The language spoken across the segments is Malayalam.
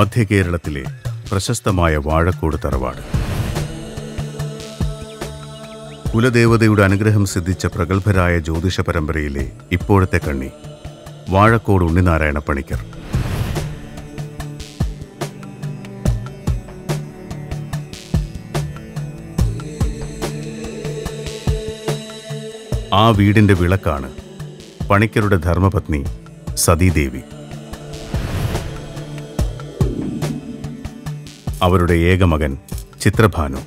മധ്യ കേരളത്തിലെ പ്രശസ്തമായ വാഴക്കോട് തറവാട് കുലദേവതയുടെ അനുഗ്രഹം സിദ്ധിച്ച പ്രഗത്ഭരായ ജ്യോതിഷ പരമ്പരയിലെ ഇപ്പോഴത്തെ കണ്ണി വാഴക്കോട് ഉണ്ണിനാരായണ പണിക്കർ ആ വീടിന്റെ വിളക്കാണ് പണിക്കരുടെ ധർമ്മപത്നി സതീദേവി അവരുടെ ഏകമകൻ ചിത്രഭാനു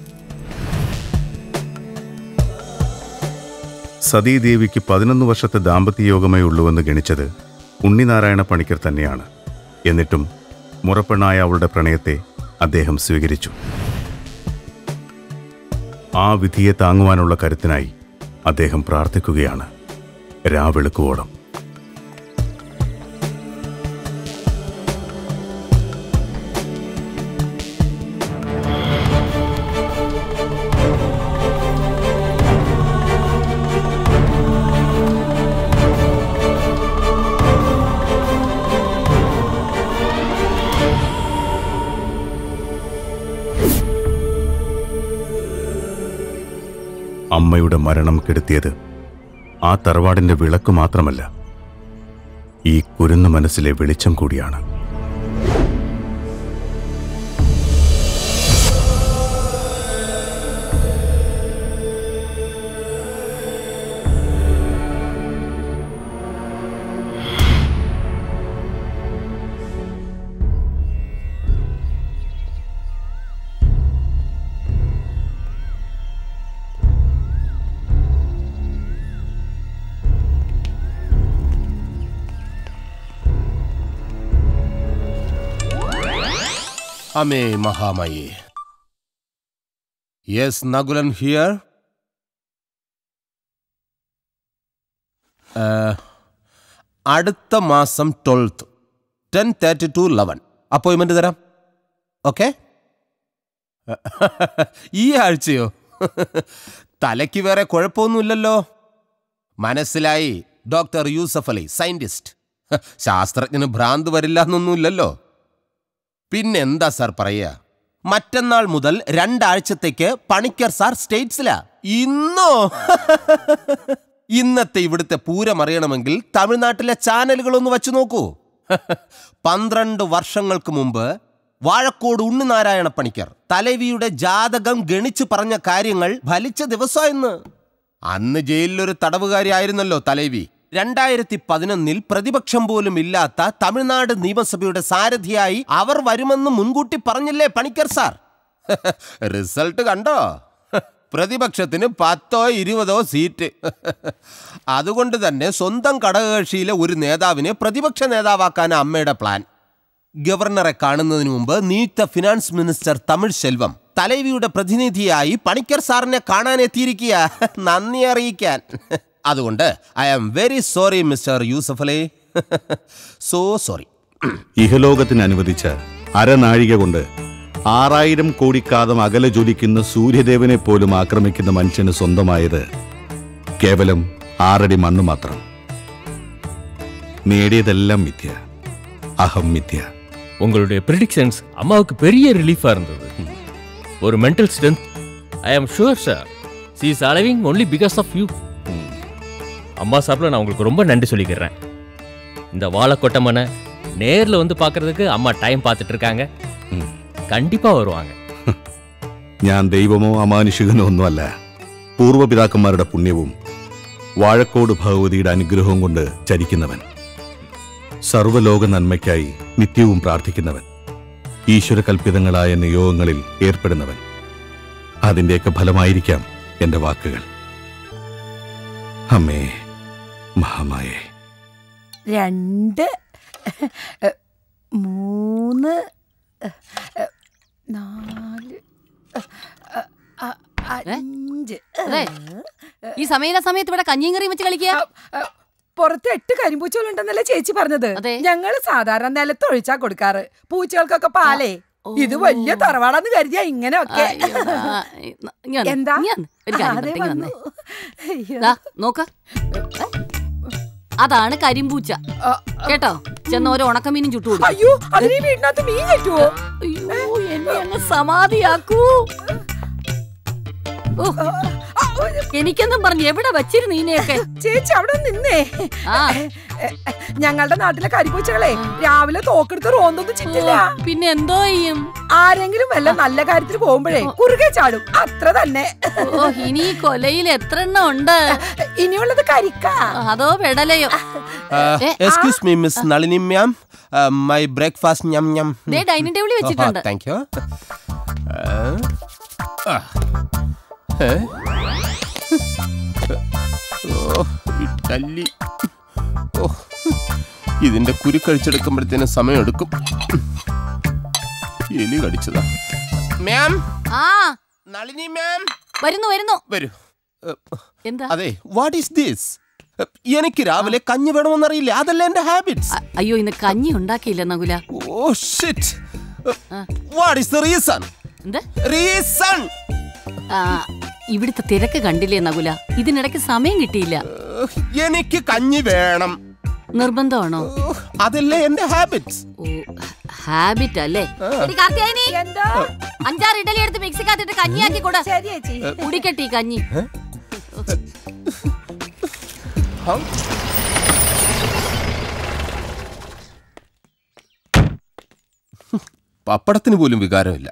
സതീദേവിക്ക് പതിനൊന്ന് വർഷത്തെ ദാമ്പത്യയോഗമേ ഉള്ളുവെന്ന് ഗണിച്ചത് ഉണ്ണിനാരായണ പണിക്കർ തന്നെയാണ് എന്നിട്ടും മുറപ്പെണ്ണായ അവളുടെ പ്രണയത്തെ അദ്ദേഹം സ്വീകരിച്ചു ആ വിധിയെ താങ്ങുവാനുള്ള കരുത്തിനായി അദ്ദേഹം പ്രാർത്ഥിക്കുകയാണ് രാവെളുക്കുവോളം അമ്മയുടെ മരണം കെടുത്തിയത് ആ തറവാടിന്റെ വിളക്ക് മാത്രമല്ല ഈ കുരുന്ന മനസ്സിലെ വെളിച്ചം കൂടിയാണ് അമേ മഹാമയി യെസ് നകുലൻ ഹിയർ അടുത്ത മാസം twelfth ten thirty to eleven അപ്പോയിൻമെന്റ് തരാം ഓക്കെ ഈ ആഴ്ചയോ തലയ്ക്ക് വേറെ കുഴപ്പമൊന്നുമില്ലല്ലോ മനസ്സിലായി ഡോക്ടർ യൂസഫ് അലി സയന്റിസ്റ്റ് ശാസ്ത്രജ്ഞന് ഭ്രാന്ത് വരില്ല എന്നൊന്നുമില്ലല്ലോ പിന്നെന്താ സാർ പറയുക മറ്റന്നാൾ മുതൽ രണ്ടാഴ്ചത്തേക്ക് പണിക്കർ സാർ സ്റ്റേറ്റ്സിലാ ഇന്നോ ഇന്നത്തെ ഇവിടുത്തെ പൂരം അറിയണമെങ്കിൽ തമിഴ്നാട്ടിലെ ചാനലുകളൊന്ന് വച്ചു നോക്കൂ പന്ത്രണ്ട് വർഷങ്ങൾക്ക് മുമ്പ് വാഴക്കോട് ഉണ്ണിനാരായണ പണിക്കർ തലവിയുടെ ജാതകം ഗണിച്ചു പറഞ്ഞ കാര്യങ്ങൾ ഫലിച്ച ദിവസമായിരുന്നു അന്ന് ജയിലിലൊരു തടവുകാരിയായിരുന്നല്ലോ തലേവി രണ്ടായിരത്തി പതിനൊന്നിൽ പ്രതിപക്ഷം പോലും ഇല്ലാത്ത തമിഴ്നാട് നിയമസഭയുടെ സാരഥിയായി അവർ വരുമെന്ന് മുൻകൂട്ടി പറഞ്ഞില്ലേ പണിക്കർ സാർ റിസൾട്ട് കണ്ടോ പ്രതിപക്ഷത്തിന് പത്തോ ഇരുപതോ സീറ്റ് അതുകൊണ്ട് തന്നെ സ്വന്തം ഘടകകക്ഷിയിലെ ഒരു നേതാവിനെ പ്രതിപക്ഷ നേതാവാക്കാൻ അമ്മയുടെ പ്ലാൻ ഗവർണറെ കാണുന്നതിന് മുമ്പ് നിയുക്ത ഫിനാൻസ് മിനിസ്റ്റർ തമിഴ് സെൽവം തലൈവിയുടെ പ്രതിനിധിയായി പണിക്കർ സാറിനെ കാണാനെത്തിയിരിക്കുക നന്ദി അറിയിക്കാൻ അതുകൊണ്ട് I am very sorry mister Yusuf Ali so sorry ഇഹലോകത്തിന് അനുവദിച്ച അരനാഴിക കൊണ്ട് ആറായിരം കോടിക്കാതം അകലെ ജ്വലിക്കുന്ന സൂര്യദേവനെ പോലും ആക്രമിക്കുന്ന മനുഷ്യന് സ്വന്തമായത് കേവലം ആറടി മണ്ണ് മാത്രം നേടിയതെല്ലാം മിഥ്യ അഹം മിഥ്യ உங்களுடைய ப்ரிடிக்ஷன்ஸ் அம்மாவுக்கு பெரிய ரிலீஃபாக இருந்தது ஒரு mental strength I am sure sir she is allowing only because of you அம்மா சாப்பிட நான் உங்களுக்கு ரொம்ப நன்றி சொல்லிக்கிறேன் இந்த வாழைக்கொட்டமனை நேரில் வந்து பார்க்கறதுக்கு அம்மா டைம் பார்த்துட்டு இருக்காங்க கண்டிப்பாக வருவாங்க ഞാൻ ദൈവമോ അമാനുഷികനോ ഒന്നുമല്ല പൂർവ്വപിതാക്കന്മാരുടെ പുണ്യവും വാഴക്കോട് ഭഗവതിയുടെ അനുഗ്രഹവും കൊണ്ട് ചരിക്കുന്നവൻ സർവ്വലോക നന്മയ്ക്കായി നിത്യവും പ്രാർത്ഥിക്കുന്നവൻ ഈശ്വരകൽപിതങ്ങളായ നിയോഗങ്ങളിൽ ഏർപ്പെടുന്നവൻ അതിൻ്റെയൊക്കെ ഫലമായിരിക്കാം എൻ്റെ വാക്കുകൾ അമ്മേ മഹാമായേ രണ്ട് മൂന്ന് നാല് അഞ്ച് അതെ. ഈ സമയ സമയത്ത് ഇവിടെ കഞ്ഞിയും കറിയും വെച്ച് കളിക്കുക പുറത്ത് എട്ട് കരിമ്പൂച്ചകളുണ്ടെന്നല്ലേ ചേച്ചി പറഞ്ഞത് അതെ. ഞങ്ങള് സാധാരണ നിലത്തൊഴിച്ചാ കൊടുക്കാറ് പൂച്ചകൾക്കൊക്കെ പാലേ ഇത് വലിയ തറവാടാന്ന് കരുതിയാ ഇങ്ങനെയൊക്കെ എന്താ ഒരു കാര്യം അതെ പറയട്ടെ, ഇങ്ങ് വന്നു. വന്നേ. അയ്യോ. ദാ, നോക്ക് അതാണ് കരിമ്പൂച്ച കേട്ടോ ചെന്ന് ഓരോ ഉണക്കമീനും ചുട്ടു കൊടുക്കും അയ്യോ അതിന് ഈ വീടിനകത്ത് മീൻ കെട്ടുവോ അയ്യോ എന്നെ അങ്ങ് സമാധിയാക്കൂ ഓ, എനിക്കെന്നും പറഞ്ഞു എവിടെ വച്ചിരുന്നു ഇതിനെയൊക്കെ ചേച്ചി അവിടെ നിന്നേ ആ ഞങ്ങളുടെ നാട്ടിലെ കരിപ്പൂച്ചകളെ രാവിലെ തോക്കെടുത്ത് റോന്തൊന്നും ചിറ്റില്ല പിന്നെ എന്തോ ചെയ്യും ആരെങ്കിലും വല്ല നല്ല കാര്യത്തിന് പോകുമ്പോഴേ കുറുകെ ചാടും അത്ര തന്നെ ഓ ഇനി ഈ കൊലയിൽ എത്ര എണ്ണം ഉണ്ട് ഇനിയുള്ളത് കരിക്ക അതോ പെടലയോ ഏ, excuse me miss Nalini ma'am my breakfast ഞം ഞം ദേ ഡൈനിങ് ടേബിളിൽ വെച്ചിട്ടുണ്ട് താങ്ക് യു ഇഡലി ഓ ഇതിന്റെ കുരുക്കഴിച്ചെടുക്കുമ്പോഴത്തേനും സമയമെടുക്കും എലി കടിച്ചതാ മാം ആ നളിനി മാം വരുന്നു വരുന്നു വരൂ ഏ, എന്താ അതെ വാട്ട് ഈസ് ദിസ് എനിക്ക് രാവിലെ കഞ്ഞി വേണമെന്നറിയില്ല അതല്ല എന്റെ ഹാബിറ്റ്സ് അ- അയ്യോ ഇന്ന് കഞ്ഞി ഉണ്ടാക്കിയില്ല Nakula oh shit what is the reason എന്ത് റീസൺ ആ, ഇവിടുത്തെ തിരക്ക് കണ്ടില്ലേ നകുല ഇതിനിടയ്ക്ക് സമയം കിട്ടിയില്ല എനിക്ക് കഞ്ഞി വേണം നിർബന്ധമാണോ ഉഹ്, അതല്ലേ എന്റെ ഹാബിറ്റ്സ് ഓ ഹാബിറ്റ് അല്ലേ എടി കാർത്യായനി, എന്താ അഞ്ചാറ് ഇഡലി എടുത്ത് മിക്സിക്കകത്തിട്ട് കഞ്ഞിയാക്കി കൂടെ ശരി ചേച്ചി കുടിക്കട്ടെ ഈ കഞ്ഞി പപ്പടത്തിന് പോലും വികാരമില്ല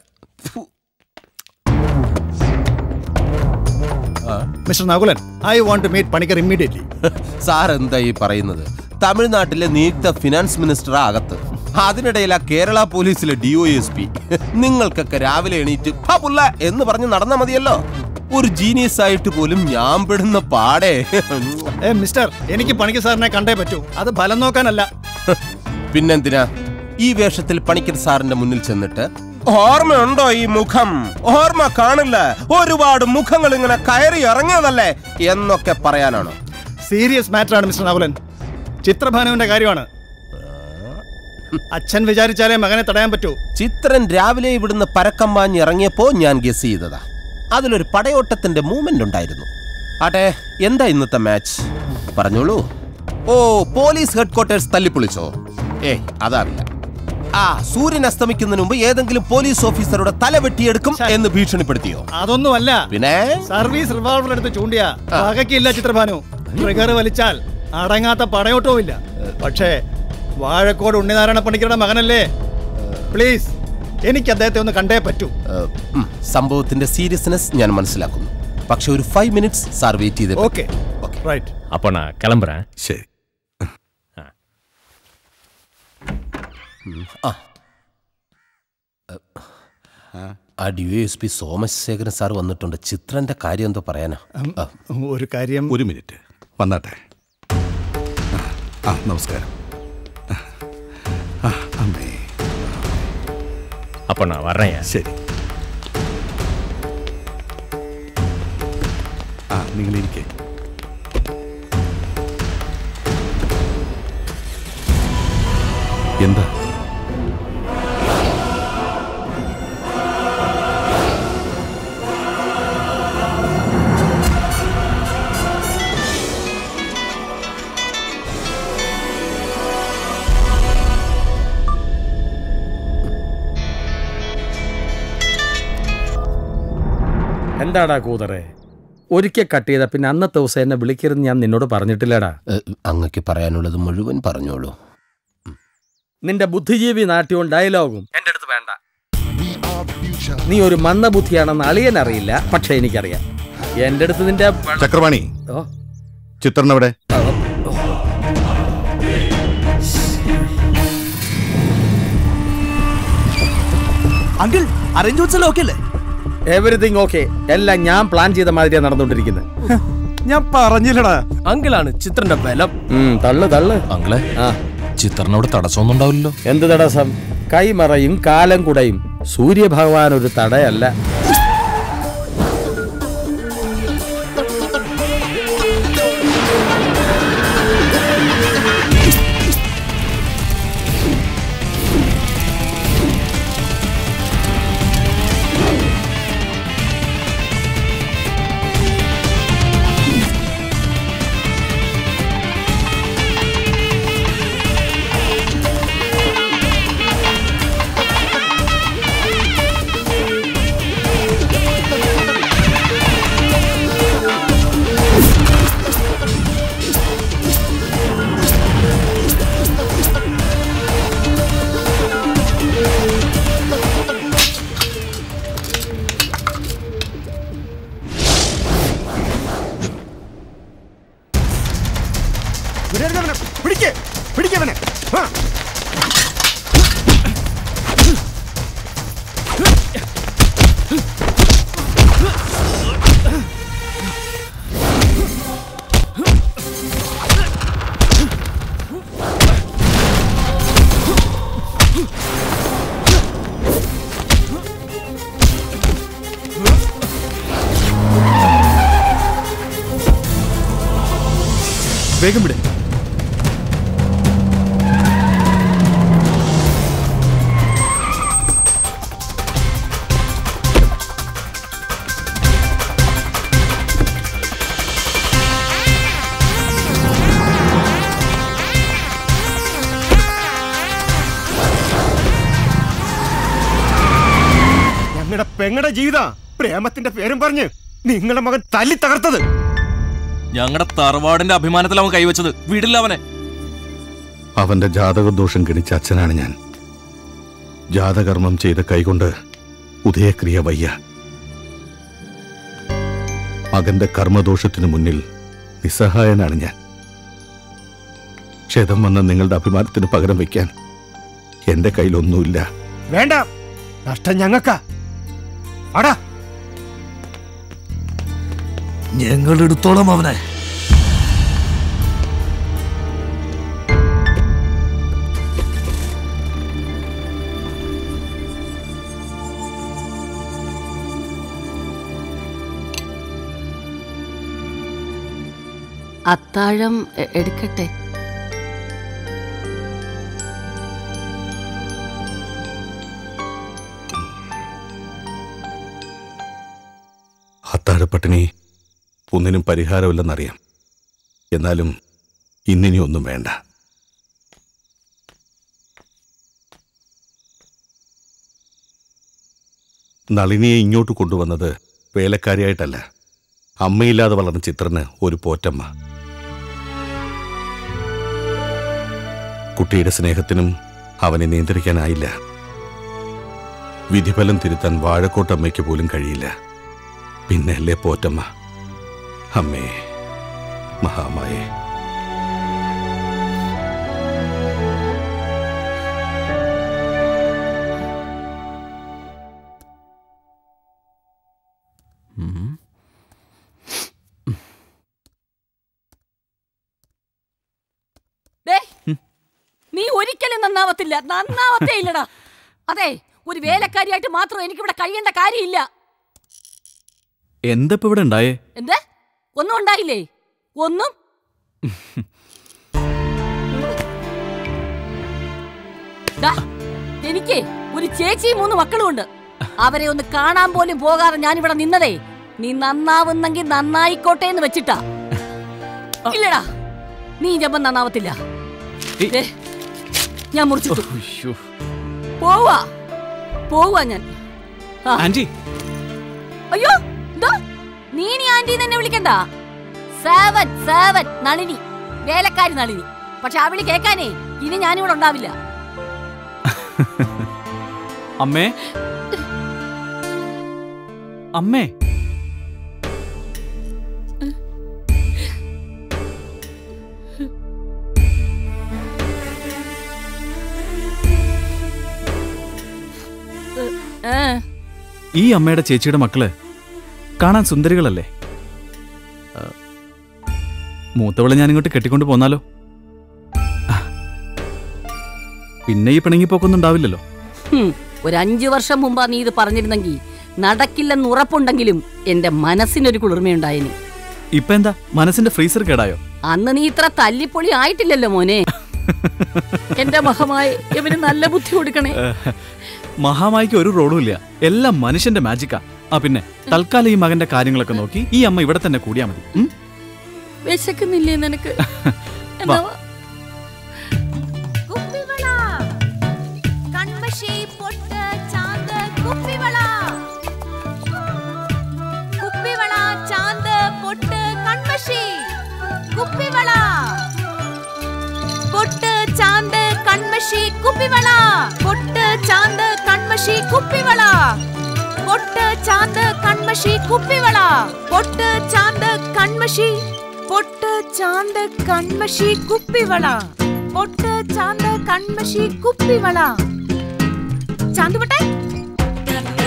mister Nakulan I want to meet Panicker immediately sir എന്താ ഈ പറയുന്നത് തമിഴ്നാട്ടിലെ നിയുക്ത ഫിനാൻസ് മിനിസ്റ്റർ അകത്ത് അതിനിടയിൽ ആ കേരള പോലീസിലെ ഡി ഒ എസ് പി നിങ്ങൾക്കൊക്കെ രാവിലെ എണീറ്റ് "ഹാ പുള്ള" എന്ന് പറഞ്ഞ് നടന്നാ മതിയല്ലോ ഒരു ജീനിയസ് ആയിട്ട് പോലും ഞാൻ പെടുന്ന പാടേ ഏ മിസ്റ്റർ എനിക്ക് പണിക്കർ സാറിനെ കണ്ടേ പറ്റൂ അത് ഫലം നോക്കാനല്ല പിന്നെന്തിനാ ഈ വേഷത്തിൽ പണിക്കർ സാറിന്റെ മുന്നിൽ ചെന്നിട്ട് ഓർമ്മയുണ്ടോ ഈ മുഖം ഓർമ്മ കാണില്ല ഒരുപാട് മുഖങ്ങൾ ഇങ്ങനെ കയറി ഇറങ്ങിയതല്ലേ എന്നൊക്കെ പറയാനാണോ സീരിയസ് മാറ്റർ ആണ് മിസ്റ്റർ നകുലൻ ചിത്രഭാനുവിന്റെ കാര്യമാണ് അച്ഛൻ വിചാരിച്ചാലേ മകനെ തടയാൻ പറ്റൂ ചിത്രൻ രാവിലെ ഇവിടുന്ന് പരക്കം പാഞ്ഞ് ഇറങ്ങിയപ്പോ ഞാൻ ഗസ് ചെയ്തതാ അതിലൊരു പടയോട്ടത്തിന്റെ മൂവ്മെന്റ് ഉണ്ടായിരുന്നു ആട്ടെ എന്താ ഇന്നത്തെ മാച്ച് പറഞ്ഞോളൂ ഓ പോലീസ് ഹെഡ്ക്വാർട്ടേഴ്സ് തല്ലിപ്പൊളിച്ചോ ഏ അതാവില്ല ആ സൂര്യൻ അസ്തമിക്കുന്നതിന് മുമ്പ് ഏതെങ്കിലും പോലീസ് ഓഫീസറുടെ തല വെട്ടിയെടുക്കും എന്ന് ഭീഷണിപ്പെടുത്തിയോ അതൊന്നുമല്ല പിന്നെ സർവീസ് റിവോൾവർ എടുത്ത് ചൂണ്ടിയ പകക്കില്ല ചിത്രഭാനു ട്രിഗർ വലിച്ചാൽ അടങ്ങാത്ത പടയോട്ടവും ഇല്ല പക്ഷേ വാഴക്കോട് ഉണ്ണിനാരായണ പണിക്കരുടെ മകനല്ലേ പ്ലീസ് എനിക്ക് അദ്ദേഹത്തെ ഒന്ന് കണ്ടേ പറ്റൂ ഏ, ഉം, സംഭവത്തിന്റെ സീരിയസ്നെസ് ഞാൻ മനസ്സിലാക്കുന്നു പക്ഷെ ഒരു ഫൈവ് മിനിറ്റ്സ് സാർ വെയിറ്റ് ചെയ്ത് ഓക്കെ റൈറ്റ് அப்போ நான் கிளம்புறேன் ശരി ആ D S P Somasekharan sir വന്നിട്ടുണ്ട് ചിത്രന്റെ കാര്യം എന്തോ പറയാനാ ആ, ഒരു കാര്യം ഒരു മിനിറ്റ് വന്നാട്ടെ ആ നമസ്കാരം ആ, അമ്മേ அப்போ நான் வர்றேன் ശരി ആ നിങ്ങളിരിക്കേ എന്താ എന്താടാ കൂതറേ ഒരിക്കൽ കട്ട് ചെയ്ത പിന്നെ അന്നത്തെ ദിവസം എന്നെ വിളിക്കരുന്ന് ഞാൻ നിന്നോട് പറഞ്ഞിട്ടില്ലടാ ഏ, അങ്ങക്ക് പറയാനുള്ളത് മുഴുവൻ പറഞ്ഞോളൂ നിന്റെ ബുദ്ധിജീവി നാട്യവും ഡയലോഗും എന്റെ അടുത്ത് വേണ്ട നീ ഒരു മന്ദബുദ്ധിയാണെന്ന് അളിയൻ അറിയില്ല പക്ഷെ എനിക്കറിയാം എന്റെ അടുത്ത് നിന്റെ ചക്രവാണി ഓ, ചിത്രനവിടെ അങ്കിൾ അറേഞ്ച്മെന്റ്സ് ഓക്കെ അല്ലേ എവറിഥിങ് ഓക്കെ എല്ലാം ഞാൻ പ്ലാൻ ചെയ്ത മാതിരിയാണ് നടന്നുകൊണ്ടിരിക്കുന്നത് ഞാൻ പറഞ്ഞില്ലടാ അങ്കിളാണ് ചിത്രന്റെ ബലം ഉം, തള്ളു തള്ളു അങ്കിളെ ആ ചിത്രനോട് തടസ്സമൊന്നും ഉണ്ടാവില്ലല്ലോ എന്ത് തടസ്സം കൈമറയും കാലം കുടയും സൂര്യഭഗവാൻ ഒരു തടയല്ല വേഗം വിടെ ഞങ്ങളുടെ പെങ്ങടെ ജീവിത പ്രേമത്തിന്റെ പേരും പറഞ്ഞ് നിങ്ങളുടെ മകൻ തല്ലി തകർത്തത് ഞങ്ങളുടെ തറവാടിന്റെ അഭിമാനത്തിൽ അവൻ കൈവച്ചത് വിടില്ല അവനെ അവന്റെ ജാതകദോഷം ഗണിച്ച അച്ഛനാണ് ഞാൻ ജാതകർമ്മം ചെയ്ത കൈകൊണ്ട് ഉദയക്രിയ വയ്യ മകന്റെ കർമ്മദോഷത്തിനു മുന്നിൽ നിസ്സഹായനാണ് ഞാൻ ക്ഷതം വന്ന നിങ്ങളുടെ അഭിമാനത്തിന് പകരം വയ്ക്കാൻ എന്റെ കയ്യിലൊന്നുമില്ല വേണ്ട നഷ്ടം ഞങ്ങൾക്കാ അടാ ഞങ്ങൾ എടുത്തോളാം അവനെ അത്താഴം എ- എടുക്കട്ടെ അത്താഴപ്പട്ടിണി ഒന്നിനും പരിഹാരമില്ലെന്നറിയാം എന്നാലും ഇന്നിനി ഒന്നും വേണ്ട നളിനിയെ ഇങ്ങോട്ട് കൊണ്ടുവന്നത് വേലക്കാരിയായിട്ടല്ല അമ്മയില്ലാതെ വളർന്ന ചിത്രന് ഒരു പോറ്റമ്മ കുട്ടിയുടെ സ്നേഹത്തിനും അവനെ നിയന്ത്രിക്കാനായില്ല വിധിഫലം തിരുത്താൻ വാഴക്കോട്ടമ്മയ്ക്ക് പോലും കഴിയില്ല പിന്നെ അല്ലേ പോറ്റമ്മ അമ്മേ മഹാമായേ ദേ, നീ ഒരിക്കലും നന്നാവത്തില്ല നന്നാവത്തേ ഇല്ലടാ അതെ ഒരു വേലക്കാരിയായിട്ട് മാത്രം എനിക്കിവിടെ കഴിയേണ്ട കാര്യമില്ല എന്താ ഇപ്പൊ ഇവിടെ ഉണ്ടായേ എന്ത് ഒന്നും ഉണ്ടായില്ലേ ഒന്നും ദാ, എനിക്ക് ഒരു ചേച്ചിയും മൂന്ന് മക്കളും ഉണ്ട് അവരെ ഒന്ന് കാണാൻ പോലും പോകാതെ ഞാനിവിടെ നിന്നതേ നീ നന്നാവുന്നെങ്കിൽ നന്നായിക്കോട്ടെ എന്ന് വെച്ചിട്ടാ ഇല്ലടാ നീ ജമ്പം നന്നാവത്തില്ല ദേ, ഞാൻ മുറിച്ചിട്ടു പോവാ പോവാ ഞാൻ ആ. ആന്റി അയ്യോ ദാ, നീ ഇനി ആന്റി തന്നെ വിളിക്കണ്ട സേവൻ സേവൻ നളിനി വേലക്കാരി നളിനി പക്ഷെ ആ വിളി കേക്കാനേ ഇനി ഞാനിവിടെ ഉണ്ടാവില്ല അമ്മേ അമ്മേ ഏ, ഈ അമ്മയുടെ ചേച്ചിയുടെ മക്കള് കാണാൻ സുന്ദരികളല്ലേ ആ, മൂത്തവളെ ഞാൻ ഇങ്ങോട്ട് കെട്ടിക്കൊണ്ട് പോന്നാലോ ആ. പിന്നെ ഈ പിണങ്ങിപ്പോക്കൊന്നും ഉണ്ടാവില്ലല്ലോ ഹും, ഒരു അഞ്ചു വർഷം മുമ്പാ നീ ഇത് പറഞ്ഞിരുന്നെങ്കിൽ നടക്കില്ലെന്ന് ഉറപ്പുണ്ടെങ്കിലും എന്റെ മനസ്സിനൊരു കുളിർമയുണ്ടായിനി ഇപ്പൊ എന്താ മനസ്സിന്റെ ഫ്രീസർ കേടായോ അന്ന് നീ ഇത്ര തല്ലിപ്പൊളി ആയിട്ടില്ലല്ലോ മോനെ എന്റെ മഹമായി ഇവന് നല്ല ബുദ്ധി കൊടുക്കണേ ഏഹ്, മഹാമായിക്ക് ഒരു റോളും ഇല്ല എല്ലാം മനുഷ്യന്റെ മാജിക്കാ ആ പിന്നെ തൽക്കാലം ഈ മകന്റെ കാര്യങ്ങളൊക്കെ നോക്കി ഈ അമ്മ ഇവിടെ തന്നെ കൂടിയാ മതി ഉം? വിശക്കുന്നില്ലേ നിനക്ക് എന്നാ വാ. കുപ്പിവള കൺമഷി പൊട്ട് ചാന്ത് കുപ്പിവള കുപ്പിവള ചാന്ത് പൊട്ട് കൺമഷി കുപ്പിവള പൊട്ട് ചാന്ത് കൺമഷി കുപ്പിവള പൊട്ട് ചാന്ത് കൺമഷി കുപ്പിവള പൊട്ട് ചാന്ത് കൺമഷി കുപ്പിവള പൊട്ട് ചാന്ത് കൺമഷി പൊട്ട് ചാന്ത് കൺമഷി കുപ്പിവള പൊട്ട് ചാന്ത് കൺമഷി കുപ്പിവള ചാന്ത് പൊട്ടെ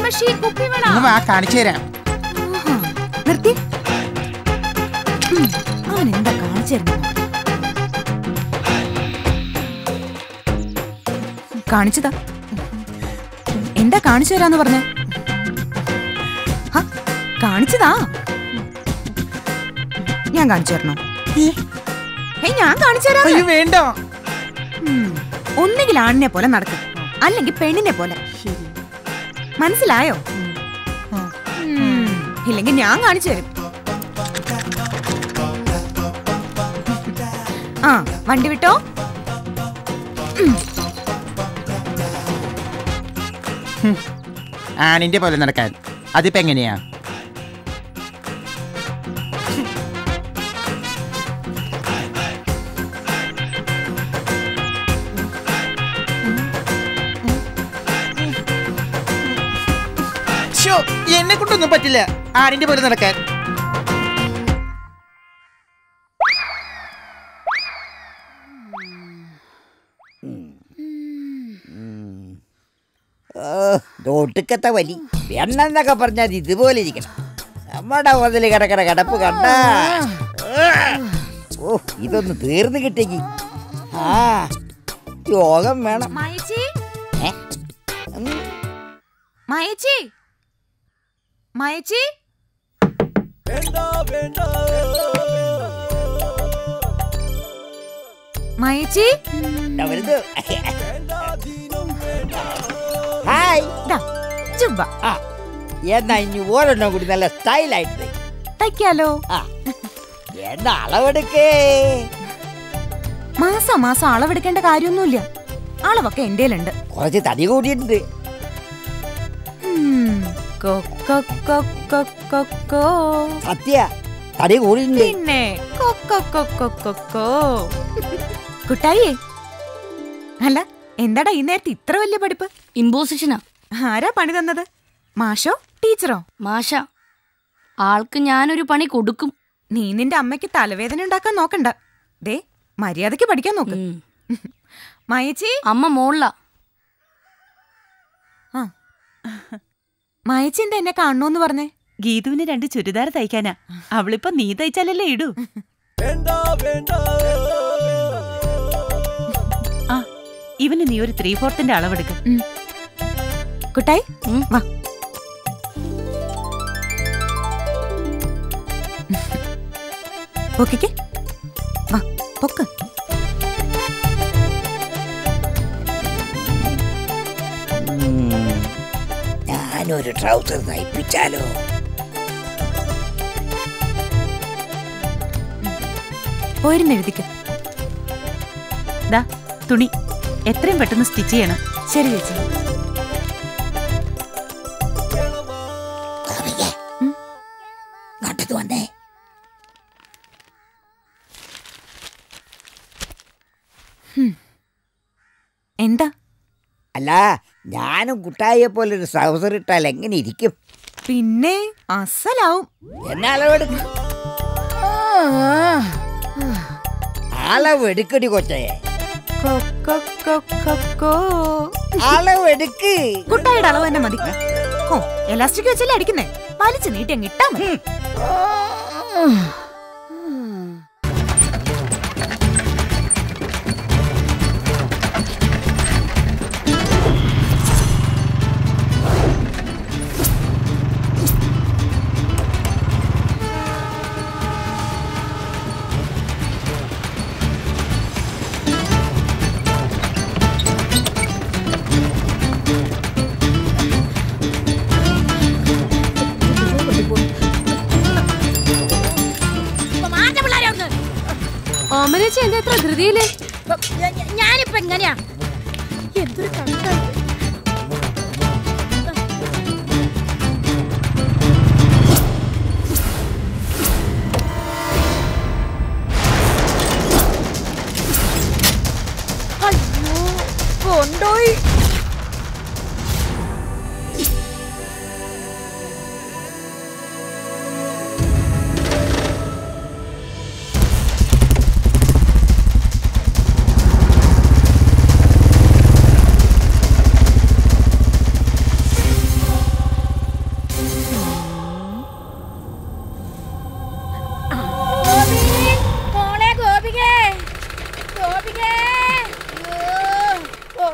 കൺമഷി കുപ്പിവള ഒന്ന് വാ കാണിച്ചു തരാം നിർത്തി ഉം, അവൻ എന്താ കാണിച്ചു തരുന്നത് കാണിച്ചതാ എന്താ കാണിച്ചു തരാന്ന് പറഞ്ഞ കാണിച്ചതാ ഞാൻ കാണിച്ചു തരണോ ഏയ് ഞാൻ കാണിച്ചു തരാം അയ്യോ വേണ്ട ഒന്നുകിൽ ആണിനെ പോലെ നടക്കും അല്ലെങ്കിൽ പെണ്ണിനെ പോലെ മനസ്സിലായോ ഉം, ഇല്ലെങ്കിൽ ഞാൻ കാണിച്ചു തരും ആ വണ്ടി വിട്ടോ ആണിന്റെ പോലെ നടക്കാൻ അതിപ്പോ എങ്ങനെയാ ശ്ശോ, എന്നെ കൊണ്ടൊന്നും പറ്റില്ല ആണിന്റെ പോലെ നടക്കാൻ ഒട്ടുക്കത്തെ വലി എണ്ണെന്നൊക്കെ പറഞ്ഞാൽ ഇതുപോലെ ഇരിക്കണം നമ്മുടെ മുതൽ കിടക്കണ കിടപ്പ് കണ്ട ഓ ഇതൊന്ന് തീർന്നു കിട്ടിക്ക് ആ യോഗം വേണം മയച്ചി ഏ? മയച്ചി മയച്ചി മയച്ചി ദാ വരുന്നു. ഹായ് ചുവ ആ എന്നാ ഇനി ഓരെണ്ണം കൂടി നല്ല സ്റ്റൈലായിട്ട് തയ്. തയ്ക്കാലോ ആ എന്നാ അളവെടുക്കേ മാസം മാസം അളവെടുക്കേണ്ട കാര്യമൊന്നുമില്ല അളവൊക്കെ എന്റെ ഉണ്ട് കുറച്ച് തടി കൂടിയിട്ടുണ്ട് സത്യ തടി കൂടിയിട്ടുണ്ട് പിന്നെ കൊക്കോ കൊക്കോ കൊക്കോ കുട്ടായിയേ അല്ല എന്താടാ ഈ നേരത്തെ ഇത്ര വലിയ പഠിപ്പ് ഇമ്പോസിഷനാ ആരാ പണി തന്നത് മാഷോ ടീച്ചറോ മാഷ ആൾക്ക് ഞാനൊരു പണി കൊടുക്കും നീ നിന്റെ അമ്മയ്ക്ക് തലവേദന ഉണ്ടാക്കാൻ നോക്കണ്ട ദേ മര്യാദക്ക് പഠിക്കാൻ നോക്ക് മയച്ചി അമ്മ മോളിലാ ആ മയച്ചി എന്താ എന്നെ കാണണോന്ന് പറഞ്ഞേ ഗീതുവിന് രണ്ട് ചുരിദാർ തയ്ക്കാനാ അവളിപ്പോ നീ തയ്ച്ചാലല്ലേ ഇടൂ ആ ഇവന് നീ ഒരു ത്രീ ഫോർത്തിന്റെ അളവെടുക്ക കുട്ടായി വാ പൊക്കിക്ക് വാ പൊക്ക് ഞാനൊരു ട്രൗസർ തയ്പ്പിച്ചാലോ പോയിരുന്ന് എഴുതിക്ക് ദാ തുണി എത്രയും പെട്ടെന്ന് സ്റ്റിച്ച് ചെയ്യണം ശരി ചേച്ചി നാട്ടത്ത് വന്നേ എന്താ അല്ല ഞാനും കുട്ടായിയെ പോലെ ഒരു ട്രൗസർ ഇട്ടാൽ എങ്ങനെ ഇരിക്കും പിന്നെ അസലാവും എന്നെ അളവെടുക്ക അളവെടുക്കടി കൊച്ചേ അളവെടുക്ക് കുട്ടായിയുടെ അളവ് തന്നെ മതി ഓ എലാസ്റ്റിക് വെച്ചല്ലേ അടിക്കുന്നേ വലിച്ചു നീട്ടി അങ്ങ് ഇട്ടാ മതി ഓമനേച്ചി എന്താ എത്ര ധൃതിയില് ഞാനിപ്പോ എങ്ങനെയാ എന്തൊരു കണക്കായി കൊണ്ടോയി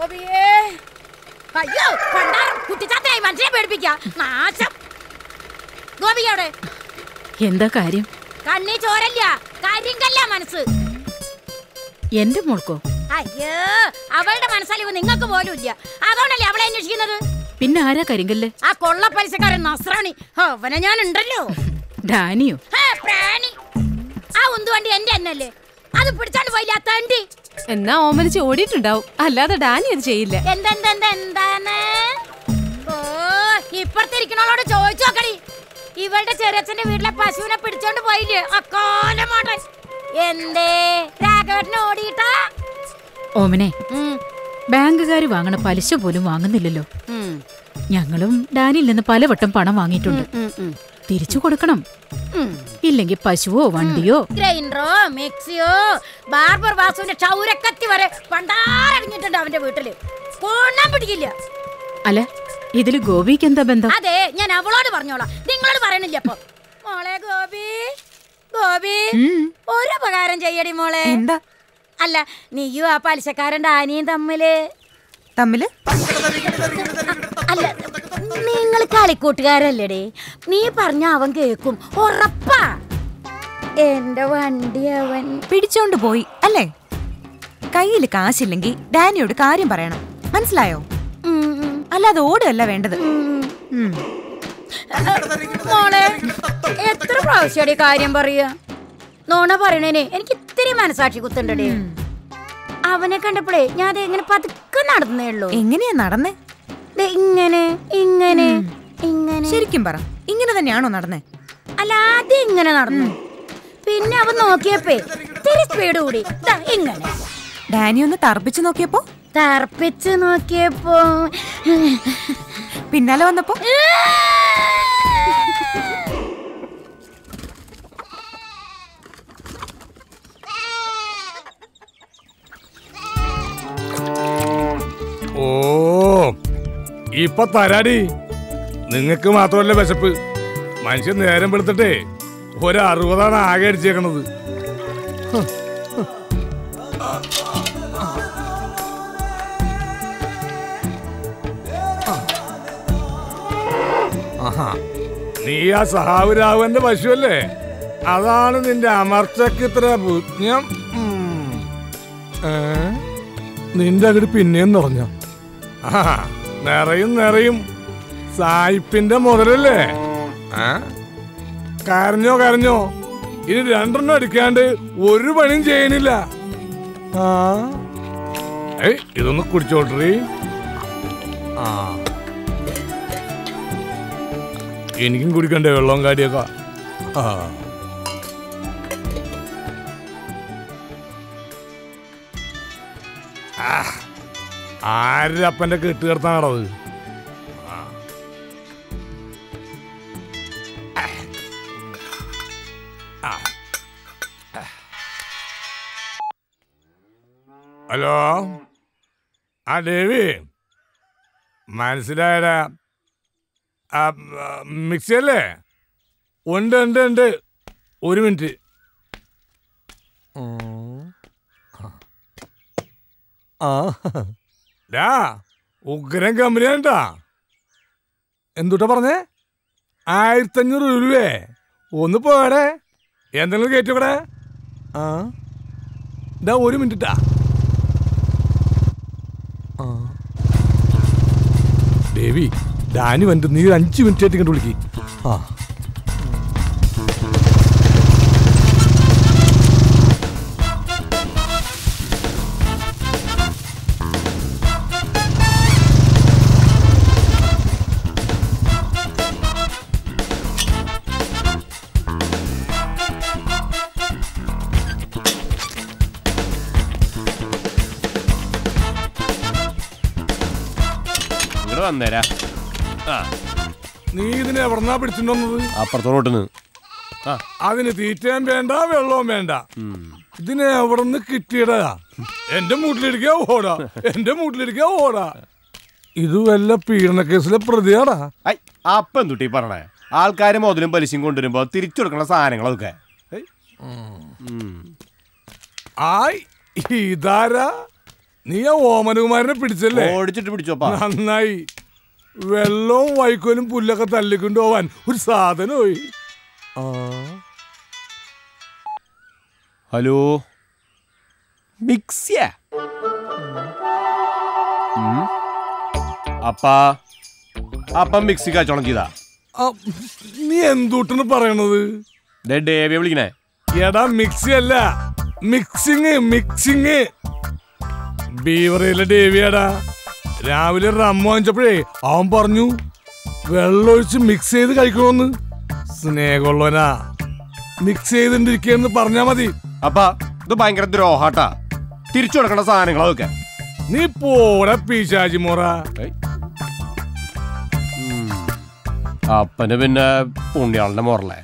ഗോപിയേ അയ്യോ പണ്ടാരം കുട്ടിച്ചാത്തയായി മനുഷ്യനെ പേടിപ്പിക്ക നാശം ഗോപികയുടെ എന്താ കാര്യം കണ്ണി ചോരല്ല കരിങ്കല്ല മനസ്സ് എന്റെ മോൾക്കോ അയ്യോ അവളുടെ മനസ്സലിവ് നിങ്ങൾക്ക് പോലും ഇല്ല അതുകൊണ്ടല്ലേ അവളെ അന്വേഷിക്കുന്നത് പിന്നെ ആരാ കരിങ്കല്ല് ആ കൊള്ള പലിശക്കാരൻ നസ്രാണി അവനെ ഞാൻ ഉണ്ടല്ലോ ഡാനിയോ ഹേ, പ്രാണി ആ ഉന്തുവണ്ടി എന്റെ എന്നല്ലേ അത് പിടിച്ചാണ്ട് പോയില്ല ആ തണ്ടി എന്നാ ഓമനിച്ച് ഓടിയിട്ടുണ്ടാവും അല്ലാതെ ഡാനി അത് ചെയ്യില്ല എന്തെന്തെന്ത് എന്താണ് ഓ ഇപ്പുറത്തിരിക്കണോളോട് ചോദിച്ചു നോക്കടി ഇവളുടെ ചെറിയച്ഛന്റെ വീട്ടിലെ പശുവിനെ പിടിച്ചോണ്ട് പോയില്ലേ അക്കാലമാടൻ എന്തേ രാഘവട്ടിന് ഓടിയിട്ടാ ഓമനെ ബാങ്കുകാർ വാങ്ങണ പലിശ പോലും വാങ്ങുന്നില്ലല്ലോ ഞങ്ങളും ഡാനിയിൽ നിന്ന് പലവട്ടം പണം വാങ്ങിയിട്ടുണ്ട് തിരിച്ചു കൊടുക്കണം ഇല്ലെങ്കിൽ പശുവോ വണ്ടിയോ ഗ്രൈൻഡറോ മിക്സിയോ ബാർബർ വാസുവിന്റെ ക്ഷൗരക്കത്തി വരെ പണ്ടാറടങ്ങിയിട്ടുണ്ട് അവന്റെ വീട്ടില് കൊണ്ണാൻ പിടിക്കില്ല അല്ല ഇതില് ഗോപിക്ക് എന്താ ബന്ധം അതെ ഞാൻ അവളോട് പറഞ്ഞോളാം നിങ്ങളോട് പറയണില്ല അപ്പൊ മോളെ ഗോപി ഗോപി ഒരു ഉപകാരം ചെയ്യടി മോളെ എന്താ അല്ല നീയും ആ പലിശക്കാരൻ ഡാനിയും തമ്മില് തമ്മില് അല്ല നിങ്ങൾ കളിക്കൂട്ടുകാരല്ലേടേ നീ പറഞ്ഞ അവൻ കേക്കും ഉറപ്പാ എന്റെ വണ്ടി അവൻ പിടിച്ചോണ്ട് പോയി അല്ലേ കയ്യിൽ കാശില്ലെങ്കിൽ ഡാനിയോട് കാര്യം പറയണം മനസ്സിലായോ അല്ലാതെ ഓടുകയല്ല വേണ്ടത് ഉം. മോളെ എത്ര പ്രാവശ്യടി കാര്യം പറയാ നോണ പറയണേനെ എനിക്ക് ഇത്തിരി മനസാക്ഷി കുത്തുണ്ടടി അവനെ കണ്ടപ്പോഴേ ഞാൻ ദേ ഇങ്ങനെ പതുക്കെ നടന്നേ ഉള്ളൂ എങ്ങനെയാ നടന്നേ ദേ ഇങ്ങനെ ഇങ്ങനെ ഇങ്ങനെ ശരിക്കും പറ ഇങ്ങനെ തന്നെയാണോ നടന്നേ അല്ല ആദ്യം ഇങ്ങനെ നടന്നു പിന്നെ അവൻ നോക്കിയപ്പേ ഇത്തിരി സ്പീഡ് കൂടി ദാ ഇങ്ങനെ ഡാനി ഒന്ന് തർപ്പിച്ചു നോക്കിയപ്പോ തർപ്പിച്ച് നോക്കിയപ്പോ പിന്നാലെ വന്നപ്പോ ഓ ഇപ്പൊ തരാടി നിങ്ങക്ക് മാത്രമല്ല വിശപ്പ് മനുഷ്യൻ നേരം വെളുത്തിട്ടേ ഒരു അറുപതാണ് ആകെ അടിച്ചേക്കണത് ഹ്. ആഹാ. നീ ആ സഹാവ് രാഘവന്റെ പശുവല്ലേ അതാണ് നിന്റെ അമർച്ചക്ക് ഇത്ര പുജ്ഞം ഉം. ഏ? നിന്റെ അങ്ങോട്ട് പിന്നെയും നിറഞ്ഞ ആ നിറയും നിറയും സായിപ്പിന്റെ മുതലല്ലേ ആ കരഞ്ഞോ കരഞ്ഞോ ഇനി രണ്ടെണ്ണം അടിക്കാണ്ട് ഒരു പണിയും ചെയ്യണില്ല ആ ഏയ് ഇതൊന്ന് കുടിച്ചോട്ടറി ആ എനിക്കും കുടിക്കണ്ടേ വെള്ളവും കാടിയൊക്കെ ആ ആ, ആരുടെ അപ്പന്റെ കെട്ടുകിടത്താണത് ഹലോ ആ ദേവി മനസ്സിലായടാ ആ, ആ, മിക്സി അല്ലേ ഉണ്ട് ഉണ്ട് ഉണ്ട് ഒരു മിനിറ്റ് ആ ഡാ ഉഗ്രം കമ്പനിയാണ്ടാ എന്തുട്ടാ പറഞ്ഞേ ആയിരത്തഞ്ഞൂറ് രൂപയെ ഒന്ന് പോടെ എന്തെങ്കിലും കയറ്റിക്കൂടെ ആ ഡാ ഒരു മിനിറ്റാ ആ ദേവി ഡാനി വന്നിട്ട് നീ ഒരു അഞ്ച് മിനിറ്റ് ആയിട്ട് ഇങ്ങോട്ട് വിളിക്ക് ആ ഇങ്ങോട്ട് വന്നേരാ ആ നീ ഇതിനെ എവിടെന്നാ പിടിച്ചിട്ടുണ്ടോന്നത് അപ്പുറത്തെ റോട്ടിന്ന് ആ അതിന് തീറ്റയും വേണ്ട വെള്ളവും വേണ്ട ഇതിനെ എവിടെന്ന് കിട്ടിയടാ എന്റെ മൂട്ടിലിരിക്കാ ഓടാ എന്റെ മൂട്ടിലിരിക്കാ ഓടാ ഇത് വല്ല പീഡന കേസിലെ പ്രതിയാടാ ഐ അപ്പം എന്തുട്ടി പറഞ്ഞേ ആൾക്കാർ മുതലും പലിശയും കൊണ്ടുവരുമ്പോ തിരിച്ചു കൊടുക്കുന്ന സാധനങ്ങളൊക്കെ ഏയ്. ഉം. ആയ് ഇതാരാ നീ ആ ഓമനകുമാരനെ പിടിച്ചല്ലേ ഓടിച്ചിട്ട് പിടിച്ചോപ്പാ നന്നായി വെള്ളവും വൈക്കോലും പുല്ലൊക്കെ തള്ളിക്കൊണ്ടു പോവാൻ ഒരു സാധനമായി ഹലോ മിക്സിയ അപ്പാ അപ്പം മിക്സി കച്ചവടം ചെയ്താ നീ എന്തൂട്ടാണ് പറയണത് ദേ ഡേവിയെ വിളിക്കണേ എടാ മിക്സി അല്ല മിക്സിങ് മിക്സിങ് ബീവറയിലെ ഡേവിയാടാ രാവിലെ റമ്മ വാങ്ങിച്ചപ്പോഴേ അവൻ പറഞ്ഞു വെള്ളമൊഴിച്ച് മിക്സ് ചെയ്ത് കഴിക്കണമെന്ന് സ്നേഹമുള്ളവനാ മിക്സ് ചെയ്തിട്ടിരിക്കെന്ന് പറഞ്ഞാ മതി അപ്പ ഇത് ഭയങ്കര ദ്രോഹാട്ടാ തിരിച്ചു കൊടുക്കണ സാധനങ്ങളൊക്കെ നീ പോടാ പീശാജി മോറ അപ്പന് പിന്നെ പുണ്യാളുടെ മോറല്ലേ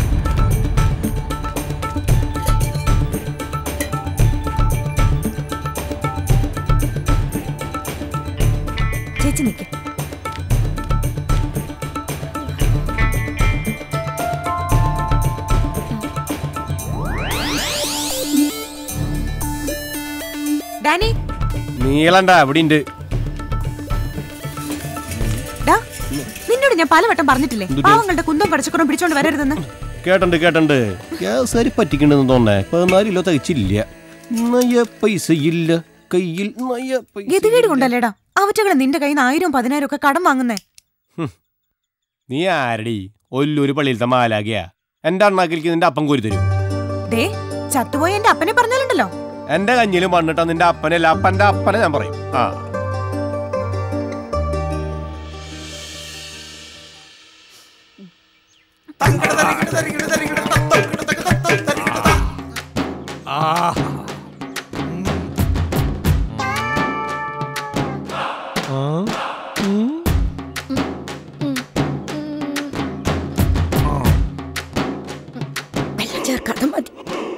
ചേച്ചി നിൽക്ക് ഡാനി നീളണ്ട അവിടെ ഉണ്ട് ഡാ നിന്നോട് ഞാൻ പലവട്ടം പറഞ്ഞിട്ടില്ലേ എന്തുട്ട്? പാവങ്ങളുടെ കുന്തം പടച്ചക്കുറം പിടിച്ചോണ്ട് വരരുതെന്ന് കേട്ടുണ്ട് കേട്ടുണ്ട് ഗ്യാസാരി പറ്റിക്കണ്ടെന്ന് തോന്നേ പതിനാല് കിലോ തികച്ചില്ല നയ പൈസ ഇല്ല കയ്യിൽ നയ പൈസ ഗതികേട് കൊണ്ടല്ലേടാ അവറ്റകളെ നിന്റെ കയ്യിൽ നിന്ന് ആയിരം പതിനായിരം ഒക്കെ കടം വാങ്ങുന്നേ നീ ആരടി ഒല്ലൂര് പള്ളിയിലത്തെ മാലാകിയ എന്റെ അണ്ണാക്കിലേക്ക് നിന്റെ അപ്പം കോരി തരും ദേ ചത്തുപോയ എന്റെ അപ്പനെ പറഞ്ഞാലുണ്ടല്ലോ എന്റെ കഞ്ഞിലും മണ്ണിട്ട നിന്റെ അപ്പനല്ല അപ്പന്റെ അപ്പനെ ഞാൻ പറയും ആ ആ വെള്ളം ചേർക്കാതെ മതി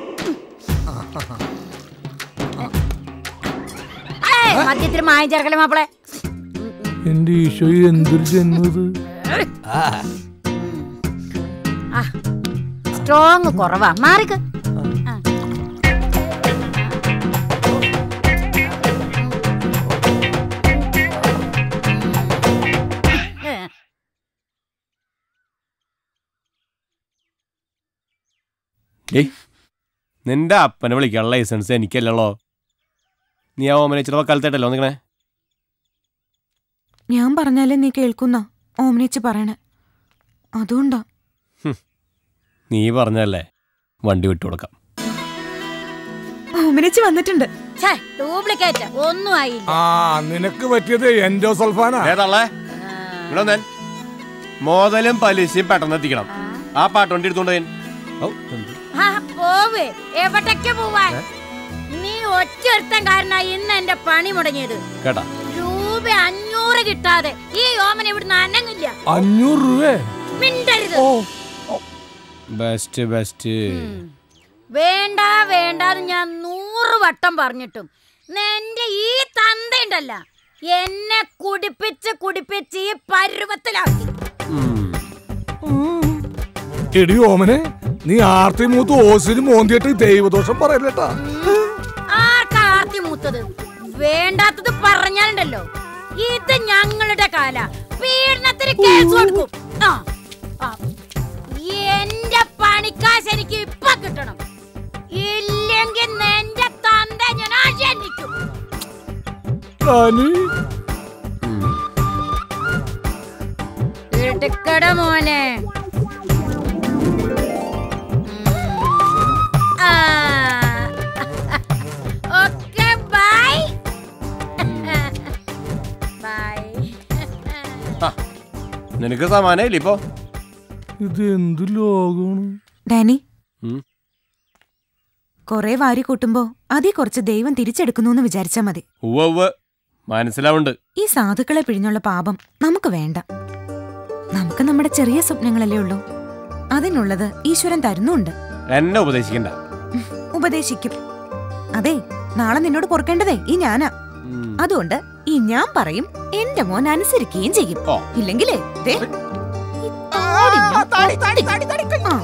ഏയ്, മദ്യത്തിന് മായം ചേർക്കലേ മാപ്പിളെ എന്റെ ഈശോ എന്തൊരു ജന്മത് സ്ട്രോങ് കുറവാ മാറിക്ക് ആ. ഏ. ഏയ് നിന്റെ അപ്പനെ വിളിക്കാനുള്ള ലൈസൻസ് എനിക്കല്ലല്ലോ നീ ആ ഓമനച്ചിട്ട് വക്കാലത്തായിട്ടല്ലോ നിക്കണേ ഞാൻ പറഞ്ഞാലേ നീ കേൾക്കുന്ന ഓമനിച്ച് പറയണേ അതുകൊണ്ടാ നീ പറഞ്ഞല്ലേ വണ്ടി വിട്ടു കൊടുക്കാം ഓമനിച്ച് വന്നിട്ടുണ്ട് ഛേ, ഡ്യൂപ്ലിക്കേറ്റ് ഒന്നും ആയില്ല ആ നിനക്ക് പറ്റിയത് എൻഡോ സൾഫാനാ ഏതാളെ ഇവിടെ വന്നേ മോതലും പലിശയും പെട്ടെന്ന് എത്തിക്കണം ആ പാട്ട് വണ്ടി എടുത്തോണ്ട് പോയി. ഔ, എന്ത്? ആ, പോവേ എവിടേക്ക് പോവാൻ നീ ഒറ്റൊരുത്തൻ കാരനാ ഇന്ന് എന്റെ പണി മുടങ്ങിയത് കേട്ടാ രൂപ അഞ്ഞൂറ് കിട്ടാതെ ഈ ഓമന ഇവിടുന്ന് അനങ്ങില്ല അഞ്ഞൂറ് രൂപ മിണ്ടരുത് ബെസ്റ്റ് ബെസ്റ്റ് വേണ്ട വേണ്ടാന്ന് ഞാൻ നൂറ് വട്ടം പറഞ്ഞിട്ടും എന്റെ ഈ തന്തയുണ്ടല്ല എന്നെ കുടിപ്പിച്ച് കുടിപ്പിച്ച് ഈ പരുവത്തിലാക്കി എടി ഓമനെ നീ ആർത്തി മൂത്ത് ഓസിന് മോന്തിയിട്ട് ദൈവദോഷം പറയല്ലേട്ടാ ആർക്കാ ആർത്തി മൂത്തത് വേണ്ടാത്തത് പറഞ്ഞാലുണ്ടല്ലോ ഇത് ഞങ്ങളുടെ കാല പീഡനത്തിന് കേസ് കൊടുക്കും ആ, ആ. എന്റെ പണിക്കാശ് എനിക്ക് ഇപ്പൊ കിട്ടണം ഇല്ലെങ്കിൽ എന്റെ തന്ത ഞാൻ ആശനിക്കും എടുക്കട മോനെ ആ. ഓക്കേ ബൈ ബൈ നിനക്ക് സമാനമില്ല ഇപ്പൊ ഇത് എന്ത് ലോകമാണ് ഡാനി ഉം. കൊറേ വാരി കൂട്ടുമ്പോ അതിൽ കുറച്ച് ദൈവം തിരിച്ചെടുക്കുന്നു എന്ന് വിചാരിച്ചാ മതി ഉവ്വ് ഉവ്വ് മനസ്സിലാവുണ്ട് ഈ സാധുക്കളെ പിഴിഞ്ഞുള്ള പാപം നമുക്ക് വേണ്ട നമുക്ക് നമ്മുടെ ചെറിയ സ്വപ്നങ്ങളല്ലേ ഉള്ളൂ അതിനുള്ളത് ഈശ്വരൻ തരുന്നുണ്ട് എന്നെ ഉപദേശിക്കണ്ട ഉപദേശിക്കും അതെ നാളെ നിന്നോട് പൊറുക്കേണ്ടതേ ഈ ഞാനാ അതുകൊണ്ട് ഈ ഞാൻ പറയും എന്റെ മോൻ അനുസരിക്കുകയും ചെയ്യും ഇല്ലെങ്കിലേ ദേ, ഈ താടി ഞാൻ പൊട്ടിക്കും. ആ.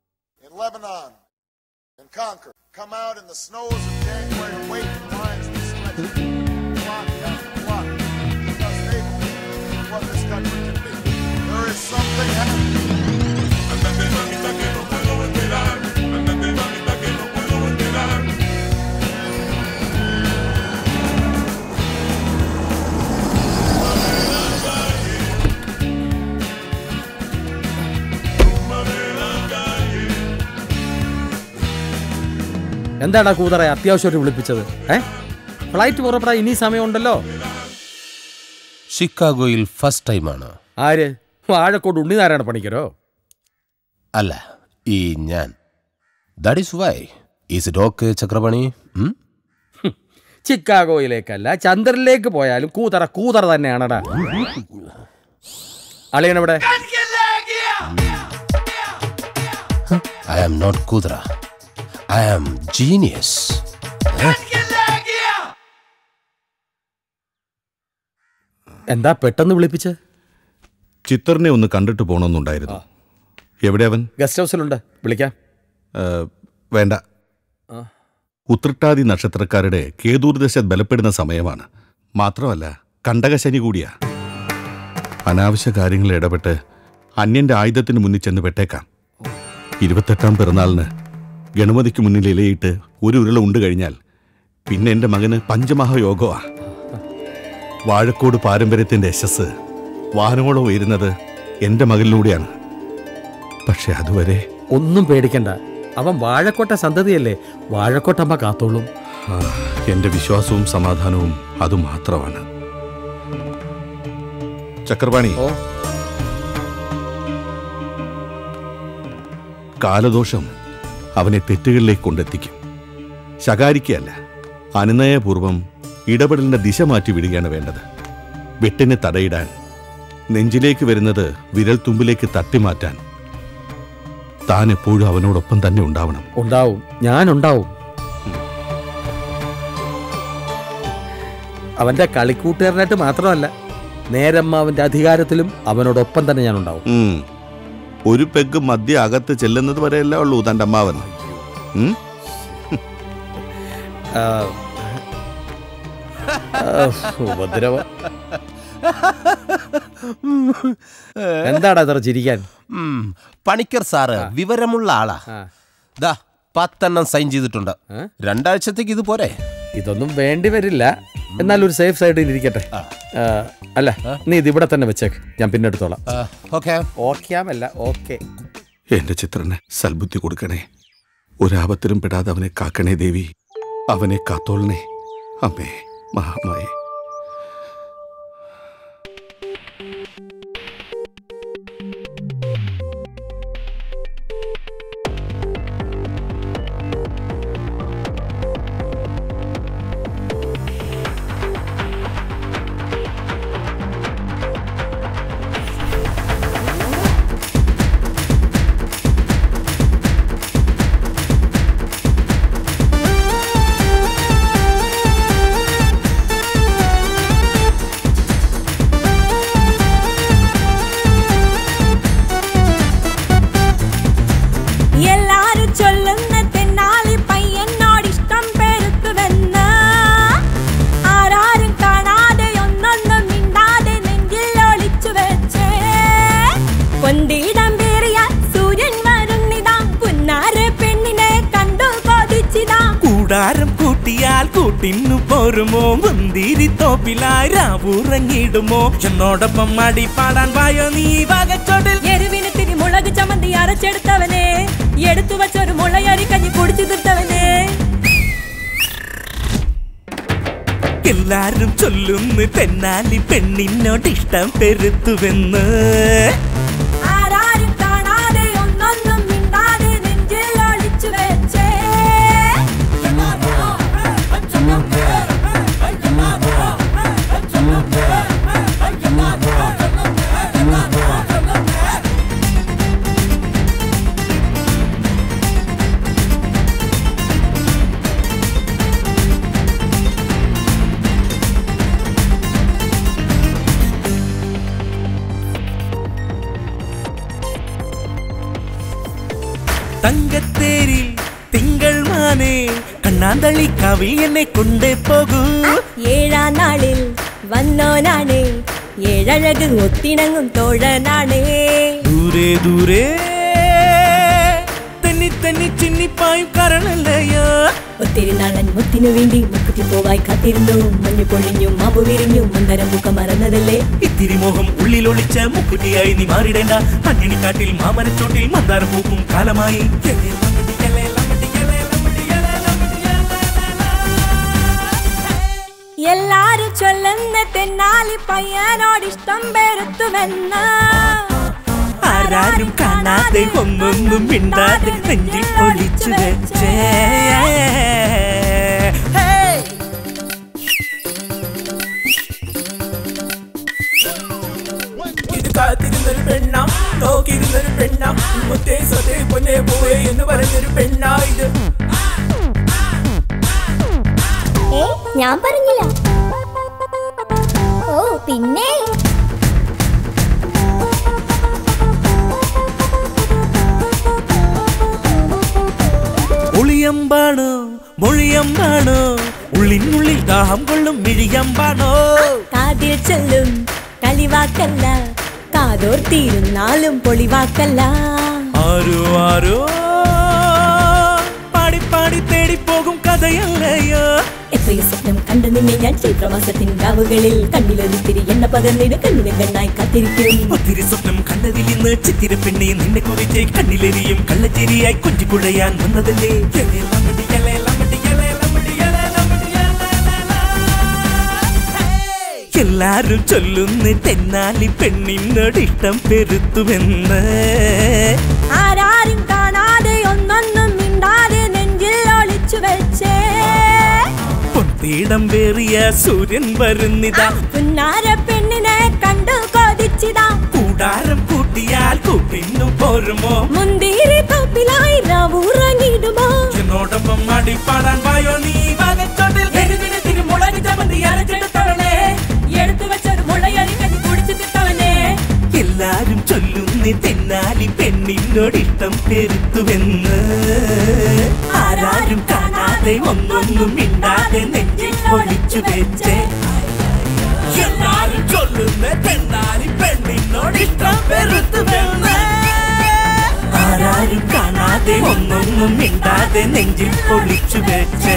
in Lebanon and conquer. Come out in the snows of January and wait for lions to എന്താടാ കൂതറ അത്യാവശ്യമായിട്ട് വിളിപ്പിച്ചത് ഏ ഫ്ലൈറ്റ് പുറപ്പെടാൻ ഇനി സമയമുണ്ടല്ലോ ഷിക്കാഗോയിൽ ഫസ്റ്റ് ടൈമാണ് ആര് വാഴക്കോട് ഉണ്ണിനാരായണ പണിക്കരോ അല്ല ഈ ഞാൻ that is why is it okay Chakrapani ഉം? ചിക്കാഗോയിലേക്കല്ല ചന്ദ്രനിലേക്ക് പോയാലും കൂതറ കൂതറ തന്നെയാണടാ അളിയനെവിടെ ഐ ആം നോട്ട് കുതിര ഐ ആം ജീനിയസ് എന്താ പെട്ടെന്ന് വിളിപ്പിച്ച് ചിത്തറിനെ ഒന്ന് കണ്ടിട്ട് പോകണമെന്നുണ്ടായിരുന്നു എവിടെ അവൻ ഗസ്റ്റ് ഹൗസിലുണ്ട് വിളിക്കാം ഏ, വേണ്ട ആ. ഉത്രട്ടാതി നക്ഷത്രക്കാരുടെ കേതൂർദശ ബലപ്പെടുന്ന സമയമാണ് മാത്രമല്ല കണ്ടകശനി കൂടിയാ അനാവശ്യ കാര്യങ്ങളിൽ ഇടപെട്ട് അന്യന്റെ ആയുധത്തിന് മുന്നിൽ ചെന്ന് പെട്ടേക്കാം ഇരുപത്തെട്ടാം പിറന്നാളിന് ഗണപതിക്ക് മുന്നിൽ ഇലയിട്ട് ഒരു ഉരുള ഉണ്ട് കഴിഞ്ഞാൽ പിന്നെ എൻ്റെ മകന് പഞ്ചമഹായോഗമാ വാഴക്കോട് പാരമ്പര്യത്തിൻ്റെ യശസ് വാനോളം ഉയരുന്നത് എൻ്റെ മകനിലൂടെയാണ് പക്ഷെ അതുവരെ ഒന്നും പേടിക്കണ്ട അവൻ വാഴക്കോട്ട സന്തതിയല്ലേ വാഴക്കോട്ടമ്മ കാത്തോളും ആ, എന്റെ വിശ്വാസവും സമാധാനവും അത് മാത്രമാണ് ചക്രപാണി കാലദോഷം അവനെ തെറ്റുകളിലേക്ക് കൊണ്ടെത്തിക്കും ശകാരിക്കല്ല അനുനയപൂർവം ഇടപെടലിന്റെ ദിശ മാറ്റി വിടുകയാണ് വേണ്ടത് വെട്ടിനെ തടയിടാൻ നെഞ്ചിലേക്ക് വരുന്നത് വിരൽ തുമ്പിലേക്ക് തട്ടിമാറ്റാൻ താൻ എപ്പോഴും അവനോടൊപ്പം തന്നെ ഉണ്ടാവണം ഉണ്ടാവും ഞാൻ ഉണ്ടാവും അവന്റെ കളിക്കൂട്ടുകാരനായിട്ട് മാത്രമല്ല നേരമ്മാവന്റെ അധികാരത്തിലും അവനോടൊപ്പം തന്നെ ഞാൻ ഉണ്ടാവും ഉം. ഒരു പെഗ് മദ്യ അകത്ത് ചെല്ലുന്നത് വരെയല്ലേ ഉള്ളൂ തന്റെ അമ്മാവൻ ഉം? ആ, ആ, ഉപദ്രവ എന്താടാ ഇത്ര ചിരിക്കാൻ ഉം. പണിക്കർ സാറ് വിവരമുള്ള ആളാ ദാ പത്തെണ്ണം സൈൻ ചെയ്തിട്ടുണ്ട് രണ്ടാഴ്ചത്തേക്ക് ഇത് പോരെ ഇതൊന്നും വേണ്ടി വരില്ല എന്നാൽ ഒരു സേഫ് സൈഡിൽ ഇരിക്കട്ടെ ആ, അല്ല നീ ഇത് ഇവിടെ തന്നെ വെച്ചേക്ക് ഞാൻ പിന്നെ എടുത്തോളാം ഓക്കെ ഓക്കെയാമല്ല ഓക്കെ എന്റെ ചിത്രന് സൽബുദ്ധി കൊടുക്കണേ ഒരാപത്തിലും പെടാതെ അവനെ കാക്കണേ ദേവി അവനെ കാത്തോളണേ അമ്മേ മഹാമായേ എല്ലാരും ചൊല്ലുന്ന തെന്നാലി പയ്യനോട് ഇഷ്ടം പെരുത്തുവെന്ന് ആരാരും കാണാതെ ഒന്നൊന്നും മിണ്ടാതെ നെഞ്ചിൽ ഒളിച്ചു വെച്ചേ കൊണ്ടിടം പേറിയ സൂര്യൻ വരുന്നിതാ പുന്നാര പെണ്ണിനെ കണ്ടു കൊതിച്ചിതാ കൂടാരം കൂട്ടിയാൽ കൂട്ടിന്നു പോരുമോ മുന്തിരി തോപ്പിലായി രാവുറങ്ങിടുമോ എന്നോടൊപ്പം അടി പാടാൻ വായോ നീ വകച്ചോട്ടിൽ എരുവിന് തിരി മുളക് ചമ്മന്തി അരച്ചെടുത്തവനെ എടുത്തു വച്ചൊരു മുളയരി കഞ്ഞി കുടിച്ചു തീർത്തവനെ എല്ലാരും ചൊല്ലുന്നു തെന്നാലി പെണ്ണിനോട് ഇഷ്ടം പെരുത്തുവെന്ന് ആരാരും കാണാതെ ഒന്നൊന്നും മിണ്ടാതെ നെഞ്ചിൽ ഒളിച്ചു വെച്ചേ തങ്കത്തേരിൽ തിങ്കൾ മാനേ കണ്ണ വണ്ണാന്തളി കവിൽ എന്നെ കൊണ്ടേ പോകൂ ഏഴാം നാളിൽ വന്നോനാണ് ഏഴഴക് ഒത്തിണങ്ങും തോഴനാണ് ദൂരെ ദൂരെ തെന്നി തെന്നി ചിന്നിപ്പായും കരണല്ലയോ ഒത്തിരി നാളൻ മുത്തിനു വേണ്ടി മുക്കുത്തി പോവായി കാത്തിരുന്നു മഞ്ഞു പൊഴിഞ്ഞു മാമ്പു വിരിഞ്ഞു മന്ദരം മുഖം മറന്നതല്ലേ ഇത്തിരി മോഹം ഉള്ളിലൊളിച്ച മുക്കുറ്റിയായി നീ മാറിടേണ്ട മഞ്ഞണിക്കാട്ടിൽ മാമരച്ചോട്ടിൽ മന്ദാരം പൂക്കും കാലമായി എല്ലാരും ചൊല്ലുന്ന തെന്നാലി പയ്യനോട് ഇഷ്ടം പെരുത്തുമെന്ന് ആരാരും കാണാതെ ഒന്നൊന്നും മിണ്ടാതെ നെഞ്ചിൽ ഒളിച്ചു വെച്ചേ ഇത് കാത്തിരുന്നൊരു പെണ്ണ നോക്കിയിരുന്നൊരു പെണ്ണ മുത്തേ സ്വതേ പൊന്നേ പോവേ എന്ന് പറഞ്ഞൊരു പെണ്ണ ഇത് ഏ ഞാൻ പറഞ്ഞില്ല ഓ പിന്നെ ഒളിയമ്പാണോ മൊഴിയമ്പാണോ ഉള്ളിനുള്ളിൽ ദാഹം കൊള്ളും മിഴിയമ്പാണോ കാതിൽ ചെല്ലും കളിവാക്കല്ല കാതോർത്തിരുന്നാലും പൊളിവാക്കല്ല ആരോ ആരോ പാടി പാടി തേടി പോകും കഥയല്ലയോ എത്രയോ സ്വപ്നം കണ്ടു നിന്നെ ഞാൻ ചൈത്രമാസത്തിൻ രാവുകളിൽ കണ്ണിലൊരിത്തിരി എണ്ണ പകർന്നിട് കണ്ണിന് കണ്ണായി കാത്തിരിക്കും ഒത്തിരി സ്വപ്നം കണ്ടതിൽ ഇന്ന് ചിത്തിര പെണ്ണെ നിന്നെ കുറിച്ച് കണ്ണിലെരിയും കള്ളച്ചേരിയായി കൊഞ്ചിക്കുഴയാൻ വന്നതല്ലേ എലേ ലമ്മടി, എലേ ലമ്മടി, എലേ ലമ്മടി, എലേ ലമ്മടി, എലേ ലമ്മടി. എല്ലാരും ചൊല്ലുന്ന തെന്നാലി പെണ്ണിനോട് ഇഷ്ടം പെരുത്തുമെന്ന് ആരാരും കാണാതെ ഒന്നൊന്നും മിണ്ടാതെ നെഞ്ചിൽ ഒളിച്ചു വെച്ചേ പൊന്തീടം വേറിയ സൂര്യൻ വരുന്നിതാ പുന്നാര പെണ്ണിനെ കണ്ടു കൊതിച്ചിതാ കൂടാരം കൂട്ടിയാൽ കൂട്ടിന്നു പോരുമോ മുന്തിരി തോപ്പിലായി റാവൂറങ്ങിടുമോ എന്നോടൊപ്പം അടിപ്പാടാൻ വായോ നീ വാഗച്ചോട്ടിൽ മുളക് ചമ്മന്തി അരച്ചെടുത്തവനെ എടുത്തു വെച്ചൊരു മുളയരി കഞ്ഞി കുടിച്ചു തിത്തവനെ എല്ലാരും ചൊല്ലുന്ന തെന്നാലി പെണ്ണിനോട് ഇഷ്ടം പെരുത്തുവെന്ന് ആരാരും കാണാതെ ഒന്നൊന്നും മിണ്ടാതെ നെഞ്ചിൽ ഒളിച്ചു വെച്ചേ എല്ലാരും ചൊല്ലുന്ന തെന്നാലി പെണ്ണിനോട് ഇഷ്ടം പെരുത്തുവെന്ന് ആരാരും കാണാതെ ഒന്നൊന്നും മിണ്ടാതെ നെഞ്ചിൽ ഒളിച്ചു വെച്ചേ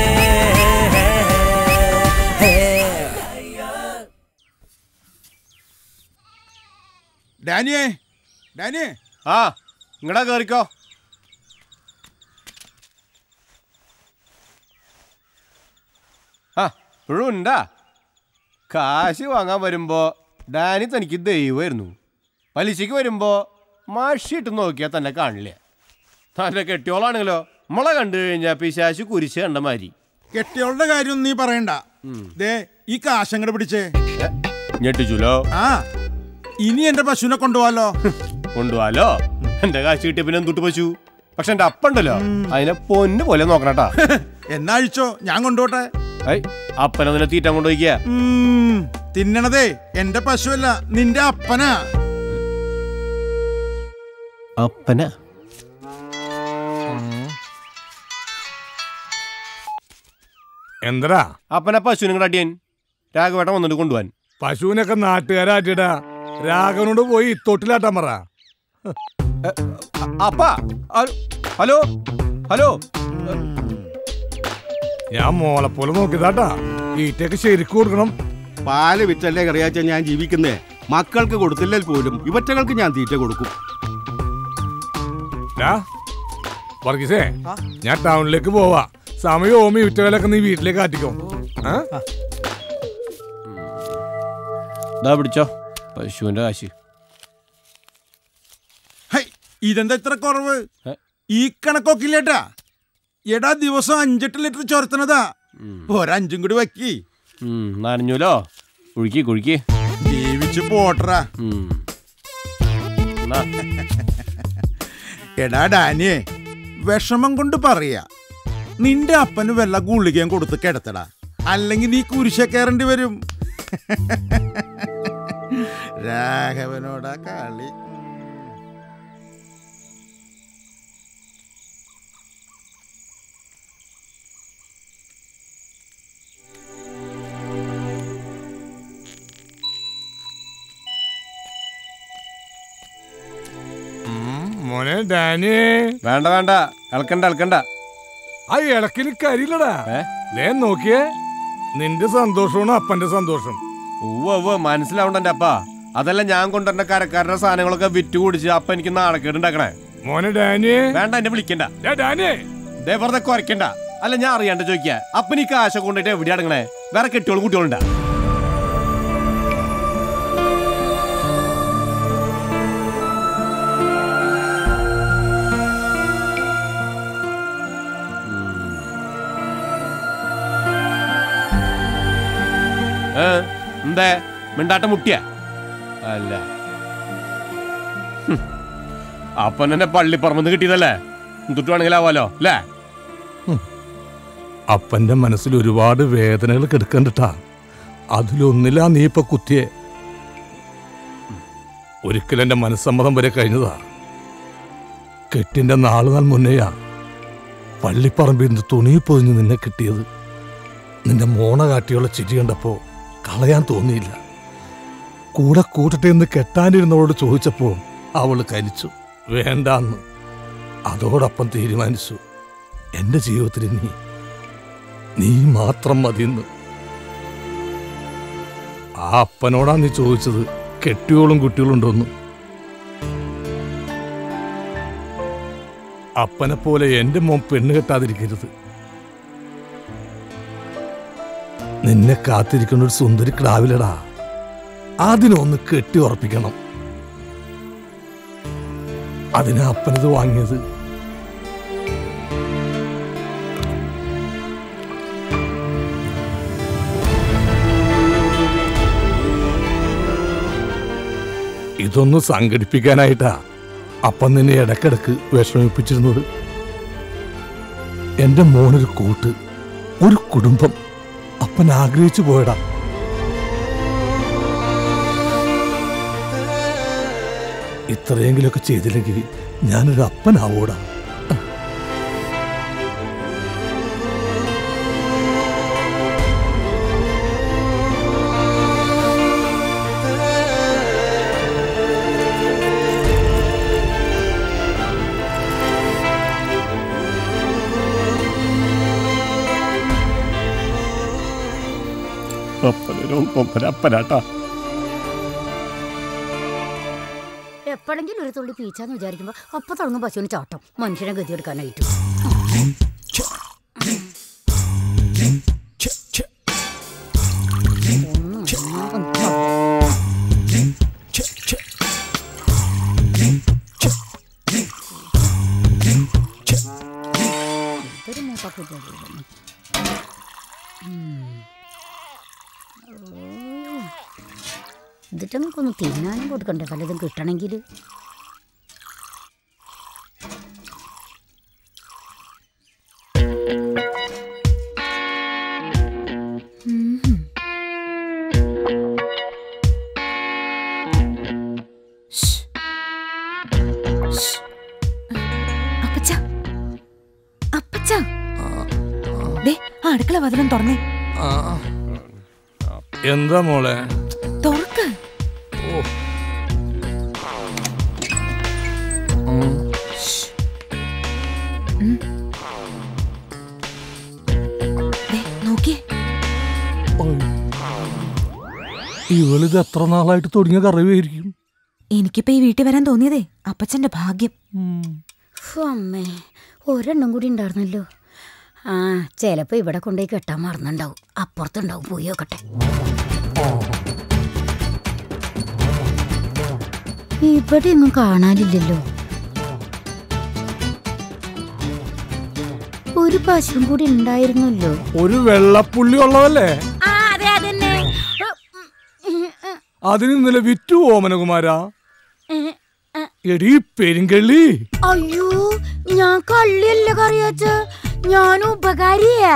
ഡാനിയേ ഡാനിയേ ആ ഇങ്ങടാ കേറിക്കോ ആ ഇപ്പോഴും ഉണ്ടാ കാശ് വാങ്ങാൻ വരുമ്പോ ഡാനി തനിക്ക് ദൈവമായിരുന്നു പലിശയ്ക്ക് വരുമ്പോ മഷിട്ട് നോക്കിയാൽ തന്നെ കാണില്ല തന്റെ കെട്ടിയോളാണെങ്കിലോ മുള കണ്ടു കഴിഞ്ഞാൽ പിശാശ് കുരിശ് കണ്ട മാതിരി കെട്ടിയോളുടെ കാര്യം നീ പറയണ്ട ദേ ഈ കാശങ്ങടെ പിടിച്ചേ ഞെട്ടിച്ചുലോ ആ ഇനി എന്റെ പശുവിനെ കൊണ്ടുപോവാലോ കൊണ്ടുപോവാലോ എന്റെ കാശ് കിട്ടിയ പിന്നെ എന്തുട്ട് പശു പക്ഷെ എന്റെ അപ്പുണ്ടല്ലോ അതിനെ പൊന്നു പോലെ നോക്കണട്ടാ എന്നാ അഴിച്ചോ ഞാൻ കൊണ്ടുപോട്ടെ ഐ അപ്പനതിനെ തീറ്റാൻ കൊണ്ടുപോയിക്കാ ഉം, തിന്നണതേ എന്റെ പശുവല്ല നിന്റെ അപ്പനാ അപ്പന എന്തടാ അപ്പനെ പശുവിനെ കൂടെ അടിയൻ രാഘവേട്ടൻ വന്നിട്ട് കൊണ്ടുപോവാൻ പശുവിനൊക്കെ നാട്ടുകാരാറ്റിടാ രാഘവനോട് പോയി തൊട്ടിലാട്ടാൻ പറ അപ്പ ഹലോ ഹലോ ഞാൻ മോളെ പോലെ നോക്കിയതാട്ടാ ഈറ്റയൊക്കെ ശരിക്കും കൊടുക്കണം പാല് വിറ്റല്ലേ കറിയാച്ച ഞാൻ ജീവിക്കുന്നേ മക്കൾക്ക് കൊടുത്തില്ലെങ്കിൽ പോലും ഇവറ്റകൾക്ക് ഞാൻ തീറ്റ കൊടുക്കും ഡാ, വർഗീസേ ഞാൻ ടൗണിലേക്ക് പോവാ സമയം ഓമി വിറ്റകളൊക്കെ നീ വീട്ടിലേക്ക് ആറ്റിക്കോ ആ? ഇതാ പിടിച്ചോ പശുവിന്റെ കാശ് ഹൈ, ഇതെന്താ ഇത്ര കുറവ് ഈ കണക്കൊക്കില്ലേട്ടാ എടാ ദിവസം അഞ്ചെട്ട് ലിറ്റർ ചൊരത്തണതാ ഒരഞ്ചും കൂടി വയ്ക്കി ഉം, നനഞ്ഞൂലോ കുഴിക്ക് കുഴിക്ക് ജീവിച്ച് പോട്ടറാ എടാ ഡാനിയെ വിഷമം കൊണ്ട് പറയാ നിന്റെ അപ്പന് വല്ല ഗുളികയും കൊടുത്ത് കിടത്തടാ അല്ലെങ്കിൽ നീ കുരിശ കയറേണ്ടി വരും രാഘവനോടാ കളി മോനെ ഡാനി വേണ്ട വേണ്ട ഇളക്കണ്ട ഇളക്കണ്ട ആ ഇളക്കിന് കരിയില്ലടാ ദേ നോക്കിയേ നിന്റെ സന്തോഷമാണ് അപ്പന്റെ സന്തോഷം ഉവ്വ് ഉവ്വ് മനസ്സിലാവണ്ട എന്റെ അപ്പ അതല്ല ഞാൻ കൊണ്ടുവരുന്ന കരക്കാരുടെ സാധനങ്ങളൊക്കെ വിറ്റ് കുടിച്ച് അപ്പ എനിക്ക് നാണക്കേട് ഉണ്ടാക്കണേ മോനെ ഡാനി വേണ്ട എന്നെ വിളിക്കണ്ട ഡാനി ദേ വെറുതെ കുറയ്ക്കണ്ട അല്ല ഞാൻ അറിയാണ്ട് ചോദിക്കാ അപ്പൻ ഈ കാശ കൊണ്ടിട്ട് എവിടെ അടങ്ങണേ വേറെ കെട്ടിയോളും കുട്ടികളുണ്ടാ ഏ എന്തേ മിണ്ടാട്ട മുട്ടിയ അല്ല ഹും. അപ്പൻ എന്നെ പള്ളിപ്പറമ്പെന്ന് കിട്ടിയതല്ലേ എന്തുട്ട് വേണമെങ്കിലാവാലോ അല്ലേ അപ്പന്റെ മനസ്സിൽ ഒരുപാട് വേദനകൾ കിടക്കണ്ടിട്ടാ അതിലൊന്നിലാ നീ ഇപ്പൊ കുത്തിയെ ഒരിക്കൽ എന്റെ മനസ്സമ്മതം വരെ കഴിഞ്ഞതാ കെട്ടിന്റെ നാല് നാൾ മുന്നെയാ പള്ളിപ്പറമ്പിൽ നിന്ന് തുണി പൊതിഞ്ഞ് നിന്നെ കിട്ടിയത് നിന്റെ മോണ കാട്ടിയുള്ള ചിരി കണ്ടപ്പോ കളയാൻ തോന്നിയില്ല കൂടെ കൂട്ടട്ടെ എന്ന് കെട്ടാനിരുന്നവളോട് ചോദിച്ചപ്പോ അവള് കരിച്ചു വേണ്ടാന്ന് അതോടൊപ്പം തീരുമാനിച്ചു എന്റെ ജീവിതത്തിൽ നീ നീ മാത്രം മതിയെന്ന് ആ അപ്പനോടാ നീ ചോദിച്ചത് കെട്ടിയോളും കുട്ടികളുണ്ടോന്ന് അപ്പനെ പോലെ എന്റെ മോൻ പെണ്ണ് കെട്ടാതിരിക്കരുത് നിന്നെ കാത്തിരിക്കുന്ന ഒരു സുന്ദരി ക്രാവിലടാ അതിനൊന്ന് കെട്ടി ഉറപ്പിക്കണം അതിനാ അപ്പനത് വാങ്ങിയത് ഇതൊന്ന് സംഘടിപ്പിക്കാനായിട്ടാ അപ്പം നിന്നെ ഇടക്കിടക്ക് വിഷമിപ്പിച്ചിരുന്നത് എന്റെ മോനൊരു കൂട്ട് ഒരു കുടുംബം അപ്പൻ ആഗ്രഹിച്ചു പോയടാ ഇത്രയെങ്കിലൊക്കെ ചെയ്തില്ലെങ്കിൽ ഞാനൊരു അപ്പനാവൂടാ അപ്പനൊരു അപ്പനാട്ടാ എപ്പോഴെങ്കിലും ഒരു തുള്ളി പീച്ചാന്ന് വിചാരിക്കുമ്പോ അപ്പൊ തുടങ്ങും പശുവിന് ചാട്ടം മനുഷ്യനെ ഗതി എടുക്കാനായിട്ട് ഇതൊരു മൂപ്പാക്ക് വിചാരിക്കുന്നു. ഉം. ഓ. ഇതിട്ട് നമുക്കൊന്ന് തിന്നാനും കൊടുക്കണ്ടേ പലതും കിട്ടണമെങ്കിൽ അപ്പച്ച അപ്പച്ച ദേ ആ അടുക്കള വതിലും തുറന്നേ എന്താ മോളെ തുറക്ക് ഉം. ദേ, നോക്കിയേ ഇവളിത് എത്ര നാളായിട്ട് തുടങ്ങിയ കറിവായിരിക്കും എനിക്കിപ്പോ ഈ വീട്ടിൽ വരാൻ തോന്നിയതേ അപ്പച്ചന്റെ ഭാഗ്യം ഫു, അമ്മേ ഒരെണ്ണം കൂടി ഉണ്ടായിരുന്നല്ലോ ആ ചിലപ്പോ ഇവിടെ കൊണ്ടുപോയി കെട്ടാൻ മറന്നുണ്ടാവും അപ്പുറത്തുണ്ടാവും പോയി നോക്കട്ടെ ഇവിടെ ഒന്നും കാണാനില്ലല്ലോ ഒരു പശുവും കൂടി ഉണ്ടായിരുന്നല്ലോ ഒരു വെള്ളപ്പുള്ളി ഉള്ളതല്ലേ ആ അതെ അതന്നെ അതിന് ഇന്നലെ വിറ്റു ഓമനകുമാരാ എടീ പെരുങ്കള്ളി അയ്യോ ഞാൻ കള്ളിയല്ല കറിയാച്ച ഞാൻ ഉപകാരിയാ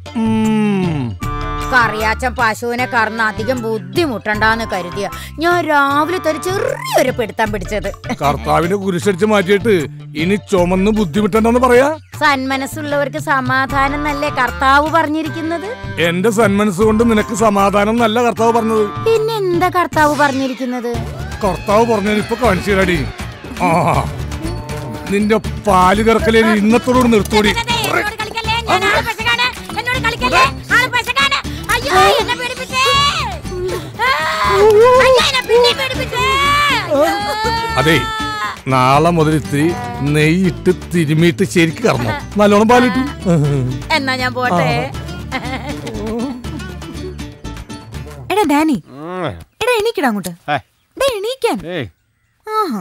കറിയാച്ചൻ പശുവിനെ കറന്ന് അധികം ബുദ്ധിമുട്ടണ്ടാന്ന് കരുതിയ ഞാൻ രാവിലെ തന്നെ ചെറിയൊരു പിടുത്തം പിടിച്ചത് കർത്താവിനെ കുരിശടിച്ച് മാറ്റിയിട്ട് ഇനി ചുമന്ന് ബുദ്ധിമുട്ടുണ്ടെന്ന് പറയാ സന്മനസ്സുള്ളവർക്ക് സമാധാനം എന്നല്ലേ കർത്താവ് പറഞ്ഞിരിക്കുന്നത് എന്റെ സന്മനസ് കൊണ്ട് നിനക്ക് സമാധാനം നല്ല കർത്താവ് പറഞ്ഞത് പിന്നെ എന്താ കർത്താവ് പറഞ്ഞിരിക്കുന്നത് കർത്താവ് പറഞ്ഞത് ഇപ്പൊ കാണിച്ചു തരാടി ആ നിന്റെ പാല് കറക്കലേ ഇന്നത്തോട് നിർത്തോടി അതെ നാളെ മുതൽ ഇത്തിരി നെയ്യിട്ട് തിരുമിയിട്ട് ശരിക്ക് കറന്നു നല്ലോണം പാലിട്ടു എന്നാ ഞാൻ പോട്ടെ എടാ ഡാനി എടാ എണീക്കടാ അങ്ങോട്ട് ഹേ. ഡാ എണീക്കാൻ ഏയ് ആഹാ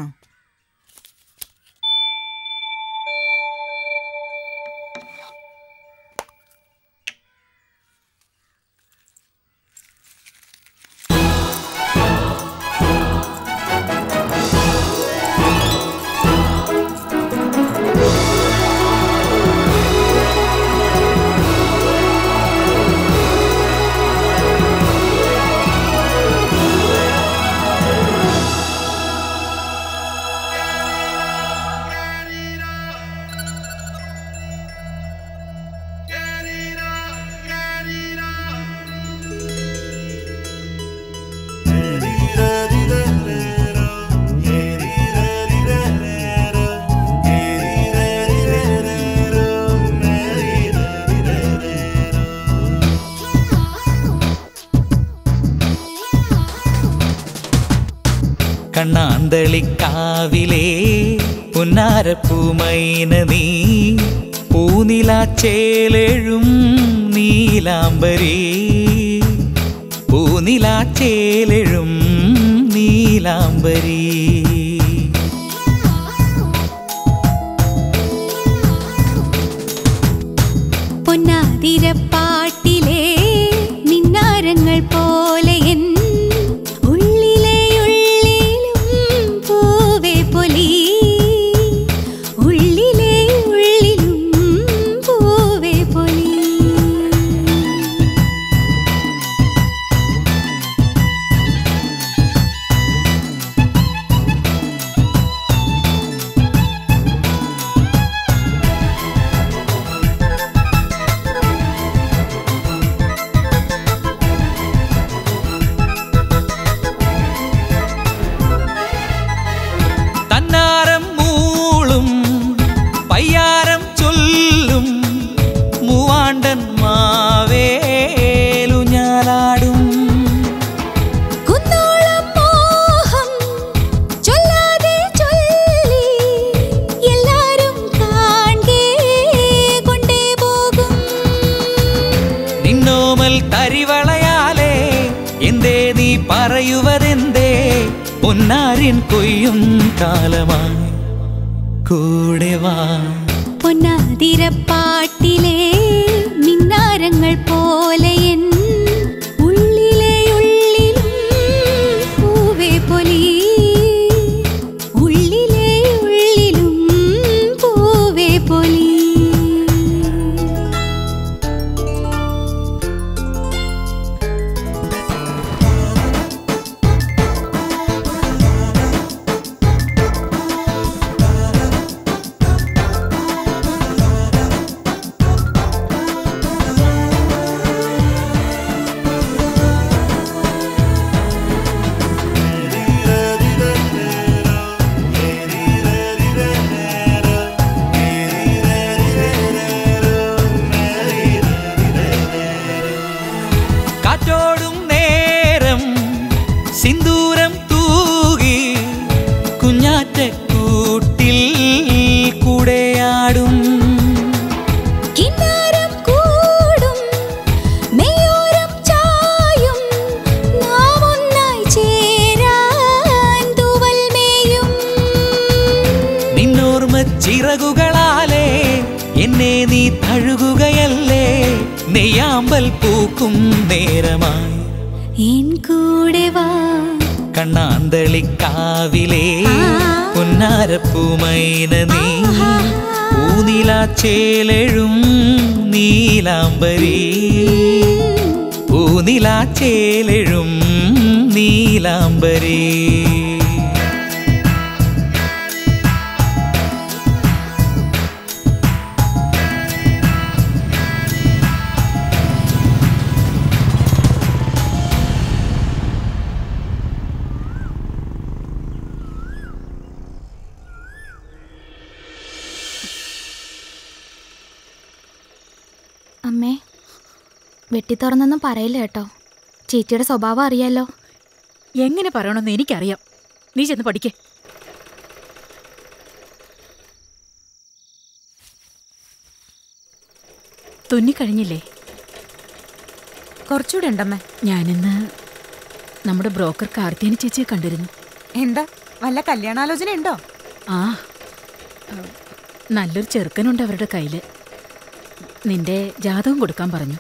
കണ്ണാന്തളിക്കാവിലെ പുന്നാരപ്പൂമൈന നീ പൂനിലാച്ചേലെഴും നീലാംബരി പൂനിലാച്ചേലെഴും നീലാംബരി പൊന്നാതിരപ്പാട്ടിലെ മിന്നാരങ്ങൾ പോലെ എൻ ഉള്ളിലെ ഉള്ളിലും പൂവേ പൊലി ഉള്ളിലെ ഉള്ളിലും പൂവേ പൊലി തന്നാരം മൂളും പയ്യാരം ചൊല്ലും മൂവാണ്ടൻ മാവേലു ഞാലാടും കുന്നോളം മോഹം ചൊല്ലാതെ ചൊല്ലി എല്ലാരും കാൺകേ കൊണ്ടേ പോകും നിന്നോമൽ തരിവളയാലേ എന്തേ നീ പറയുവതെന്തേ പൊന്നാരിൻ കൊയ്യും കാലമായി കൂടെ വാ പൊന്നാതിരപ്പാട്ടിലെ മിന്നാരങ്ങൾ പോലെ എൻ ഉള്ളിലെ ഉള്ളിലും പൂവേ പൊലി ഉള്ളിലെ ഉള്ളിലും പൂവേ പൊലി കാറ്റോടും നേരം സിന്ദൂരം തൂകി കുഞ്ഞാറ്റക്കൂട്ടിൽ കൂടെയാടും കിന്നാരം കൂടും മെയ്യോരം ചായും നാം ഒന്നായി ചേരാൻ തൂവൽ മേയും നിന്നോർമ്മ ചിറകുകളാലേ എന്നെ നീ തഴുകുകയല്ലേ നെയ്യാമ്പൽ പൂക്കും നേരമായി എൻ കൂടെ വാ കണ്ണാന്തളിക്കാവിലെ പുന്നാരപ്പൂമൈന നീ പൂനിലാച്ചേലെഴും നീലാംബരി പൂനിലാച്ചേലെഴും നീലാംബരി വെട്ടിത്തുറന്നൊന്നും പറയില്ല കേട്ടോ ചേച്ചിയുടെ സ്വഭാവം അറിയാലോ എങ്ങനെ പറയണമെന്ന് എനിക്കറിയാം നീ ചെന്ന് പഠിക്കേ തുന്നിക്കഴിഞ്ഞില്ലേ കുറച്ചുകൂടെ ഉണ്ടമ്മേ ഞാനിന്ന് നമ്മുടെ ബ്രോക്കർ കാർത്തിയനി ചേച്ചിയെ കണ്ടിരുന്നു എന്താ വല്ല കല്യാണാലോചന ഉണ്ടോ ആ ഏഹ്, നല്ലൊരു ചെറുക്കനുണ്ട് അവരുടെ കയ്യില് നിന്റെ ജാതകം കൊടുക്കാൻ പറഞ്ഞു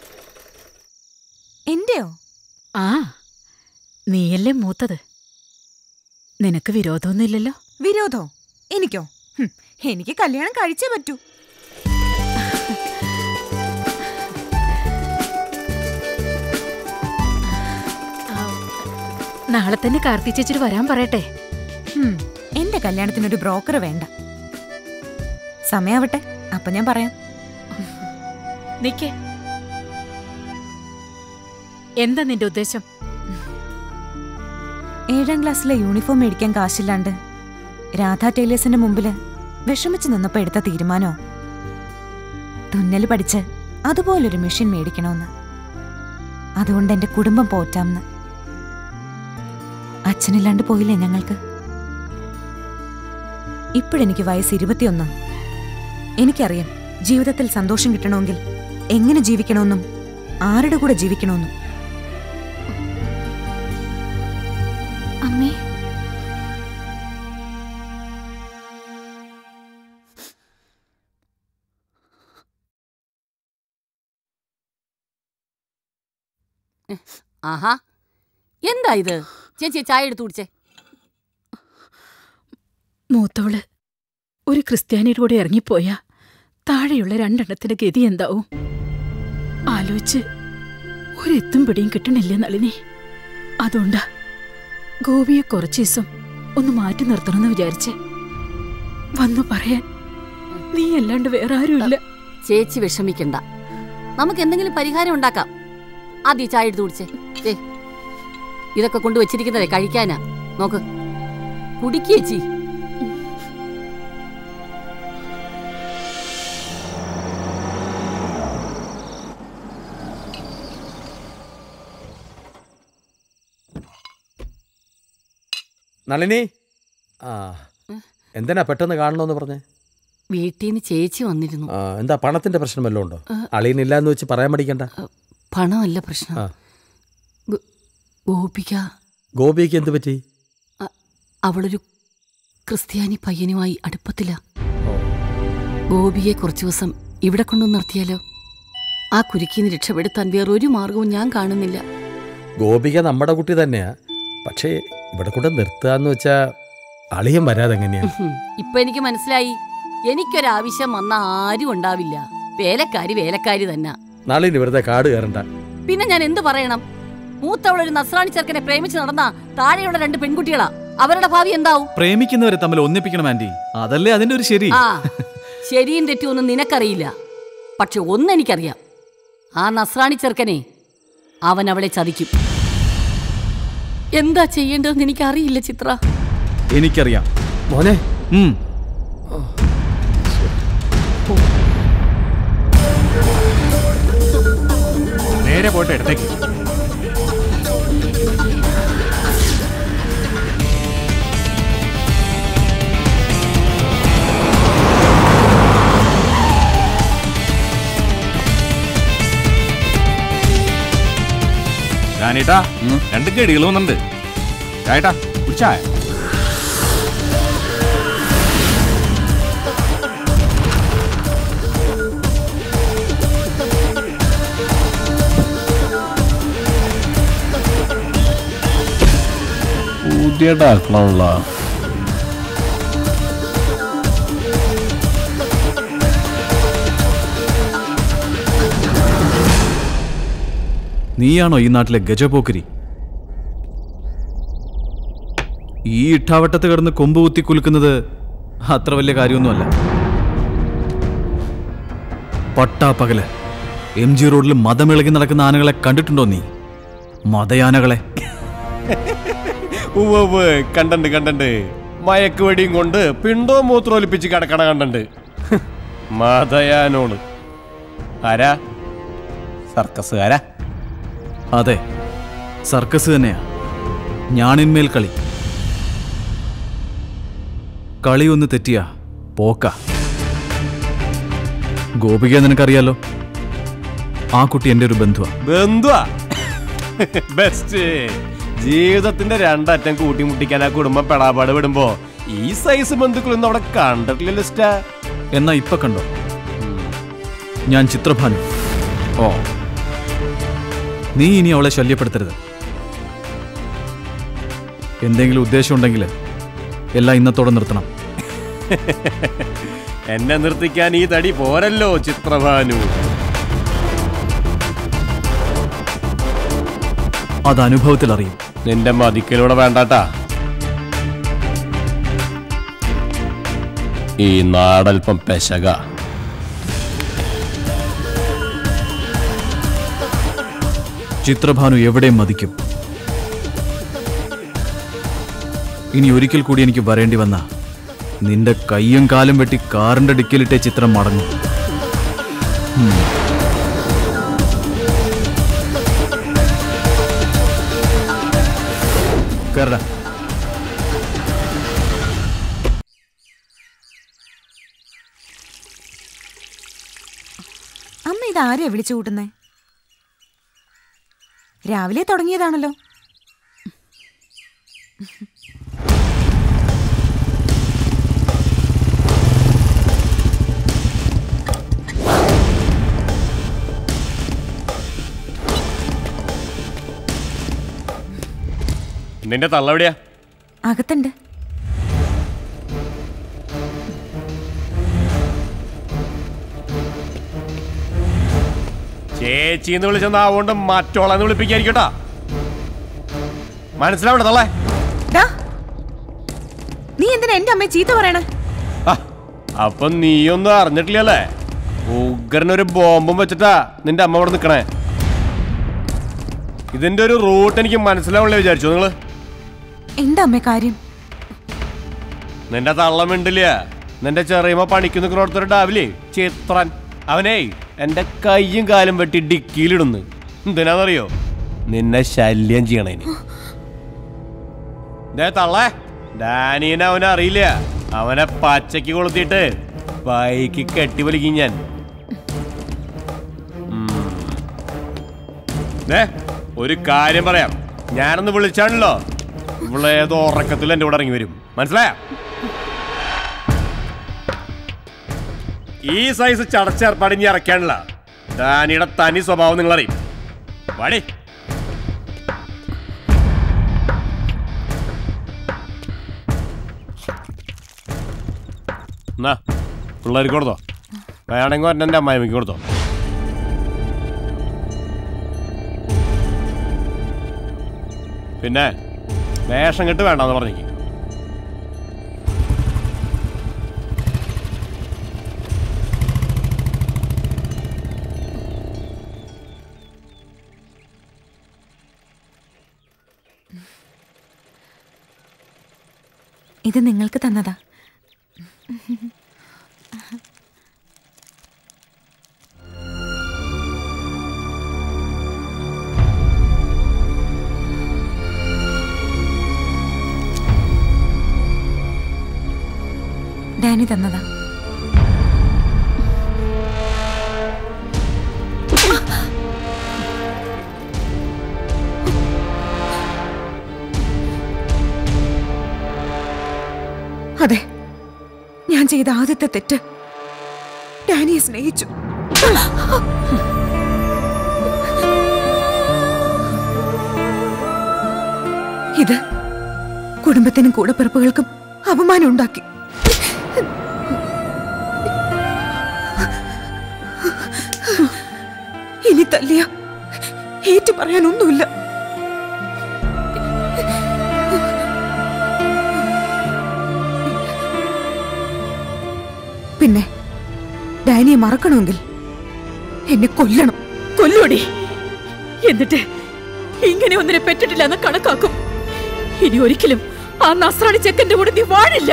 എന്റെയോ ആ നീയല്ലേ മൂത്തത് നിനക്ക് വിരോധമൊന്നുമില്ലല്ലോ വിരോധോ എനിക്കോ ഹും, എനിക്ക് കല്യാണം കഴിച്ചേ പറ്റൂ നാളെ തന്നെ കാർത്തി ചേച്ചിട്ട് വരാൻ പറയട്ടെ ഹും, എന്റെ കല്യാണത്തിനൊരു ബ്രോക്കർ വേണ്ട സമയാവട്ടെ അപ്പൊ ഞാൻ പറയാം നിക്കേ എന്താ നിന്റെ ഉദ്ദേശം ഏഴാം ക്ലാസ്സിലെ യൂണിഫോം മേടിക്കാൻ കാശില്ലാണ്ട് രാധാ ടൈലേഴ്സിന്റെ മുമ്പില് വിഷമിച്ച് നിന്നപ്പോ എടുത്ത തീരുമാനോ തുന്നൽ പഠിച്ച് അതുപോലൊരു മെഷീൻ മേടിക്കണമെന്ന് അതുകൊണ്ട് എന്റെ കുടുംബം പോറ്റാമെന്ന് അച്ഛനില്ലാണ്ട് പോയില്ലേ ഞങ്ങൾക്ക് ഇപ്പോഴെനിക്ക് വയസ്സ് ഇരുപത്തിയൊന്ന് എനിക്കറിയാം ജീവിതത്തിൽ സന്തോഷം കിട്ടണമെങ്കിൽ എങ്ങനെ ജീവിക്കണമെന്നും ആരുടെ കൂടെ ജീവിക്കണമെന്നും അമ്മേ ആഹാ എന്താ ഇത് ചേച്ചി ചായ എടുത്തു കുടിച്ചേ മൂത്തവള് ഒരു ക്രിസ്ത്യാനിയുടെ കൂടെ ഇറങ്ങിപ്പോയാ താഴെയുള്ള രണ്ടെണ്ണത്തിന്റെ ഗതി എന്താവും ആലോചിച്ച് ഒരെത്തും പിടിയും കിട്ടണില്ല നളിനി അതുകൊണ്ടാ ഗോപിയെ കുറച്ച് ദിവസം ഒന്ന് മാറ്റി നിർത്തണമെന്ന് വിചാരിച്ച് വന്നു പറയാൻ നീ അല്ലാണ്ട് വേറെ ആരുമില്ല ചേച്ചി വിഷമിക്കണ്ട നമുക്ക് എന്തെങ്കിലും പരിഹാരം ഉണ്ടാക്കാം ആദ്യം ഈ ചായ എടുത്തു കുടിച്ചേ ദേ, ഇതൊക്കെ കൊണ്ട് വെച്ചിരിക്കുന്നതേ കഴിക്കാനാ നോക്ക് കുടിക്കേച്ചി നളിനി ആ എന്തിനാ പെട്ടെന്ന് കാണണമെന്ന് പറഞ്ഞേ വീട്ടിൽ നിന്ന് ചേച്ചി വന്നിരുന്നു ആ, എന്താ പണത്തിന്റെ പ്രശ്നം വല്ലതും ഉണ്ടോ ആ. അളിയനില്ല എന്ന് വെച്ച് പറയാൻ പഠിക്കണ്ട പണമല്ല പ്രശ്നം ആ. ഗോ- ഗോപിക ഗോപിക്ക് എന്ത് പറ്റി അവളൊരു ക്രിസ്ത്യാനി പയ്യനുമായി അടുപ്പത്തില്ല ഗോപിയെ കുറച്ചു ദിവസം ഇവിടെ കൊണ്ടുവന്ന് നിർത്തിയാലോ ആ കുരുക്കിന്ന് രക്ഷപ്പെടുത്താൻ വേറൊരു മാർഗവും ഞാൻ കാണുന്നില്ല ഗോപിക നമ്മുടെ കുട്ടി തന്നെയാ പക്ഷേ ഇവിടെ കൂടെ നിർത്തുക വെച്ചാ അളിയൻ വരാതെ എങ്ങനെയാ ഉഹും. ഇപ്പൊ എനിക്ക് മനസ്സിലായി എനിക്കൊരാവശ്യം വന്ന ആരും ഉണ്ടാവില്ല വേലക്കാരി വേലക്കാരി തന്നെ നാളിനി വെറുതെ കാട് കയറണ്ട പിന്നെ ഞാൻ എന്ത് പറയണം മൂത്തവളൊരു നസ്രാണി ചെറുക്കനെ പ്രേമിച്ച് നടന്ന താഴെയുള്ള രണ്ട് പെൺകുട്ടികളാ അവരുടെ ഭാവി എന്താവും പ്രേമിക്കുന്നവരെ തമ്മിൽ ഒന്നിപ്പിക്കണം ആന്റി അതല്ലേ അതിന്റെ ഒരു ശരി ആ ശരിയും തെറ്റും ഒന്നും നിനക്കറിയില്ല പക്ഷെ ഒന്നെനിക്കറിയാം ആ നസ്രാണി ചെറുക്കനെ അവൻ അവളെ ചതിക്കും എന്താ ചെയ്യേണ്ടതെന്ന് എനിക്കറിയില്ല ചിത്ര എനിക്കറിയാം മോനെ ഉം. നേരെ പോയിട്ട് ഇടത്തേക്ക് ഞാനേട്ടാ രണ്ട് കെടികൾ വന്നിട്ടുണ്ട് ചായട്ടാ ഒരു ചായ പുതിയ ഡാക്കളുള്ള നീയാണോ ഈ നാട്ടിലെ ഗജപോക്കരി ഈ ഇട്ടാവട്ടത്ത് കിടന്ന് കൊമ്പ് കുത്തി കുലുക്കുന്നത് അത്ര വലിയ കാര്യമൊന്നുമല്ല പട്ടാപ്പകല് എം ജി റോഡിൽ മതമിളകി നടക്കുന്ന ആനകളെ കണ്ടിട്ടുണ്ടോ നീ മതയാനകളെ ഉവ്വ് കണ്ടണ്ട് കണ്ടണ്ട് മയക്ക് വെടിയും കൊണ്ട് പിണ്ടോ മൂത്രം ഒലിപ്പിച്ച് കിടക്കണ കണ്ടണ്ട് മതയാനോള് ആരാ സർക്കസുകാരാ അതെ സർക്കസ് തന്നെയാ ഞാണിന്മേൽ കളി കളി ഒന്ന് തെറ്റിയാ പോക്ക ഗോപിക നിനക്കറിയാലോ ആ കുട്ടി എൻ്റെ ഒരു ബന്ധുവാ ബന്ധുവാ ബെസ്റ്റ് ജീവിതത്തിന്റെ രണ്ടറ്റം കൂട്ടിമുട്ടിക്കാൻ ആ കുടുംബം പെടാപാട് വിടുമ്പോ ഈ സൈസ് ബന്ധുക്കളൊന്നും അവിടെ കണ്ടിട്ടില്ലല്ലോ സ്റ്റാ എന്നാ ഇപ്പൊ കണ്ടോ ഞാൻ ചിത്രഭാനു ഓ നീ ഇനി അവളെ ശല്യപ്പെടുത്തരുത് എന്തെങ്കിലും ഉദ്ദേശമുണ്ടെങ്കിൽ എല്ലാം ഇന്നത്തോടെ നിർത്തണം എന്നെ നിർത്തിക്കാൻ ഈ തടി പോരല്ലോ ചിത്രഭാനു അത് അനുഭവത്തിൽ അറിയും നിന്റെ മതിക്കലൂടെ വേണ്ടാട്ടാ ഈ നാടൽപ്പം പെശക ചിത്രഭാനു എവിടെയും മതിക്കും ഇനി ഒരിക്കൽ കൂടി എനിക്ക് വരേണ്ടി വന്ന നിന്റെ കയ്യും കാലും വെട്ടി കാറിന്റെ ഡിക്കിലിട്ടേ ചിത്രം മടങ്ങും ഉം. കേറടാ അമ്മ ഇതാരെയാ വിളിച്ചു കൂട്ടുന്നേ രാവിലെ തുടങ്ങിയതാണല്ലോ നിന്റെ തള്ളവിടെയാ അകത്തുണ്ട് ചേച്ചി എന്ന് വിളിച്ചെന്നാ അതുകൊണ്ട് മറ്റോളെന്ന് വിളിപ്പിക്കായിരിക്കട്ടാ മനസ്സിലാവണ്ട തള്ളേ ദാ, നീ എന്തിനാ എന്റെ അമ്മയെ ചീത്ത പറയണേ അപ്പൊ നീയൊന്നും അറിഞ്ഞിട്ടില്ലല്ലേ ഉഗ്രനൊരു ബോംബും വെച്ചിട്ടാ നിന്റെ അമ്മ ഇവിടെ നിക്കണേ ഇതിന്റെ ഒരു റൂട്ട് എനിക്ക് മനസ്സിലാവില്ല വിചാരിച്ചു നിങ്ങള് എന്താ അമ്മേ കാര്യം നിന്റെ തള്ള മിണ്ടില്ല നിന്റെ ചെറിയമ്മ പണിക്ക് നിൽക്കുന്നോടത്തൊരു ഡാവിലേ ചിത്രൻ അവനേ എന്റെ കൈയും കാലും വെട്ടി ഡിക്കിയിലിടുന്നു എന്തിനാന്നറിയോ നിന്നെ ശല്യം ചെയ്യണേന് ദേ തള്ളേ ഡാനീനെ അവനെ അറിയില്ല അവനെ പച്ചയ്ക്ക് കൊളുത്തിയിട്ട് ബൈക്ക് കെട്ടി വലിക്കും ഞാൻ ഉം. ദേ ഒരു കാര്യം പറയാം ഞാനൊന്ന് വിളിച്ചാണല്ലോ ഇവളേതോ ഉറക്കത്തിൽ എൻ്റെ കൂടെ ഇറങ്ങി വരും മനസ്സിലായ ഈ സൈസ് ചടച്ചേർപ്പാട് ഇനി ഇറക്കാനുള്ള ഡാനിയുടെ തനി സ്വഭാവം നിങ്ങൾ അറിയും വാടി എന്നാ പിള്ളേർക്ക് കൊടുത്തോ വേണമെങ്കിൽ ഒരെണ്ണം എൻ്റെ അമ്മായിമ്മയ്ക്ക് കൊടുത്തോ പിന്നെ വേഷം കെട്ട് വേണ്ടെന്ന് പറഞ്ഞേക്ക് ഇത് നിങ്ങൾക്ക് തന്നതാ ഡാനി തന്നതാ അതെ ഞാൻ ചെയ്ത ആദ്യത്തെ തെറ്റ് ഡാനിയെ സ്നേഹിച്ചു ഇത് കുടുംബത്തിനും കൂടപ്പിറപ്പുകൾക്കും അപമാനം ഉണ്ടാക്കി ഇനി തല്ലിയ ഏറ്റു പറയാനൊന്നുമില്ല പിന്നെ ഡാനിയെ മറക്കണമെങ്കിൽ എന്നെ കൊല്ലണം കൊല്ലൂടി എന്നിട്ട് ഇങ്ങനെ ഒന്നിനെ പെറ്റിട്ടില്ല എന്ന് കണക്കാക്കും ഇനി ഒരിക്കലും ആ നസ്രാണി ചെക്കന്റെ കൂടെ നീ വാഴില്ല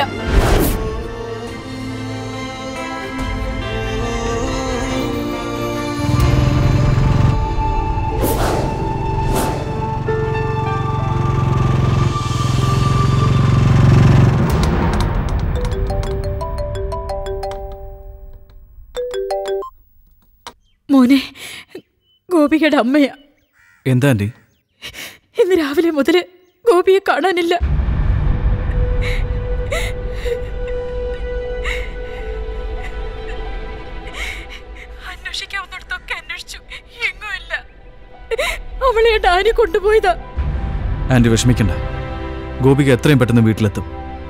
ഗോപികയുടെ അമ്മയാ എന്താ ആന്റി ഇന്ന് രാവിലെ മുതൽ ഗോപിയെ കാണാനില്ല അന്വേഷിക്കാവുന്നിടത്തൊക്കെ അന്വേഷിച്ചു എങ്ങും ഇല്ല അവളെ ഡാനി കൊണ്ടുപോയതാ ആന്റി വിഷമിക്കണ്ട ഗോപിക എത്രയും പെട്ടെന്ന് വീട്ടിലെത്തും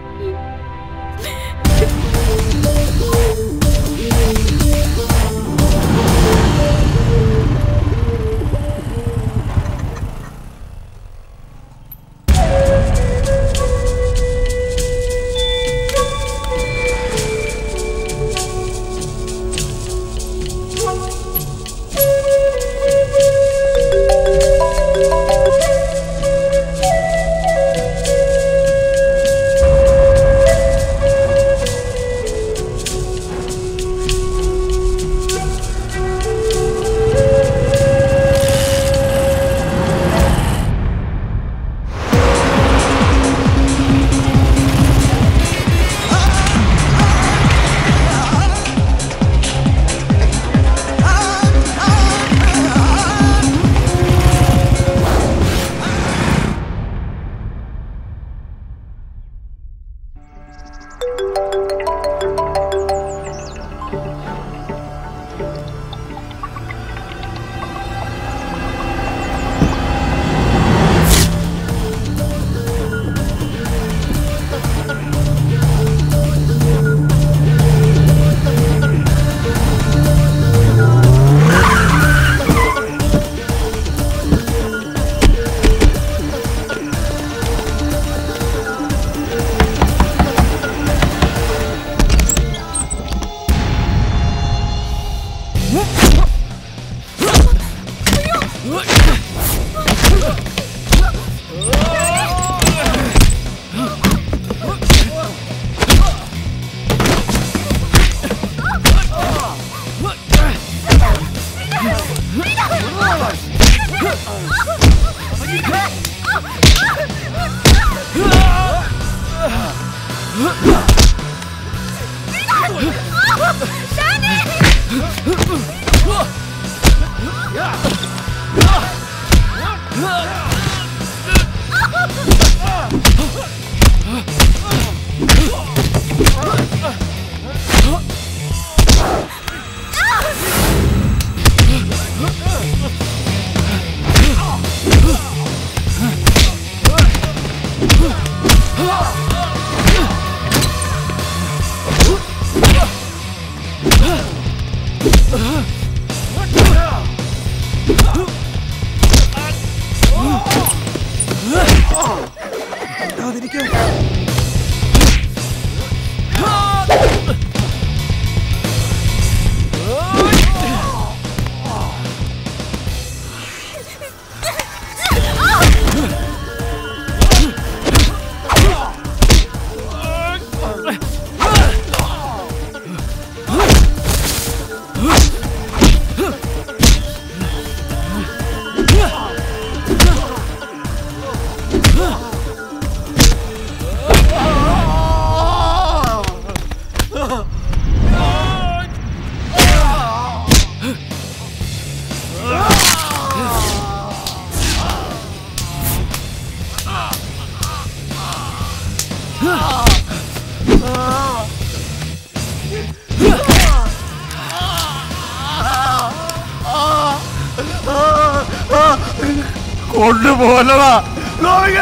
കൊണ്ടുപോലടാ ഗോപിക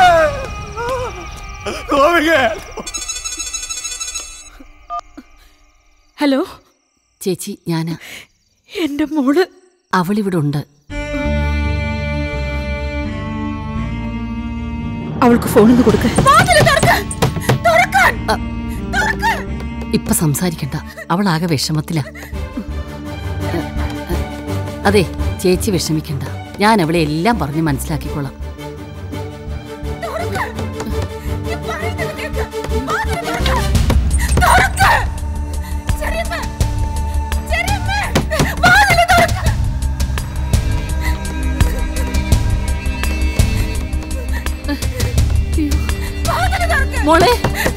ഗോപിക ഹലോ ചേച്ചി ഞാനാ എന്റെ മോള് അവളിവിടെ ഉണ്ട് അവൾക്ക് ഫോണിന്ന് കൊടുക്ക ഇപ്പൊ സംസാരിക്കണ്ട അവൾ ആകെ വിഷമത്തിലാ അതെ ചേച്ചി വിഷമിക്കണ്ട ഞാൻ അവളെ എല്ലാം പറഞ്ഞ് മനസ്സിലാക്കിക്കോളാം മോളെ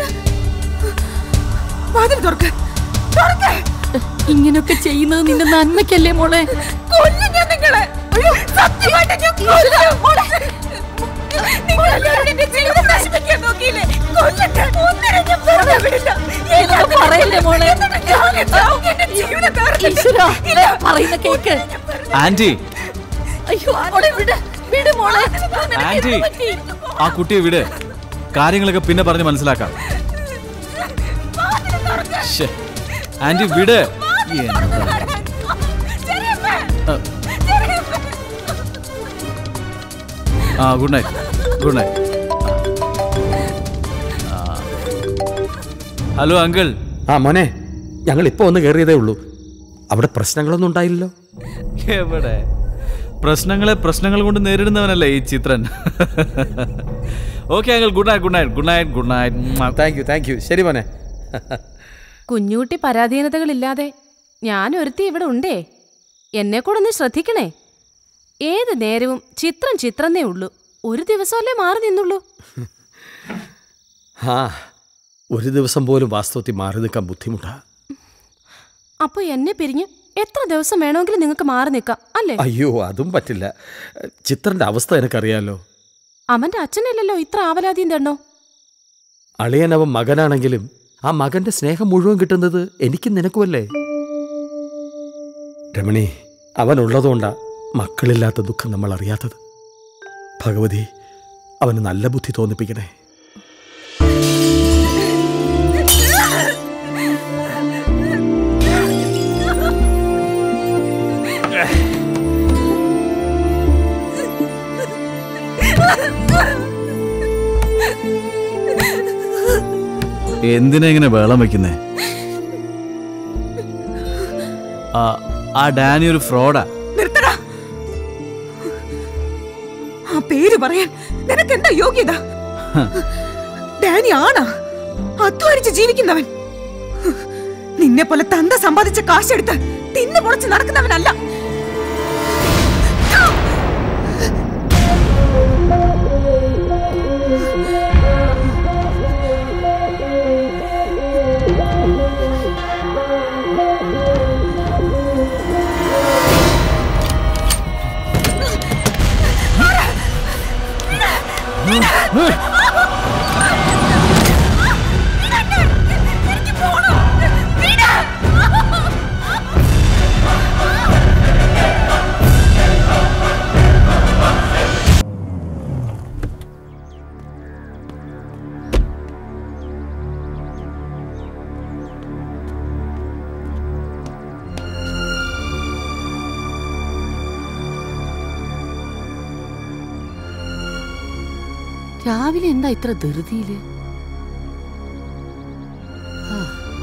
വാതിൽ തുറക്ക് തുറക്ക് ഇങ്ങനൊക്കെ ചെയ്യുന്നത് നിന്റെ നന്മയ്ക്കല്ലേ മോളെ കൊല്ലും ഞാൻ നിങ്ങളെ അയ്യോ സത്യമായിട്ട് ഞാൻ കൊല്ലും. മോളെ, നിങ്ങൾ എല്ലാവരും എന്റെ ജീവിതം നശിപ്പിക്കാൻ നോക്കിയില്ലേ? കൊല്ലട്ടെ. ഒന്നിനും ഞാൻ വെറുതെ വിടില്ല. ഇതൊക്കെ പറയല്ലേ മോളെ? ഞാൻ ചാവും. എന്റെ ജീവിതം തീർക്കട്ടെ. ഈശ്വരാ, ഇല്ല. പറയുന്ന കേക്ക് ആന്റി അയ്യോ മോളെ വിട് വിട് മോളെ ആന്റി ആ കുട്ടിയെ വിട് കാര്യങ്ങളൊക്കെ പിന്നെ പറഞ്ഞ് മനസ്സിലാക്കാം ശ്ശെ, ആന്റി വിട് എന്താ? ആ good night good night hello uncle ആ മോനെ ഞങ്ങൾ ഇപ്പൊ ഒന്ന് കയറിയതേ ഉള്ളൂ അവിടെ പ്രശ്നങ്ങളൊന്നും ഉണ്ടായില്ലല്ലോ എവിടെ പ്രശ്നങ്ങളെ പ്രശ്നങ്ങൾ കൊണ്ട് നേരിടുന്നവനല്ലേ ഈ Chithran okay uncle good night good night good night good night thank you thank you ശരി മോനെ കുഞ്ഞുകുട്ടി പരാധീനതകളില്ലാതെ ഞാൻ ഒരുത്തി ഇവിടെ ഉണ്ടേ എന്നെ കൂടെ ഒന്ന് ശ്രദ്ധിക്കണേ ഏത് നേരവും ചിത്രം ചിത്രന്നേ ഉള്ളൂ ഒരു ദിവസമല്ലേ മാറി നിന്നുള്ളൂ ആ ഒരു ദിവസം പോലും വാസ്തവത്തിൽ മാറി നിൽക്കാൻ ബുദ്ധിമുട്ടാ അപ്പൊ എന്നെ പിരിഞ്ഞ് എത്ര ദിവസം വേണമെങ്കിലും നിങ്ങൾക്ക് മാറി നിൽക്കാം അല്ലേ അയ്യോ അതും പറ്റില്ല ചിത്രന്റെ അവസ്ഥ എനിക്കറിയാലോ അവന്റെ അച്ഛനല്ലല്ലോ ഇത്ര ആവലാതിയും തണ്ണോ അളിയൻ അവൻ മകനാണെങ്കിലും ആ മകന്റെ സ്നേഹം മുഴുവൻ കിട്ടുന്നത് എനിക്കും നിനക്കുമല്ലേ രമണി അവനുള്ളതുകൊണ്ടാ മക്കളില്ലാത്ത ദുഃഖം നമ്മൾ അറിയാത്തത് ഭഗവതി അവന് നല്ല ബുദ്ധി തോന്നിപ്പിക്കണേ എന്തിനാ ഇങ്ങനെ വേളം വെക്കുന്നേ ആ ആ ഡാനി ഒരു ഫ്രോഡാ നിർത്തടാ ആ പേര് പറയാൻ നിനക്ക് എന്താ യോഗ്യത ഡാനി ആണാ അധ്വാനിച്ച് ജീവിക്കുന്നവൻ നിന്നെ പോലെ തന്ത സമ്പാദിച്ച കാശെടുത്ത് തിന്നു പൊളിച്ച് നടക്കുന്നവനല്ല രാവിലെ എന്താ ഇത്ര ധൃതിയില് ആ.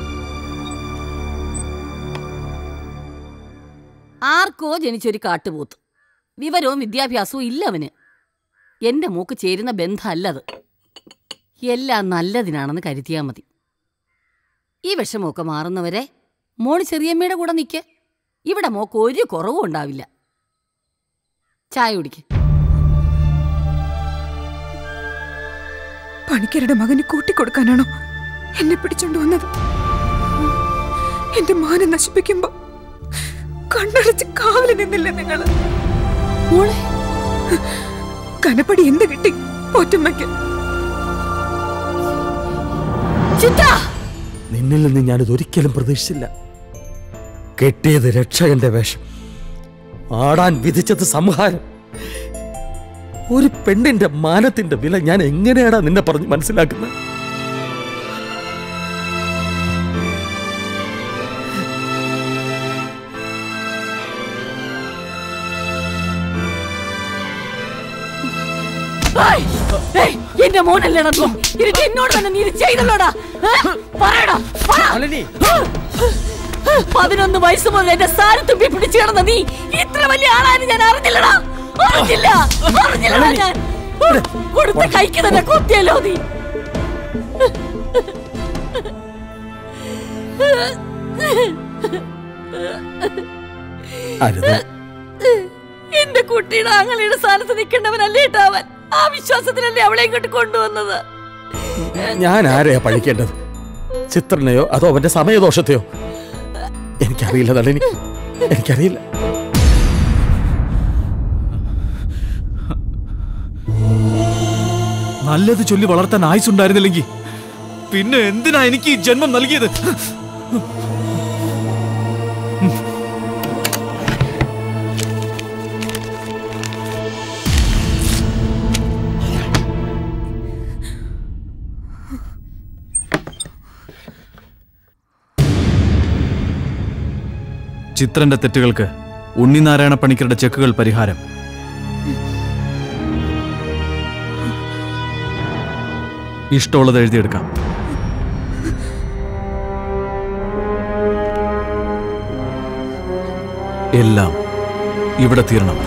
ആർക്കോ ജനിച്ചൊരു കാട്ടുപോത്ത് വിവരവും വിദ്യാഭ്യാസവും ഇല്ല അവന് എന്റെ മൂക്ക് ചേരുന്ന ബന്ധമല്ലത് എല്ലാം നല്ലതിനാണെന്ന് കരുതിയാ മതി ഈ വിഷമമൊക്കെ മാറുന്നവരെ മോള് ചെറിയമ്മയുടെ കൂടെ നിൽക്ക് ഇവിടെ മോക്ക് ഒരു കുറവും ഉണ്ടാവില്ല ചായ കുടിക്ക് പണിക്കരുടെ മകന് കൂട്ടിക്കൊടുക്കാനാണോ എന്നെ പിടിച്ചോണ്ട് വന്നത് എന്റെ മാനം നശിപ്പിക്കുമ്പോ കണ്ണടച്ച് കാവല് നിന്നില്ല നിങ്ങള് കനപ്പടി എന്ത് കിട്ടി പോറ്റമ്മയ്ക്ക് നിന്നിൽ നിന്ന് ഞാനിത് ഒരിക്കലും പ്രതീക്ഷിച്ചില്ല കെട്ടിയത് രക്ഷകന്റെ വേഷം ആടാൻ വിധിച്ചത് സംഹാരം ഒരു പെണ്ണിന്റെ മാനത്തിന്റെ വില ഞാൻ എങ്ങനെയാടാ നിന്നെ പറഞ്ഞ് മനസ്സിലാക്കുന്നത് ഏയ്! ഏയ്! എന്റെ മോനല്ലേടാ നീ ഇത് എന്നോട് തന്നെ നീ ഇത് ചെയ്തല്ലോടാ ഏ? പറയടാ പറ. പതിനൊന്ന് വയസ്സ് മുതൽ എന്റെ സാരി തുമ്പി പിടിച്ചു കിടന്ന നീ ഇത്ര വലിയ ആളായിരുന്നു ഞാൻ അറിഞ്ഞില്ലടാ അറിഞ്ഞില്ല അറിഞ്ഞില്ലടാ ഞാൻ കൊടുത്ത കൈക്ക് തന്നെ കുത്തിയല്ലോ നീ അരുത് എന്റെ കുട്ടിയുടെ ആങ്ങളുടെ സ്ഥാനത്ത് നിൽക്കേണ്ടവനല്ലേ അവൻ ആ വിശ്വാസത്തിലല്ലേ അവളെ ഇങ്ങോട്ട് കൊണ്ടുവന്നത് ഞാൻ ആരെയാ പഴിക്കേണ്ടത് ചിത്രനെയോ അതോ അവന്റെ സമയദോഷത്തെയോ എനിക്കറിയില്ല നളിനി എനിക്കറിയില്ല നല്ലത് ചൊല്ലി വളർത്താൻ ആയുസുണ്ടായിരുന്നില്ലെങ്കിൽ പിന്നെ എന്തിനാ എനിക്ക് ഈ ജന്മം നൽകിയത് ചിത്രന്റെ തെറ്റുകൾക്ക് ഉണ്ണിനാരായണ പണിക്കരുടെ ചെക്കുകൾ പരിഹാരം ഇഷ്ടമുള്ളത് എഴുതിയെടുക്കാം എല്ലാം ഇവിടെ തീരണം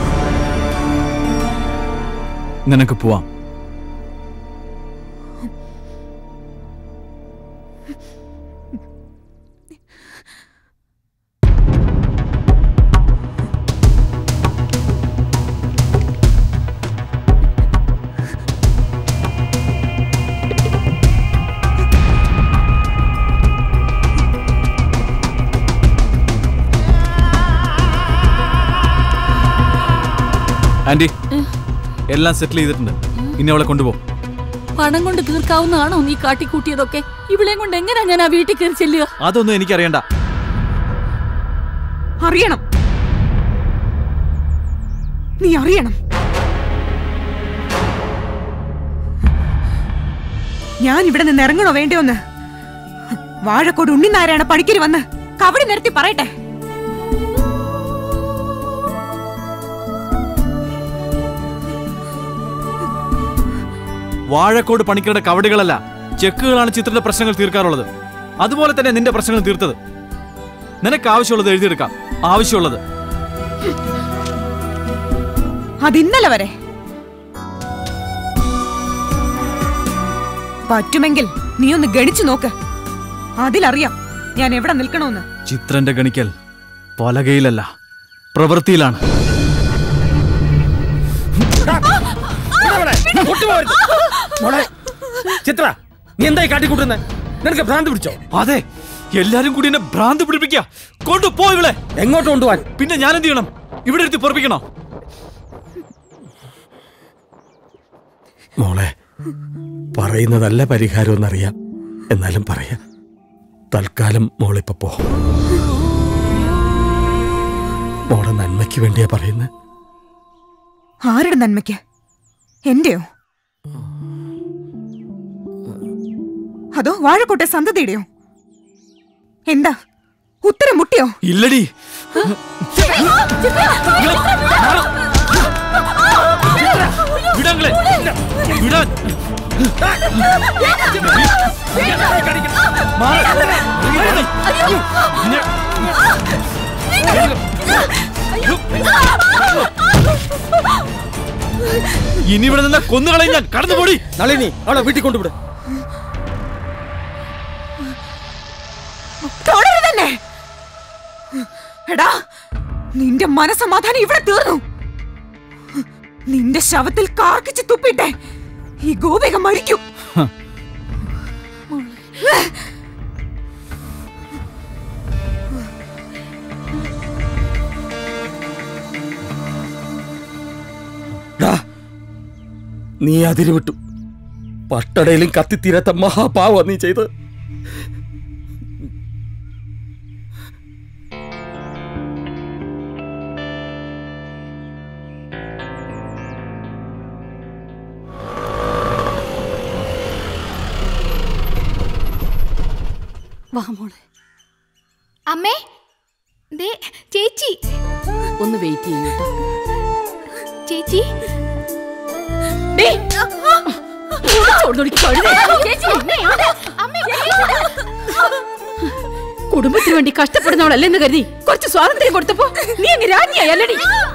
നിനക്ക് പോവാം ആന്റി എല്ലാം സെറ്റിൽ ചെയ്തിട്ടുണ്ട് ഇനി അവളെ കൊണ്ടുപോകും പണം കൊണ്ട് തീർക്കാവുന്നതാണോ നീ കാട്ടിക്കൂട്ടിയതൊക്കെ ഇവളെയും കൊണ്ട് എങ്ങനെയാ ഞാൻ ആ വീട്ടിൽ കയറി ചെല്ലുക അതൊന്നും എനിക്കറിയണ്ട അറിയണം നീ അറിയണം ഞാൻ ഇവിടെ നിന്ന് ഇറങ്ങണോ വേണ്ടയോന്ന് വാഴക്കോട് ഉണ്ണിനാരായണ പണിക്കര് വന്ന് കവടി നിരത്തി പറയട്ടെ വാഴക്കോട് പണിക്കരുടെ കവടികളല്ല ചെക്കുകളാണ് ചിത്രത്തിന്റെ പ്രശ്നങ്ങൾ തീർക്കാറുള്ളത് അതുപോലെ തന്നെ നിന്റെ പ്രശ്നങ്ങൾ തീർത്തത് നിനക്ക് ആവശ്യമുള്ളത് എഴുതിയെടുക്കാം ആവശ്യമുള്ളത് അതിന്നലെ വരെ പറ്റുമെങ്കിൽ നീ ഒന്ന് ഗണിച്ചു നോക്ക് അതിലറിയാം ഞാൻ എവിടെ നിൽക്കണമെന്ന് ചിത്രന്റെ ഗണിക്കൽ പലകയിലല്ല പ്രവൃത്തിയിലാണ് മോളെ ചിത്ര നീ എന്തായി കാട്ടിക്കൂട്ടുന്നേ നിനക്ക് ഭ്രാന്ത് പിടിച്ചോ അതെ എല്ലാരും കൂടി എന്നെ ഭ്രാന്ത് പിടിപ്പിക്കുക കൊണ്ടുപോ ഇവളെ എങ്ങോട്ട് കൊണ്ടുപോവാൻ പിന്നെ ഞാൻ എന്ത് ചെയ്യണം ഇവിടെ എടുത്ത് പൊറപ്പിക്കണോ മോളെ പറയുന്നതല്ല പരിഹാരം എന്നറിയാം എന്നാലും പറയാം തൽക്കാലം മോളിപ്പോ പോ മോളെ നന്മയ്ക്ക് വേണ്ടിയാ പറയുന്നത് ആരുടെ നന്മയ്ക്ക് എന്റെയോ അതോ വാഴക്കോട്ടെ സന്തതിയുടെയോ എന്താ ഉത്തരം മുട്ടിയോ ഇല്ലടി വിടാങ്ങളെ വിടാൻ ഇനി ഇവിടെ നിന്ന കൊന്നുകളയും ഞാൻ കടന്നുപോടി നളിനി അവളെ വീട്ടിൽ കൊണ്ടുവിട് തുടരുതന്നെ എടാ നിന്റെ മനസമാധാനം ഇവിടെ തീർന്നു നിന്റെ ശവത്തിൽ കാർക്കിച്ച് തുപ്പിട്ടെ ഈ ഗോപിക മരിക്കും ഡാ, നീ അതിര് വിട്ടു പട്ടടയിലും കത്തിത്തീരാത്ത മഹാപാവ നീ ചെയ്ത് വാ മോളെ അമ്മേ ദേ ചേച്ചി ഒന്ന് വെയിറ്റ് ചെയ്യൂ കേട്ടോ ചേച്ചി ഡേ, ചോർന്നൊടുക്കി കഴുതേ. കുടുംബത്തിന് വേണ്ടി കഷ്ടപ്പെടുന്നവളല്ലെന്ന് കരുതി കുറച്ച് സ്വാതന്ത്ര്യം കൊടുത്തപ്പോ നീ അങ്ങ് രാജ്ഞിയായി അല്ലടി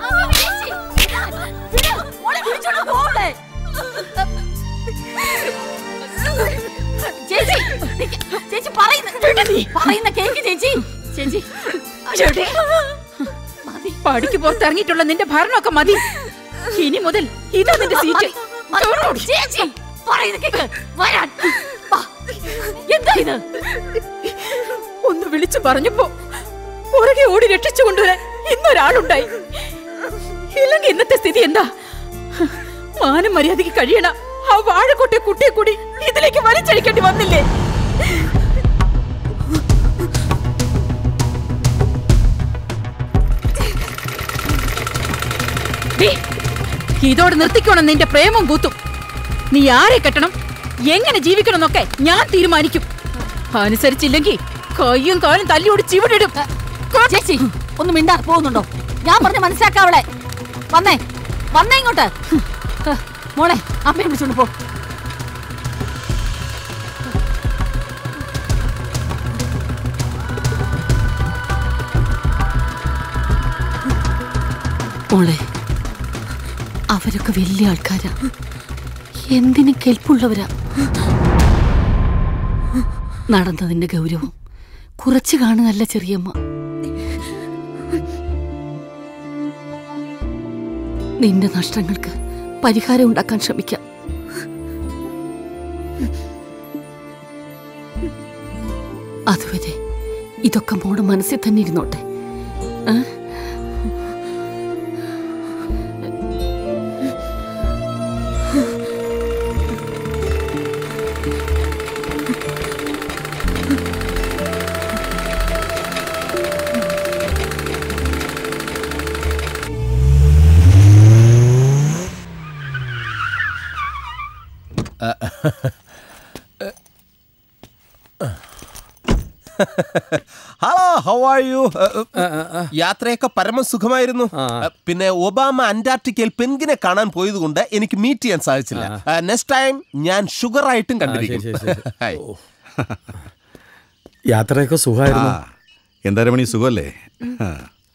ചേച്ചി നിക്ക്. ചേച്ചി പറയുന്ന പറയുന്ന കേക്ക് ചേച്ചി ചേച്ചി ചേട്ടേ, പടിക്ക് പുറത്തിറങ്ങിയിട്ടുള്ള നിന്റെ ഭരണമൊക്കെ മതി ഇനി മുതൽ ഇതാ നിന്റെ സീറ്റ് മതി, മതി. ചേച്ചി പറയുന്ന കേക്ക് വരാൻ വാ. എന്താ ഇത് ഒന്ന് വിളിച്ചു പറഞ്ഞപ്പോ പുറകെ ഓടി രക്ഷിച്ചു കൊണ്ടുവരാൻ ഇന്നൊരാളുണ്ടായി ഇല്ലെങ്കിൽ ഇന്നത്തെ സ്ഥിതി എന്താ മാനം മര്യാദയ്ക്ക് കഴിയണ ആ വാഴക്കൊട്ടെ കുട്ടിയെ കൂടി ഇതിലേക്ക് വലിച്ചഴിക്കേണ്ടി വന്നില്ലേ ദേ, ഇതോടെ നിർത്തിക്കോണം നിന്റെ പ്രേമം കൂത്തും നീ ആരെ കെട്ടണം എങ്ങനെ ജീവിക്കണം എന്നൊക്കെ ഞാൻ തീരുമാനിക്കും അനുസരിച്ചില്ലെങ്കിൽ കയ്യും കാലും തല്ലിയോട് ചിവിടിടും ചേച്ചി ഒന്ന് മിണ്ടാ പോകുന്നുണ്ടോ ഞാൻ പറഞ്ഞ മനസ്സിലാക്കാം അവളെ വന്നേ വന്നേ ഇങ്ങോട്ട് ഹ്, മോളെ അമ്മയെ വിളിച്ചോണ്ട് പോ മോളെ അവരൊക്കെ വലിയ ആൾക്കാരാ എന്തിനും കെൽപ്പുള്ളവരാ നടന്നതിന്റെ ഗൗരവം കുറച്ച് കാണുകയല്ല ചെറിയമ്മ നിന്റെ നഷ്ടങ്ങൾക്ക് പരിഹാരം ഉണ്ടാക്കാൻ ശ്രമിക്കാം അതുവരെ ഇതൊക്കെ മോടെ മനസ്സിൽ തന്നെ ഇരുന്നോട്ടെ ഏ? ഹലോ ഹൗ ആർ യു യാത്രയൊക്കെ പരമസുഖമായിരുന്നു പിന്നെ ഒബാമ അന്റാർട്ടിക്കയിൽ പെൻഗിനെ കാണാൻ പോയതുകൊണ്ട് എനിക്ക് മീറ്റ് ചെയ്യാൻ സാധിച്ചില്ല നെക്സ്റ്റ് ടൈം ഞാൻ ഷുഗർ ആയിട്ടും കണ്ടിരിക്കും ഹായ്. യാത്രയൊക്കെ സുഖമായിരുന്നു എന്താ രമണി സുഖമല്ലേ ആ.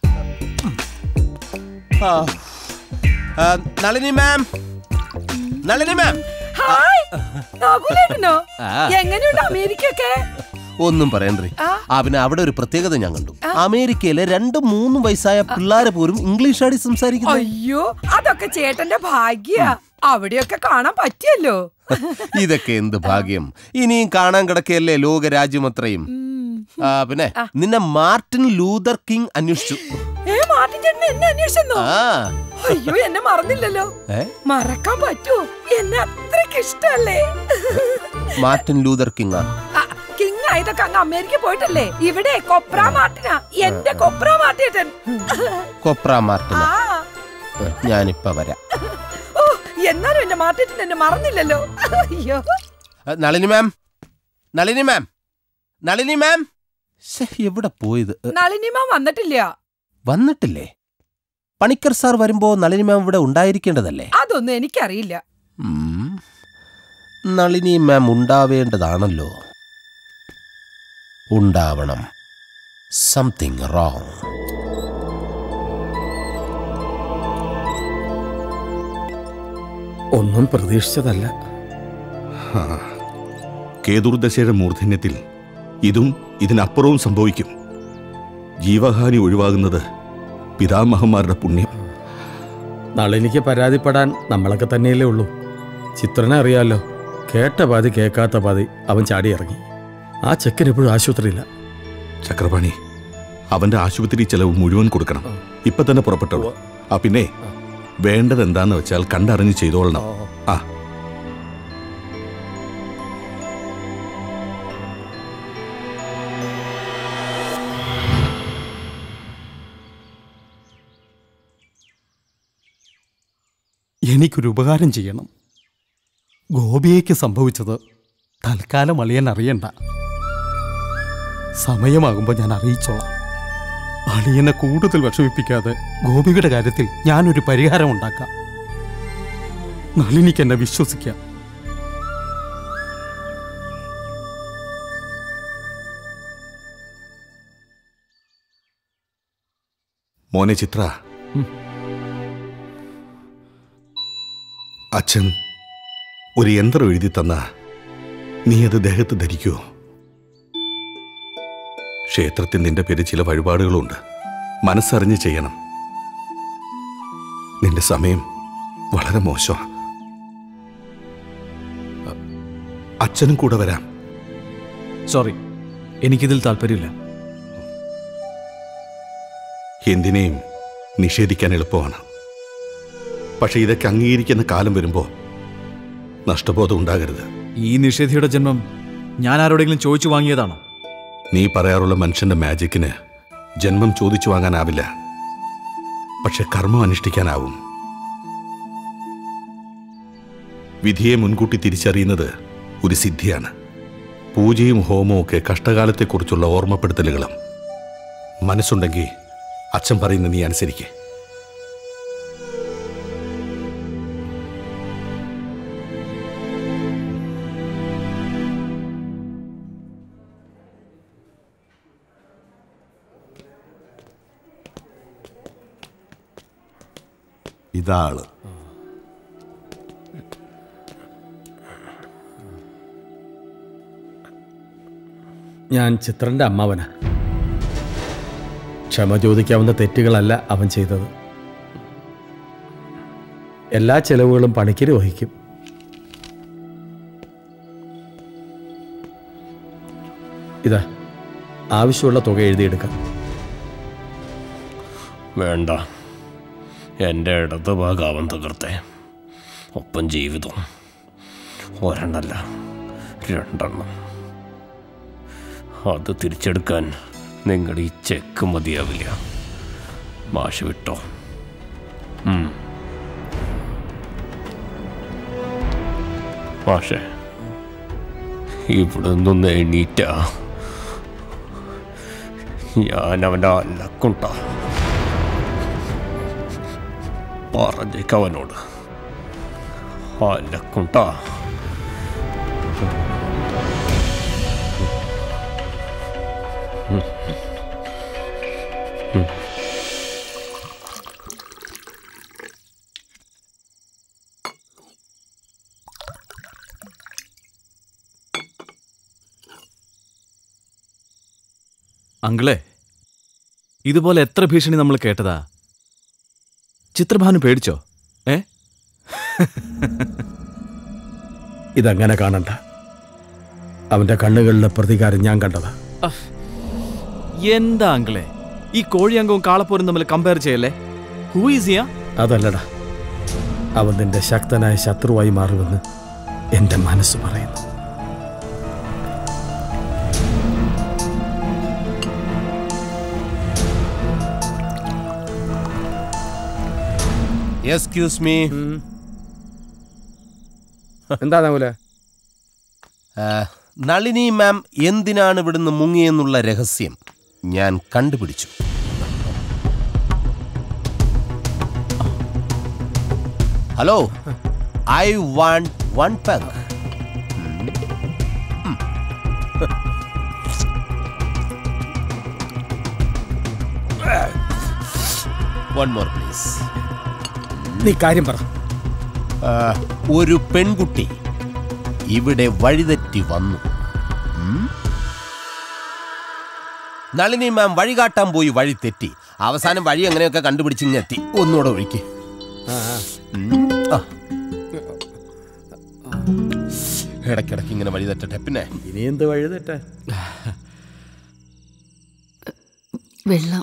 ആ. ആ, Nalini ma'am Nalini ma'am hi നാഗുലേട്ടനോ ആ. എങ്ങനെയുണ്ട് അമേരിക്കൊക്കെ ഒന്നും പറയണ്ടേ ആ. ആ പിന്നെ അവിടെ ഒരു പ്രത്യേകത ഞാൻ കണ്ടു അമേരിക്കയിലെ രണ്ടും മൂന്നും വയസ്സായ പിള്ളേരെ പോലും ഇംഗ്ലീഷാടി സംസാരിക്കുന്നു അയ്യോ അതൊക്കെ ചേട്ടന്റെ ഭാഗ്യ അവിടെയൊക്കെ കാണാൻ പറ്റിയല്ലോ ഇതൊക്കെ എന്ത് ഭാഗ്യം ഇനിയും കാണാൻ കിടക്കയല്ലേ ലോകരാജ്യമത്രയും ആ പിന്നെ നിന്നെ മാർട്ടിൻ ലൂതർ കിങ് അന്വേഷിച്ചു ഏ മാർട്ടിൻ ചേട്ടൻ എന്നെ അന്വേഷിച്ചെന്നോ ആ അയ്യോ എന്നെ മറന്നില്ലല്ലോ ഏ? മറക്കാൻ പറ്റുമോ എന്നെ അത്രയ്ക്ക് ഇഷ്ടല്ലേ മാർട്ടിൻ ലൂതർ കിങ് ആ ആ, കിങ് ആയതൊക്കെ അങ്ങ് അമേരിക്ക പോയിട്ടല്ലേ ഇവിടെ കൊപ്ര മാർട്ടിനാ എന്റെ കൊപ്ര മാർട്ടിയേട്ടൻ കൊപ്ര മാർട്ടിൻ ആ ഞാനിപ്പ വരാം ഓ എന്നാലും എന്റെ മാർട്ടിയേട്ടൻ എന്നെ മറന്നില്ലല്ലോ അയ്യോ ആ, നളിനി മാം നളിനി മാം നളിനി മാം ശ്ശെ, എവിടെ പോയത് ഏ, നളിനിമ വന്നിട്ടില്ല വന്നിട്ടില്ലേ പണിക്കർ സാർ വരുമ്പോ നളിനി മാം ഇവിടെ ഉണ്ടായിരിക്കേണ്ടതല്ലേ അതൊന്നും എനിക്കറിയില്ല ഉം. നളിനി മാം ഉണ്ടാവേണ്ടതാണല്ലോ ഉണ്ടാവണം സംതിങ് റോങ് ഒന്നും പ്രതീക്ഷിച്ചതല്ല ആ. കേതുർദശയുടെ മൂർധന്യത്തിൽ ഇതും ഇതിനപ്പുറവും സംഭവിക്കും ജീവഹാനി ഒഴിവാകുന്നത് പിതാമഹന്മാരുടെ പുണ്യം നളിനിക്ക് പരാതിപ്പെടാൻ നമ്മളൊക്കെ തന്നെയല്ലേ ഉള്ളൂ ചിത്രനെ അറിയാലോ കേട്ട പാതി കേൾക്കാത്ത പാതി അവൻ ചാടി ഇറങ്ങി ആ ചെക്കൻ എപ്പോഴും ആശുപത്രിയില്ല ചക്രപാണി അവന്റെ ആശുപത്രി ചെലവ് മുഴുവൻ കൊടുക്കണം ഇപ്പൊ തന്നെ പുറപ്പെട്ടോളൂ ആ പിന്നെ വേണ്ടത് എന്താന്ന് വെച്ചാൽ കണ്ടറിഞ്ഞ് ചെയ്തോളണം ആ എനിക്കൊരു ഉപകാരം ചെയ്യണം ഗോപിയയ്ക്ക് സംഭവിച്ചത് തൽക്കാലം അളിയൻ അറിയണ്ട സമയമാകുമ്പോൾ ഞാൻ അറിയിച്ചോളാം അളിയനെ കൂടുതൽ വിഷമിപ്പിക്കാതെ ഗോപിയുടെ കാര്യത്തിൽ ഞാനൊരു പരിഹാരം ഉണ്ടാക്കാം നളിനിക്ക് എന്നെ വിശ്വസിക്കാം മോനെ ചിത്ര അച്ഛൻ ഒരു യന്ത്രം എഴുതി തന്ന നീ അത് ദേഹത്ത് ധരിക്കുമോ ക്ഷേത്രത്തിൽ നിന്റെ പേര് ചില വഴിപാടുകളുണ്ട് മനസ്സറിഞ്ഞ് ചെയ്യണം നിന്റെ സമയം വളരെ മോശമാണ് അച്ഛനും കൂടെ വരാം സോറി എനിക്കിതിൽ താല്പര്യമില്ല എന്തിനേയും നിഷേധിക്കാൻ എളുപ്പമാണ് പക്ഷെ ഇതൊക്കെ അംഗീകരിക്കുന്ന കാലം വരുമ്പോൾ നഷ്ടബോധം ഉണ്ടാകരുത് ഈ നിഷേധിയുടെ ജന്മം ഞാൻ ആരോടെങ്കിലും ചോദിച്ചു വാങ്ങിയതാണോ നീ പറയാറുള്ള മനുഷ്യന്റെ മാജിക്കിന് ജന്മം ചോദിച്ചു വാങ്ങാനാവില്ല പക്ഷെ കർമ്മം അനുഷ്ഠിക്കാനാവും വിധിയെ മുൻകൂട്ടി തിരിച്ചറിയുന്നത് ഒരു സിദ്ധിയാണ് പൂജയും ഹോമവും ഒക്കെ കഷ്ടകാലത്തെക്കുറിച്ചുള്ള ഓർമ്മപ്പെടുത്തലുകളും മനസ്സുണ്ടെങ്കിൽ അച്ഛൻ പറയുന്ന നീ അനുസരിക്കേ ഇതാള് ഞാൻ ചിത്രന്റെ അമ്മാവനാ ക്ഷമ ചോദിക്കാവുന്ന തെറ്റുകളല്ല അവൻ ചെയ്തത് എല്ലാ ചെലവുകളും പണിക്കര് വഹിക്കും ഇതാ ആവശ്യമുള്ള തുക എഴുതിയെടുക്കാം വേണ്ട എൻ്റെ ഇടത് ഭാഗം അവൻ തകർത്തെ ഒപ്പം ജീവിതം ഒരെണ്ണല്ല രണ്ടെണ്ണം അത് തിരിച്ചെടുക്കാൻ നിങ്ങളുടെ ഈ ചെക്ക് മതിയാവില്ല മാഷ് വിട്ടോ ഉം. മാഷേ ഇവിടെ നിന്നൊന്ന് എണീറ്റ ഞാൻ അവൻ്റെ അല്ലക്കുണ്ട പറഞ്ഞേക്ക് അവനോട് അല്ലക്കുണ്ട അങ്കിളെ ഇതുപോലെ എത്ര ഭീഷണി നമ്മൾ കേട്ടതാ ചിത്രഭാനു പേടിച്ചോ ഏ ഇതങ്ങനെ കാണണ്ട അവന്റെ കണ്ണുകളിലെ പ്രതികാരം ഞാൻ കണ്ടതാ അഹ്. എന്താ അങ്കിളെ ഈ കോഴിയങ്കവും കാളപ്പോരും തമ്മിൽ കമ്പയർ ചെയ്യല്ലേ ഹൂ ഈസ് യാ അതല്ലടാ അവൻ നിന്റെ ശക്തനായ ശത്രുവായി മാറുമെന്ന് എന്റെ മനസ്സ് പറയുന്നു എക്സ്ക്യൂസ് മീ എന്താ നകുല നളിനി മാം എന്തിനാണ് ഇവിടുന്ന് മുങ്ങിയെന്നുള്ള രഹസ്യം ഞാൻ കണ്ടുപിടിച്ചു hello I want one peg one more please നീ കാര്യം പറ ഒരു പെൺകുട്ടി ഇവിടെ വഴിതെറ്റി വന്നു ഉം? നളിനി മാം വഴികാട്ടാൻ പോയി വഴി തെറ്റി അവസാനം വഴി എങ്ങനെയൊക്കെ കണ്ടുപിടിച്ചിങ്ങെത്തി ഒന്നുകൂടെ ഒഴിക്ക് ഉം. ആ. ഇടയ്ക്കിടയ്ക്ക് ഇങ്ങനെ വഴി തെറ്റട്ടെ പിന്നെ ഇനി എന്ത് വഴി തെറ്റാ വെള്ളം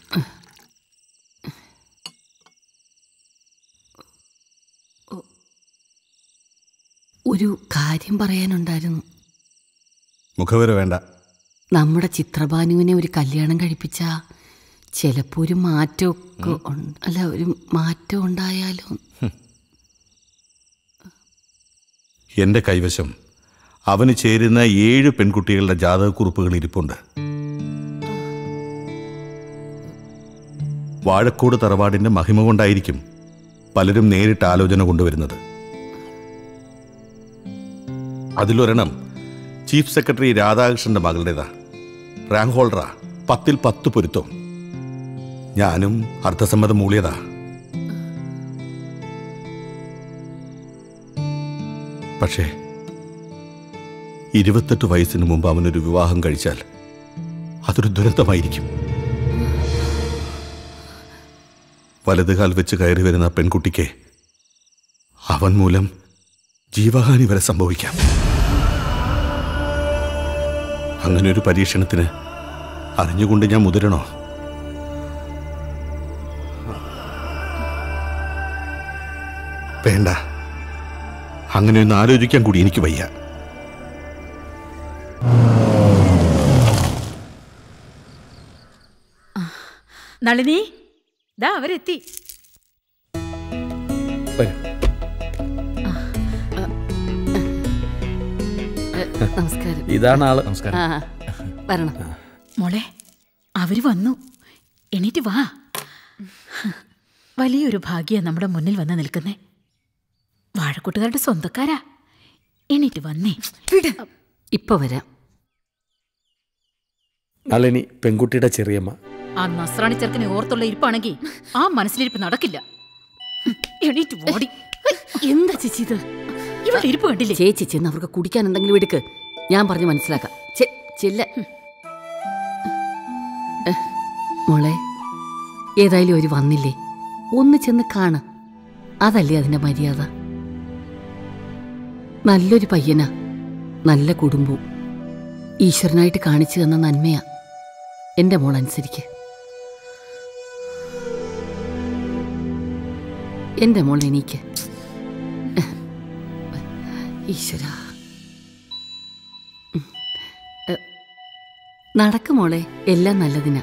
ഒരു കാര്യം പറയാനുണ്ടായിരുന്നു മുഖവര വേണ്ട നമ്മുടെ ചിത്രഭാനുവിനെ ഒരു കല്യാണം കഴിപ്പിച്ച ചിലപ്പോൾ ഒരു മാറ്റമൊക്കെ ഉൺ- അല്ല ഒരു മാറ്റം ഉണ്ടായാലോ എന്റെ കൈവശം അവന് ചേരുന്ന ഏഴ് പെൺകുട്ടികളുടെ ജാതകക്കുറിപ്പുകൾ ഇരിപ്പുണ്ട് വാഴക്കോട് തറവാടിന്റെ മഹിമ കൊണ്ടായിരിക്കും പലരും നേരിട്ട് ആലോചന കൊണ്ടുവരുന്നത് അതിലൊരെണ്ണം ചീഫ് സെക്രട്ടറി രാധാകൃഷ്ണന്റെ മകളുടേതാ റാങ്ക് ഹോൾഡറാ പത്തിൽ പത്ത് പൊരുത്തം ഞാനും അർത്ഥസമ്മതം മൂളിയതാ പക്ഷേ ഇരുപത്തെട്ട് വയസ്സിന് മുമ്പ് അവനൊരു വിവാഹം കഴിച്ചാൽ അതൊരു ദുരന്തമായിരിക്കും വലതുകാൽ വെച്ച് കയറി വരുന്ന ആ പെൺകുട്ടിക്ക് അവൻ മൂലം ജീവഹാനി വരെ സംഭവിക്കാം അങ്ങനെ ഒരു പരീക്ഷണത്തിന് അറിഞ്ഞുകൊണ്ട് ഞാൻ മുതിരണോ വേണ്ട അങ്ങനെ ഒന്ന് ആലോചിക്കാൻ കൂടി എനിക്ക് വയ്യ നളിനി ദാ അവരെത്തി നമസ്കാരം ഇതാണ് ആള് ആ, വരണം മോളെ അവര് വന്നു എണീറ്റ് വാ വലിയൊരു ഭാഗ്യ നമ്മുടെ മുന്നിൽ വന്ന് നിൽക്കുന്നേ വാഴക്കൂട്ടുകാരുടെ സ്വന്തക്കാരാ എണീറ്റ് വന്നേ ഇപ്പൊ വരാം നളിനി പെൺകുട്ടിയുടെ ചെറിയമ്മ ആ നസ്രാണി ചെറുക്കനെ ഓർത്തുള്ള ഇരിപ്പാണെങ്കിൽ ആ മനസ്സിലിരിപ്പ് നടക്കില്ല എണീറ്റ് ഓടി എന്താ ചേച്ചി ഇത് ഇവളുടെ ഇരിപ്പ് കണ്ടില്ലേ ചേച്ചി ചെന്ന് അവർക്ക് കുടിക്കാൻ എന്തെങ്കിലും എടുക്ക് ഞാൻ പറഞ്ഞ് മനസ്സിലാക്കാം ചെ- ചെല്ല എ, മോളെ ഏതായാലും ഒരു വന്നില്ലേ ഒന്ന് ചെന്ന് കാണ് അതല്ലേ അതിന്റെ മര്യാദ നല്ലൊരു പയ്യനാ നല്ല കുടുംബവും ഈശ്വരനായിട്ട് കാണിച്ചു തന്ന നന്മയാ എന്റെ മോൾ അനുസരിക്ക് എന്റെ മോൾ എനിക്ക് ഈശ്വര നടക്ക് മോളെ എല്ലാം നല്ലതിനാ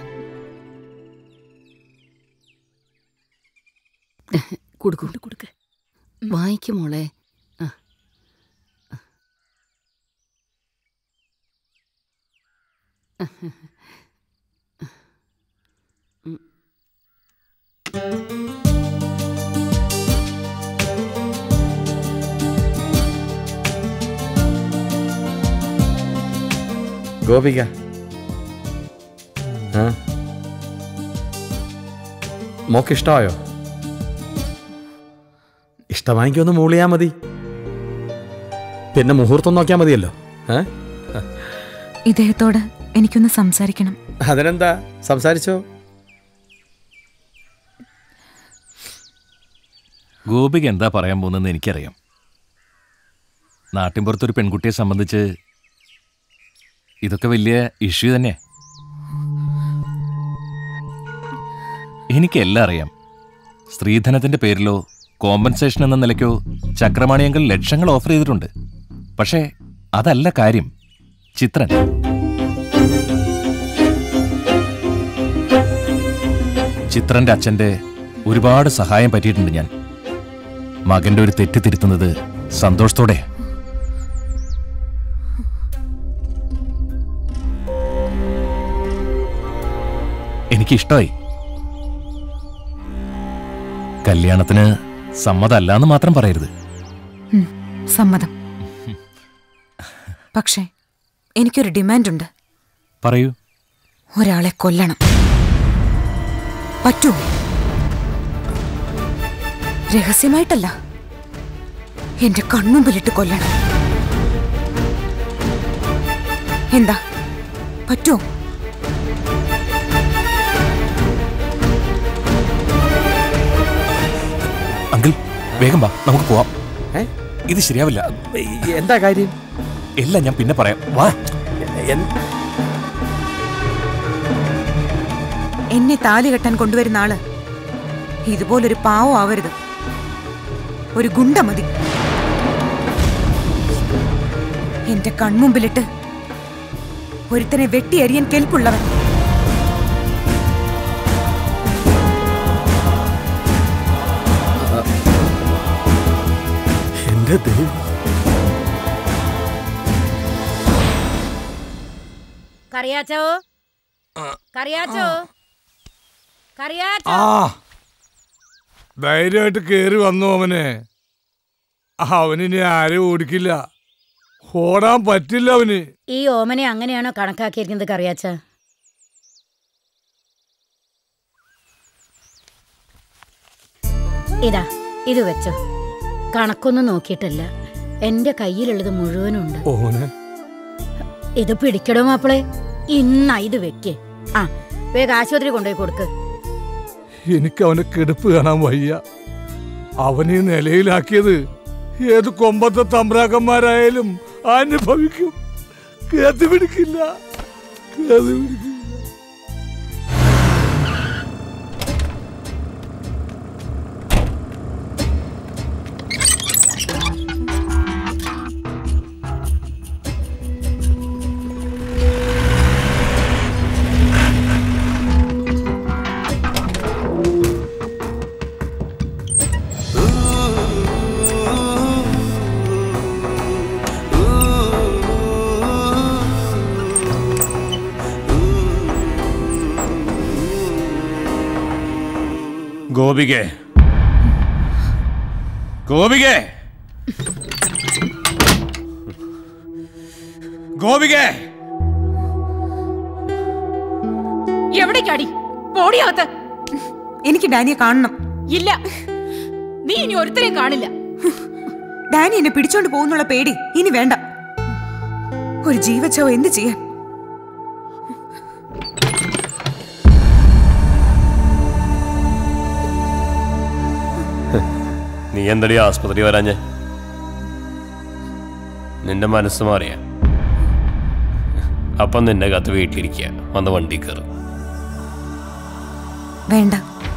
കൊടുക്കൂ കൊടുക്ക് വായിക്കും മോളെ ആ. ഉം. ഗോപിക ആ മോക്ക് ഇഷ്ടമായോ ഇഷ്ടമായെങ്കിൽ ഒന്ന് മൂളിയാ മതി പിന്നെ മുഹൂർത്തം നോക്കിയാൽ മതിയല്ലോ ഏ ഇദ്ദേഹത്തോട് എനിക്കൊന്ന് സംസാരിക്കണം അതിനെന്താ സംസാരിച്ചോ ഗോപിക എന്താ പറയാൻ പോകുന്നതെന്ന് എനിക്കറിയാം നാട്ടിൻപുറത്തൊരു പെൺകുട്ടിയെ സംബന്ധിച്ച് ഇതൊക്കെ വലിയ ഇഷ്യൂ തന്നെ എനിക്കെല്ലാം അറിയാം സ്ത്രീധനത്തിന്റെ പേരിലോ കോമ്പൻസേഷൻ എന്ന നിലയ്ക്കോ ചക്രമാണിയങ്കൽ ലക്ഷങ്ങൾ ഓഫർ ചെയ്തിട്ടുണ്ട് പക്ഷേ അതല്ല കാര്യം ചിത്രൻ ചിത്രന്റെ അച്ഛന്റെ ഒരുപാട് സഹായം പറ്റിയിട്ടുണ്ട് ഞാൻ മകന്റെ ഒരു തെറ്റ് തിരുത്തുന്നത് സന്തോഷത്തോടെ എനിക്കിഷ്ടമായി കല്യാണത്തിന് സമ്മതമല്ലാന്ന് മാത്രം പറയരുത് ഉം, സമ്മതം പക്ഷേ എനിക്കൊരു ഡിമാൻഡുണ്ട് പറയൂ ഒരാളെ കൊല്ലണം പറ്റുമോ രഹസ്യമായിട്ടല്ല എന്റെ കൺമുമ്പിലിട്ട് കൊല്ലണം എന്താ പറ്റുമോ അങ്കിൾ വേഗം വാ നമുക്ക് പോവാം ഇത് ശരിയാവില്ല എന്താ കാര്യം എല്ലാം ഞാൻ പിന്നെ പറയാം വാ എന്നെ താലി കെട്ടാൻ കൊണ്ടുവരുന്ന ആള് ഇതുപോലൊരു പാവം ആവരുത് ഒരു ഗുണ്ട മതി എന്റെ കൺമുമ്പിലിട്ട് ഒരുത്തനെ വെട്ടിയരിയാൻ കെൽപ്പുള്ളവൻ എന്റെ ദൈവം കറിയാച്ചോ കറിയാച്ചോ കറിയാച്ചോ ആ ധൈര്യമായിട്ട് കേറി വന്നു അവനെ അവനിനി ആരും ഓടിക്കില്ല ഓടാൻ പറ്റില്ല അവന് ഈ ഓമനെ അങ്ങനെയാണോ കണക്കാക്കിയിരിക്കുന്നത് കറിയാച്ച ഇതാ ഇത് വെച്ചോ കണക്കൊന്നും നോക്കിയിട്ടല്ല എന്റെ കയ്യിലുള്ളത് മുഴുവനുണ്ട് ഓനെ ഇത് പിടിക്കടോ മാപ്പിളെ ഇന്നാ ഇത് വെക്കേ ആ വേഗം ആശുപത്രി കൊണ്ടുപോയി കൊടുക്ക് എനിക്ക് അവനെ കെടുപ്പ് കാണാൻ വയ്യ അവനെ നിലയിലാക്കിയത് ഏത് കൊമ്പത്തെ തമ്പ്രാക്കന്മാരായാലും അനുഭവിക്കും കേത്തി പിടിക്കില്ല കേത്തി പിടിക്കില്ല ഗോപികെ ഗോപികെ ഗോപികെ എവിടേക്കാടി പോടിയകത്ത് എനിക്ക് ഡാനിയെ കാണണം ഇല്ല നീ ഇനി ഒരുത്തരെയും കാണില്ല ഡാനി എന്നെ പിടിച്ചോണ്ട് പോകുന്നുള്ള പേടി ഇനി വേണ്ട ഒരു ജീവച്ചവ എന്ത് ചെയ്യാൻ നീ എന്തടി ആസ്പത്രി വരാഞ്ഞ് നിന്റെ മനസ്സ് മാറിയ അപ്പം നിന്റെ കത്ത് വീട്ടിലിരിക്കുക വന്ന് വണ്ടി കയറും വേണ്ട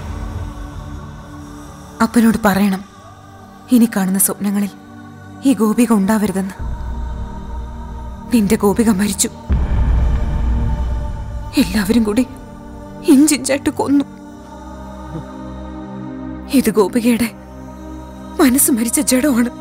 അപ്പനോട് പറയണം ഇനി കാണുന്ന സ്വപ്നങ്ങളിൽ ഈ ഗോപിക ഉണ്ടാവരുതെന്ന് നിന്റെ ഗോപിക മരിച്ചു എല്ലാവരും കൂടി ഇഞ്ചിഞ്ചായിട്ട് കൊന്നു ഇത് ഗോപികയുടെ മനസ്സ് മരിച്ച ജഡമാണ്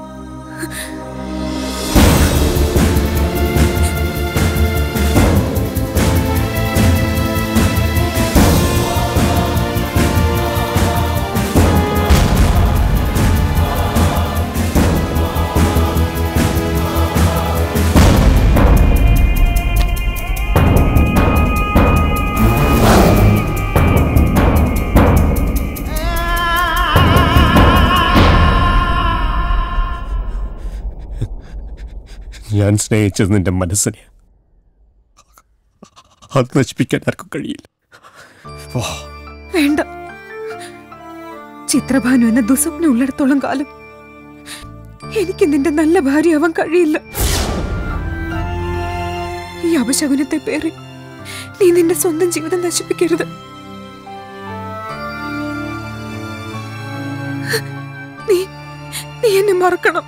ഞാൻ സ്നേഹിച്ചത് നിന്റെ മനസ്സിനെ അത് നശിപ്പിക്കാൻ ആർക്കും കഴിയില്ല വാ വേണ്ട ചിത്രഭാനു എന്ന ദുസ്വപ്നം ഉള്ളിടത്തോളം കാലം എനിക്ക് നിന്റെ നല്ല ഭാര്യയാവാൻ കഴിയില്ല ഈ അപശകുനത്തെ പേറി നീ നിന്റെ സ്വന്തം ജീവിതം നശിപ്പിക്കരുത് നീ നീ എന്നെ മറക്കണം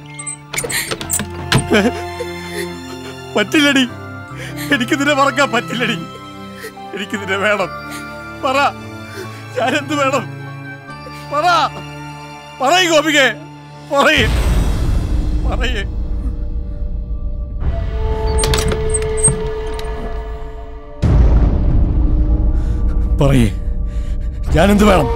പറ്റില്ലടി എനിക്ക് നിന്നെ മറക്കാൻ പറ്റില്ലടി എനിക്ക് നിന്നെ വേണം പറ ഞാൻ എന്ത് വേണം പറ പറയ് ഗോപികെ പറയ് പറയ് പറയ് ഞാൻ എന്ത് വേണം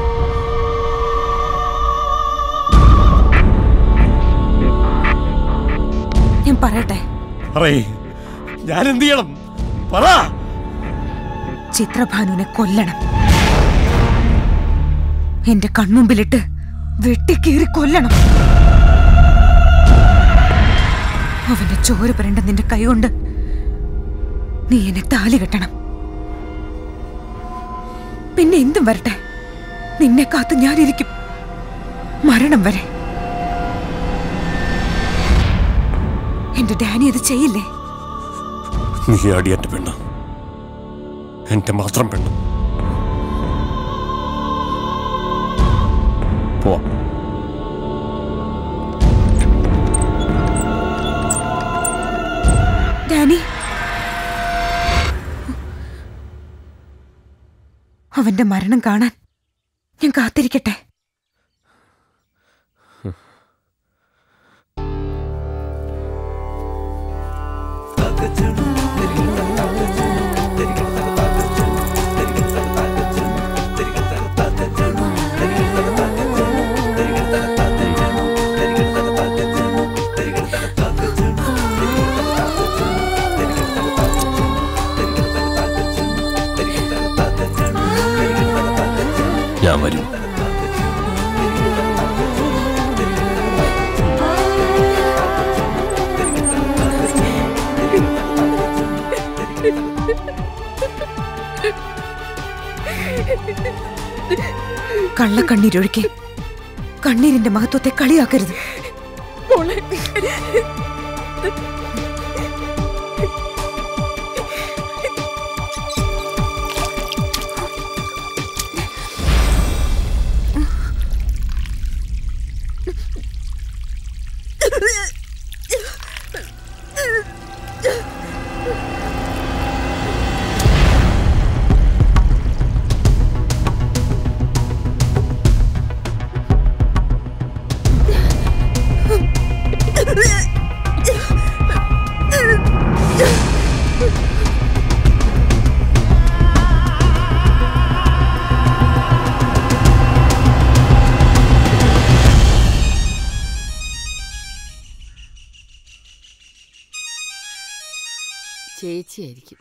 ഞാൻ പറയട്ടെ പറയ് ഞാൻ എന്ത് ചെയ്യണം പറ ചിത്രഭാനുവിനെ കൊല്ലണം എന്റെ കൺമുമ്പിലിട്ട് വെട്ടിക്കീറി കൊല്ലണം അവന്റെ ചോര പുരണ്ട നിന്റെ കൈകൊണ്ട് നീ എന്നെ താലി കെട്ടണം പിന്നെ എന്തും വരട്ടെ നിന്നെ കാത്ത് ഞാനിരിക്കും മരണം വരെ എന്റെ ഡാനി അത് ചെയ്യില്ലേ നീ അടി എന്റെ പെണ്ണ് എന്റെ മാത്രം പെണ്ണ് പോവാം ഡാനി അവന്റെ മരണം കാണാൻ ഞാൻ കാത്തിരിക്കട്ടെ ഞാൻ വരും കള്ളക്കണ്ണീരൊഴുക്കി കണ്ണീരിന്റെ മഹത്വത്തെ കളിയാക്കരുത് Yeah. ചേച്ചിയായിരിക്കും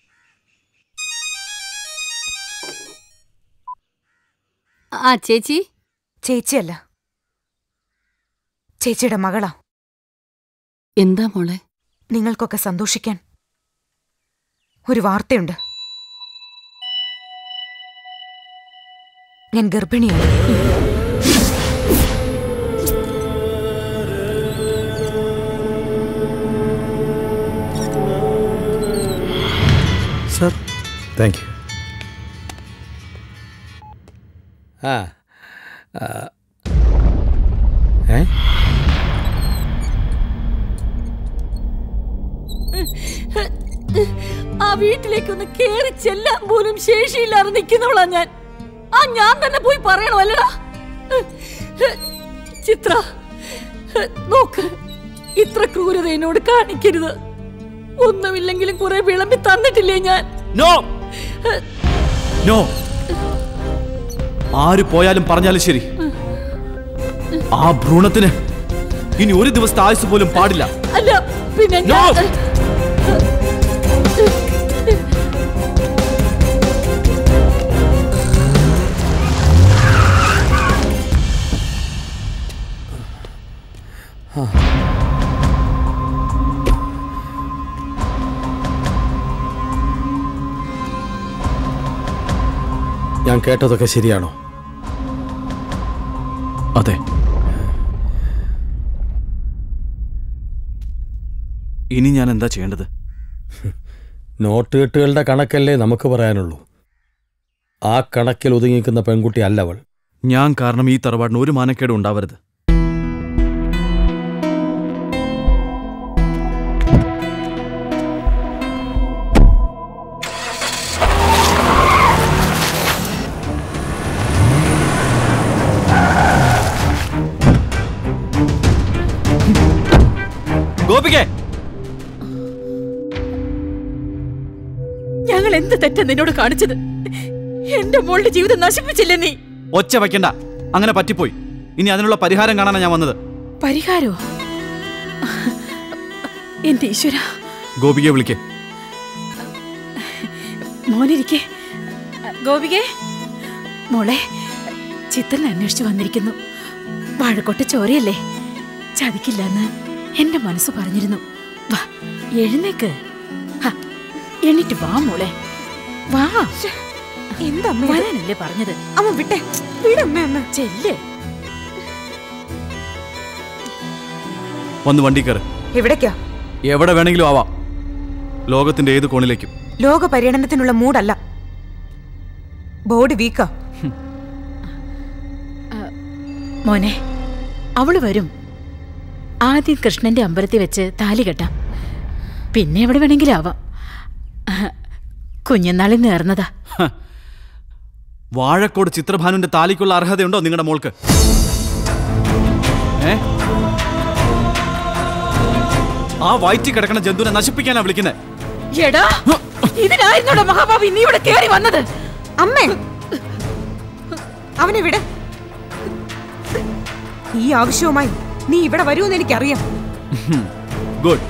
ആ ചേച്ചി ചേച്ചിയല്ല ചേച്ചിയുടെ മകളാ എന്താ മോളെ നിങ്ങൾക്കൊക്കെ സന്തോഷിക്കാൻ ഒരു വാർത്തയുണ്ട് ഞാൻ ഗർഭിണിയാണ് സർ താങ്ക് യു ആ ആ. ഏ ആ വീട്ടിലേക്കൊന്ന് കേറി ചെല്ലാൻ പോലും ശേഷിയില്ലാതെ നിൽക്കുന്നവളാ ഞാൻ ആ ഞാൻ തന്നെ പോയി പറയണമല്ലടാ ചിത്ര നോക്ക് ഇത്ര ക്രൂരത എന്നോട് കാണിക്കരുത് ഒന്നുമില്ലെങ്കിലും കുറെ വിളമ്പി തന്നിട്ടില്ലേ ഞാൻ നോ നോ ആര് പോയാലും പറഞ്ഞാലും ശരി ആ ഭ്രൂണത്തിന് ഇനി ഒരു ദിവസത്തെ ആയുസ് പോലും പാടില്ല അല്ല പിന്നെ ഞാൻ ഞാൻ കേട്ടതൊക്കെ ശരിയാണോ അതെ ഇനി ഞാൻ എന്താ ചെയ്യേണ്ടത് നോട്ടുകെട്ടുകളുടെ കണക്കല്ലേ നമുക്ക് പറയാനുള്ളൂ ആ കണക്കിൽ ഒതുങ്ങിക്കുന്ന പെൺകുട്ടി അല്ലവൾ ഞാൻ കാരണം ഈ തറവാടിന് ഒരു മാനക്കേടും ഉണ്ടാവരുത് ഗോപികേ ഞങ്ങൾ എന്ത് തെറ്റാ നിന്നോട് കാണിച്ചത് എന്റെ മോളുടെ ജീവിതം നശിപ്പിച്ചില്ലേ നീ ഒച്ച വയ്ക്കണ്ട അങ്ങനെ പറ്റിപ്പോയി ഇനി അതിനുള്ള പരിഹാരം കാണാനാണ് ഞാൻ വന്നത് പരിഹാരോ എന്റെ ഈശ്വര ഗോപികയെ വിളിക്കേ മോനിരിക്കെ ഗോപികെ മോളെ ചിത്രനെ അന്വേഷിച്ചു വന്നിരിക്കുന്നു വാഴക്കൊട്ട ചോരയല്ലേ ചതിക്കില്ലെന്ന് എന്റെ മനസ്സ് പറഞ്ഞിരുന്നു വാ എഴുന്നേക്ക് ഹ, എണീറ്റ് വാ മോളെ വാ എന്താ വരാനല്ലേ പറഞ്ഞത് അമ്മ വിട്ടെ വിടമ്മ ഒന്ന് ചെല്ലേ വന്ന് വണ്ടി കയറ് എവിടേക്കാ എവിടെ വേണമെങ്കിലും ആവാം ലോകത്തിന്റെ ഏത് കോണിലേക്കും ലോക പര്യടനത്തിനുള്ള മൂടല്ല ബോഡി വീക്കാ മോനെ അവള് വരും ആദ്യം കൃഷ്ണന്റെ അമ്പലത്തിൽ വെച്ച് താലി കെട്ടാം പിന്നെ എവിടെ വേണമെങ്കിലും ആവാം കുഞ്ഞുനാളിൽ നേർന്നതാ വാഴക്കോട് ചിത്രഭാനുവിന്റെ താലിക്കുള്ള അർഹതയുണ്ടോ നിങ്ങളുടെ മോൾക്ക് ഏ ആ വയറ്റി കിടക്കണ ജന്തുവിനെ നശിപ്പിക്കാനാ വിളിക്കുന്നത് എടാ ഇതിനായിരുന്നോടാ മഹാഭാവി നീ ഇവിടെ കേറി വന്നത് അമ്മേ അവനെ വിട് ഈ ആവശ്യവുമായി നീ ഇവിടെ വരുമെന്ന് എനിക്കറിയാം ഗുഡ്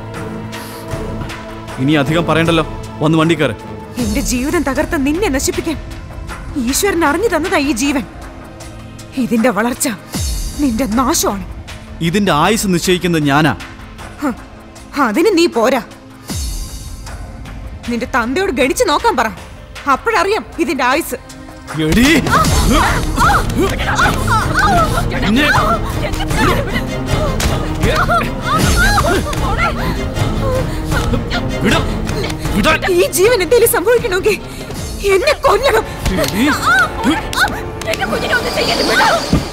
ഇനി അധികം പറയണ്ടല്ലോ വന്ന് വണ്ടി കയറ് എന്റെ ജീവിതം തകർത്ത നിന്നെ നശിപ്പിക്കാൻ ഈശ്വരൻ അറിഞ്ഞു തന്നതാ ഈ ജീവൻ ഇതിന്റെ വളർച്ച നിന്റെ നാശമാണ് ഇതിന്റെ ആയുസ് നിശ്ചയിക്കുന്നത് ഞാനാ ഹ്, അതിന് നീ പോരാ നിന്റെ തന്തയോട് ഗണിച്ചു നോക്കാൻ പറ അപ്പോഴറിയാം ഇതിന്റെ ആയുസ് എടീ ഈ ജീവൻ എന്തെങ്കിലും സംഭവിക്കണമെങ്കിൽ എന്നെ കൊല്ലണം എന്റെ കുഞ്ഞിനെ ഒന്നും ചെയ്യരുത്, വിടാ.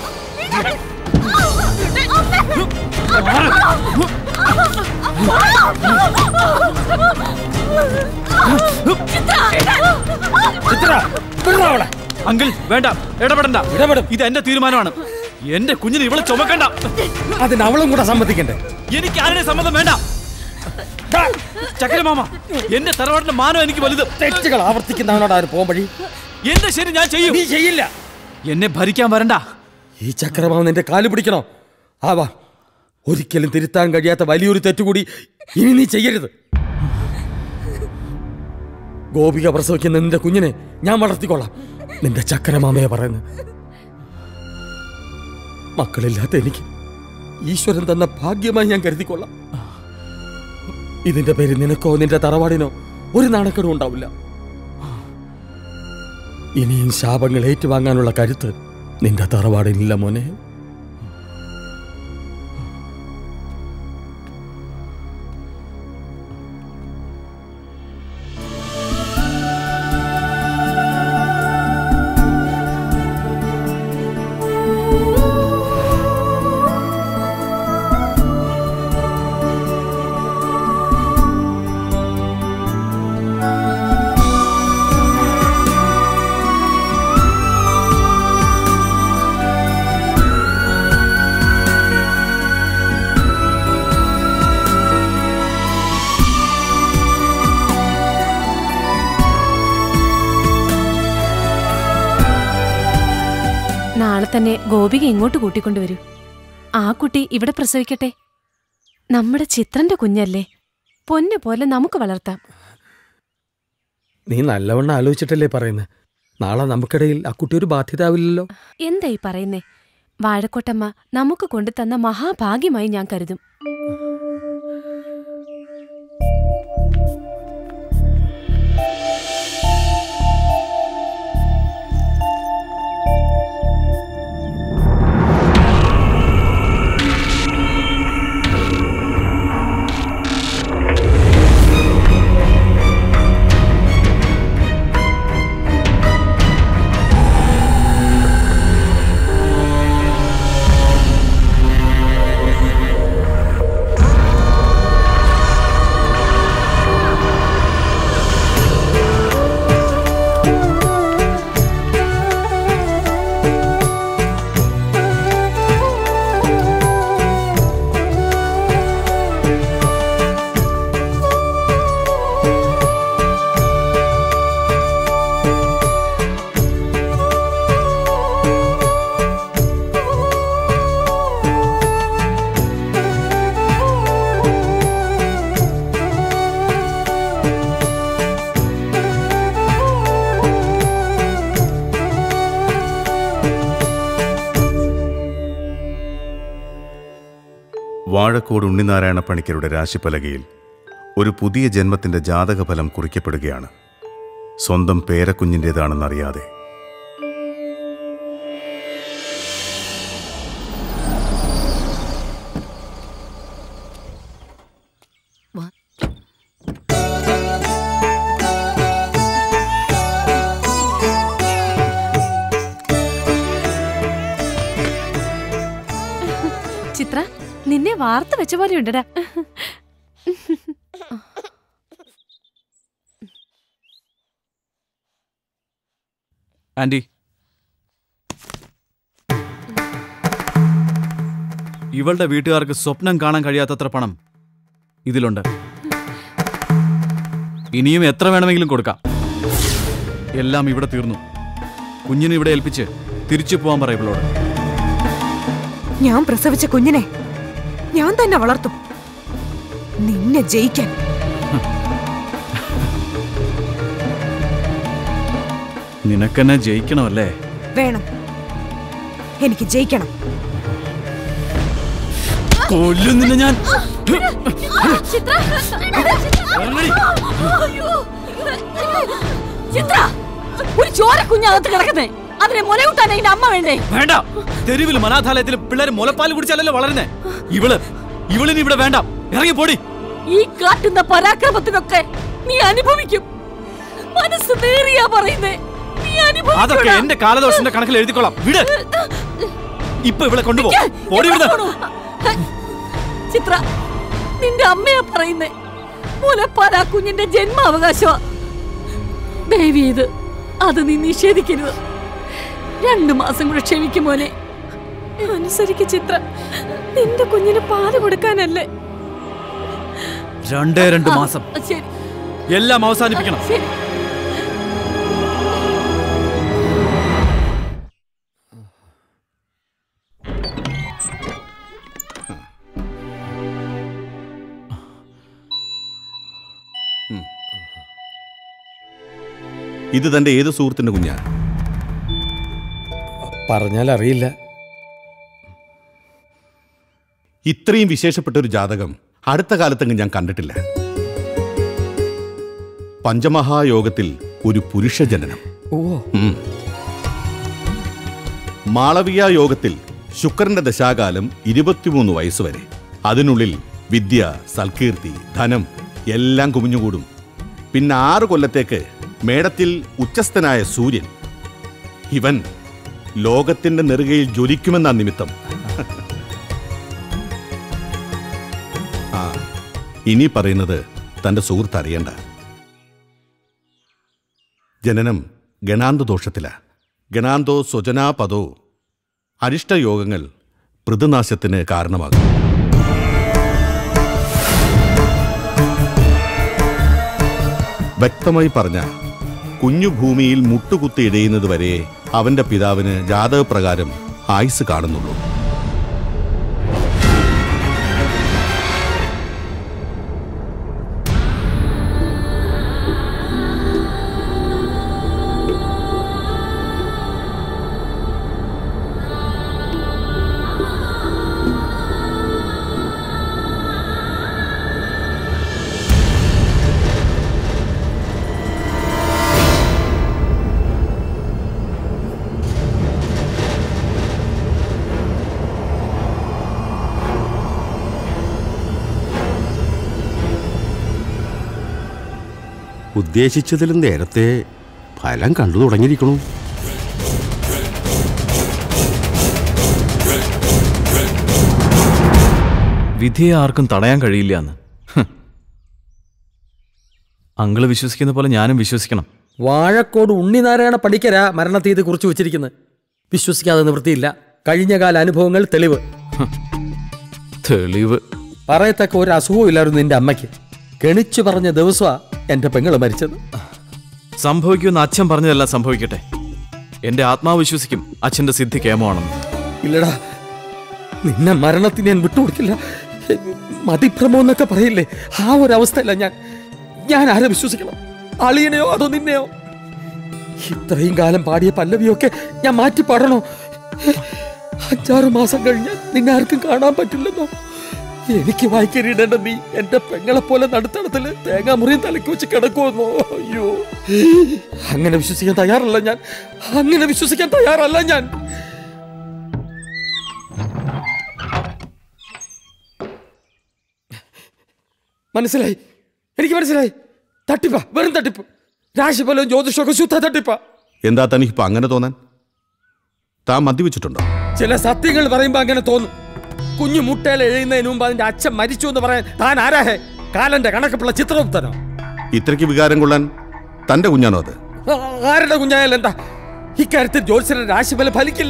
അങ്കിൾ വേണ്ട ഇടപെടണ്ട ഇടപെടും ഇത് എന്റെ തീരുമാനമാണ് എന്റെ കുഞ്ഞിന് ഇവളെ ചുമക്കണ്ട അതിന് അവളും കൂടെ സമ്മതിക്കണ്ടേ എനിക്ക് ആരുടെ സമ്മതം വേണ്ട ചക്കരമാമ എന്റെ തറവാടിന്റെ മാനം എനിക്ക് വലുത് തെറ്റുകൾ ആവർത്തിക്കുന്നവനോട് ആര് പോകാൻ വഴി എന്റെ ശരി ഞാൻ ചെയ്യും നീ ചെയ്യില്ല എന്നെ ഭരിക്കാൻ വരണ്ട ഈ ചക്രമാവ് നിന്റെ കാല് പിടിക്കണോ ആവാ ഒരിക്കലും തിരുത്താൻ കഴിയാത്ത വലിയൊരു തെറ്റുകൂടി ഇനി നീ ചെയ്യരുത് ഗോപിക പ്രസവിക്കുന്ന നിന്റെ കുഞ്ഞിനെ ഞാൻ വളർത്തിക്കൊള്ളാം നിന്റെ ചക്കരമാമയെ പറയുന്നു മക്കളില്ലാത്ത എനിക്ക് ഈശ്വരൻ തന്ന ഭാഗ്യമായി ഞാൻ കരുതിക്കൊള്ളാം ഇതിന്റെ പേര് നിനക്കോ നിന്റെ തറവാടിനോ ഒരു നാണക്കേടും ഉണ്ടാവില്ല ഇനിയും ശാപങ്ങൾ ഏറ്റുവാങ്ങാനുള്ള കരുത്ത് നിന്റെ തറവാടിനില്ല മോനെ നാളെ തന്നെ ഗോപിക ഇങ്ങോട്ട് കൂട്ടിക്കൊണ്ടുവരൂ ആ കുട്ടി ഇവിടെ പ്രസവിക്കട്ടെ നമ്മുടെ ചിത്രന്റെ കുഞ്ഞല്ലേ പൊന്നു പോലെ നമുക്ക് വളർത്താം നീ നല്ലവണ്ണം ആലോചിച്ചിട്ടല്ലേ പറയുന്നത് നാളെ നമുക്കിടയിൽ ആ കുട്ടി ഒരു ബാധ്യതാവില്ലല്ലോ എന്താ ഈ പറയുന്നേ വാഴക്കോട്ടമ്മ നമുക്ക് കൊണ്ടുതന്ന മഹാഭാഗ്യമായി ഞാൻ കരുതും വാഴക്കോട് ഉണ്ണിനാരായണ പണിക്കരുടെ രാശിപ്പലകയിൽ ഒരു പുതിയ ജന്മത്തിന്റെ ജാതകഫലം കുറിക്കപ്പെടുകയാണ് സ്വന്തം പേരക്കുഞ്ഞിൻ്റെതാണെന്നറിയാതെ ചിത്ര നിന്നെ വാർത്ത വെച്ച പോലെ ഉണ്ടടാ ആന്റി ഇവളുടെ വീട്ടുകാർക്ക് സ്വപ്നം കാണാൻ കഴിയാത്തത്ര പണം ഇതിലുണ്ട് ഇനിയും എത്ര വേണമെങ്കിലും കൊടുക്കാം എല്ലാം ഇവിടെ തീർന്നു കുഞ്ഞിനെ ഇവിടെ ഏൽപ്പിച്ച് തിരിച്ചു പോവാൻ പറ ഇവളോട് ഞാൻ പ്രസവിച്ച കുഞ്ഞിനെ ഞാൻ തന്നെ വളർത്തും നിന്നെ ജയിക്കാൻ നിനക്കെന്നെ ജയിക്കണമല്ലേ വേണം എനിക്ക് ജയിക്കണം കൊല്ലും നിന്നെ ഞാൻ ചിത്ര ചിത്ര ഒരു ചോര കുഞ്ഞകത്ത് കിടക്കുന്നേ അതിനെ മുലയൂട്ടാൻ അതിന്റെ അമ്മ വേണ്ടേ വേണ്ട തെരുവിൽ അനാഥാലയത്തിൽ പിള്ളേർ മുലപ്പാൽ കുടിച്ചാലല്ലോ വളരുന്നേ ഇവള് ഇവളിനി ഇവിടെ വേണ്ട ഇറങ്ങി പോടി ഈ കാട്ടുന്ന പരാക്രമത്തിനൊക്കെ നീ അനുഭവിക്കും മനസ്സ് നേറിയാ പറയുന്നേ നീ അതൊക്കെ അനുഭവിക്കൂടാ. എന്റെ കാലദോഷന്റെ കണക്കിൽ എഴുതിക്കോളാം വിട് ഇപ്പൊ ഇവിടെ കൊണ്ടുപോ പോടി എവിടെ വിടുന്ന പോണു? ചിത്ര നിന്റെ അമ്മയാ പറയുന്നേ മുലപ്പാൽ ആ കുഞ്ഞിന്റെ ജന്മാവകാശമാ ദേവി ഇത് അത് നീ നിഷേധിക്കരുത് രണ്ടു മാസം കൂടെ ക്ഷമിക്കും മോനെ അനുസരിക്ക് ചിത്ര നിന്റെ കുഞ്ഞിന് പാല് കൊടുക്കാനല്ലേ രണ്ടേ രണ്ട് മാസം ആ, ശരി എല്ലാം അവസാനിപ്പിക്കണം ശരി ഇത് തന്റെ ഏത് സുഹൃത്തിന്റെ കുഞ്ഞാ പറഞ്ഞാൽ അറിയില്ല ഇത്രയും വിശേഷപ്പെട്ട ഒരു ജാതകം അടുത്ത കാലത്തെങ്ങും ഞാൻ കണ്ടിട്ടില്ല പഞ്ചമഹായോഗത്തിൽ ഒരു പുരുഷ ജനനം ഓ ഉം. മാളവിക യോഗത്തിൽ ശുക്രന്റെ ദശാകാലം ഇരുപത്തിമൂന്ന് വയസ്സുവരെ അതിനുള്ളിൽ വിദ്യ സൽകീർത്തി ധനം എല്ലാം കുമിഞ്ഞുകൂടും പിന്നെ ആറ് കൊല്ലത്തേക്ക് മേടത്തിൽ ഉച്ചസ്ഥനായ സൂര്യൻ ഇവൻ ലോകത്തിന്റെ നെറുകയിൽ ജ്വലിക്കുമെന്ന നിമിത്തം ആ ഇനി പറയുന്നത് തന്റെ സുഹൃത്ത് അറിയണ്ട ജനനം ഗണാന്തദോഷത്തില ഗണാന്തോ സ്വജനാപദോ അരിഷ്ടയോഗങ്ങൾ പൃഥുനാശത്തിന് കാരണമാകും വ്യക്തമായി പറഞ്ഞ കുഞ്ഞു ഭൂമിയിൽ മുട്ടുകുത്തി ഇടയുന്നതുവരെ അവന്റെ പിതാവിന് ജാതകപ്രകാരം ആയുസ് കാണുന്നുള്ളൂ ഉദ്ദേശിച്ചതിലും നേരത്തെ ഫലം കണ്ടു തുടങ്ങിയിരിക്കണു വിധിയെ ആർക്കും തടയാൻ കഴിയില്ല എന്ന് അങ്കിള് വിശ്വസിക്കുന്ന പോലെ ഞാനും വിശ്വസിക്കണം വാഴക്കോട് ഉണ്ണിനാരായണ പണിക്കരാ മരണത്തീയതി കുറിച്ച് വെച്ചിരിക്കുന്നത് വിശ്വസിക്കാതെ നിവൃത്തിയില്ല കഴിഞ്ഞകാല അനുഭവങ്ങൾ തെളിവ് തെളിവ് പറയത്തക്ക ഒരു അസുഖവും ഇല്ലായിരുന്നു നിന്റെ അമ്മയ്ക്ക് കെണിച്ചു പറഞ്ഞ ദിവസമാ എന്റെ പെങ്ങള് മരിച്ചത് സംഭവിക്കുമെന്ന് അച്ഛൻ പറഞ്ഞതെല്ലാം സംഭവിക്കട്ടെ എന്റെ ആത്മാവ് വിശ്വസിക്കും അച്ഛന്റെ സിദ്ധി കേമമാണെന്ന് ഇല്ലടാ നിന്നെ മരണത്തിന് ഞാൻ വിട്ടുകൊടുക്കില്ല മതിഭ്രമം എന്നൊക്കെ പറയില്ലേ ആ ഒരു അവസ്ഥയല്ല ഞാൻ ഞാൻ ആരെ വിശ്വസിക്കണം അളിയനെയോ അതോ നിന്നെയോ ഇത്രയും കാലം പാടിയ പല്ലവിയൊക്കെ ഞാൻ മാറ്റി പാടണോ അഞ്ചാറ് മാസം കഴിഞ്ഞ് നിന്നെ ആർക്കും കാണാൻ പറ്റില്ലെന്നോ എനിക്ക് വായിക്കരിടേണ്ട നീ എന്റെ പെങ്ങളെ പോലെ നടുത്തടത്തില് തേങ്ങാമുറിയും തലക്ക് വെച്ച് കിടക്കുമെന്നോ അയ്യോ അങ്ങനെ വിശ്വസിക്കാൻ തയ്യാറല്ല ഞാൻ അങ്ങനെ വിശ്വസിക്കാൻ തയ്യാറല്ല ഞാൻ മനസ്സിലായി എനിക്ക് മനസ്സിലായി തട്ടിപ്പ വെറും തട്ടിപ്പ് രാശിഫലവും ജ്യോതിഷമൊക്കെ ശുദ്ധ തട്ടിപ്പ എന്താ തനിക്കിപ്പോ അങ്ങനെ തോന്നാൻ താൻ മദ്യവെച്ചിട്ടുണ്ടോ ചില സത്യങ്ങൾ പറയുമ്പോ അങ്ങനെ തോന്നും കുഞ്ഞു മുട്ടയിൽ എഴുതുന്നതിന് മുമ്പ് അതിന്റെ അച്ഛൻ മരിച്ചു എന്ന് പറയാൻ താൻ ആരാഹേ കാലന്റെ കണക്കപ്പുള്ള ചിത്രഗുപ്തനോ ഇത്രയ്ക്ക് വികാരം കൊള്ളാൻ തന്റെ കുഞ്ഞാണോ അത് ആ- ആരുടെ കുഞ്ഞായാലും എന്താ ഇക്കാര്യത്തിൽ ജ്യോത്സ്യരുടെ രാശിഫലം ഫലിക്കില്ല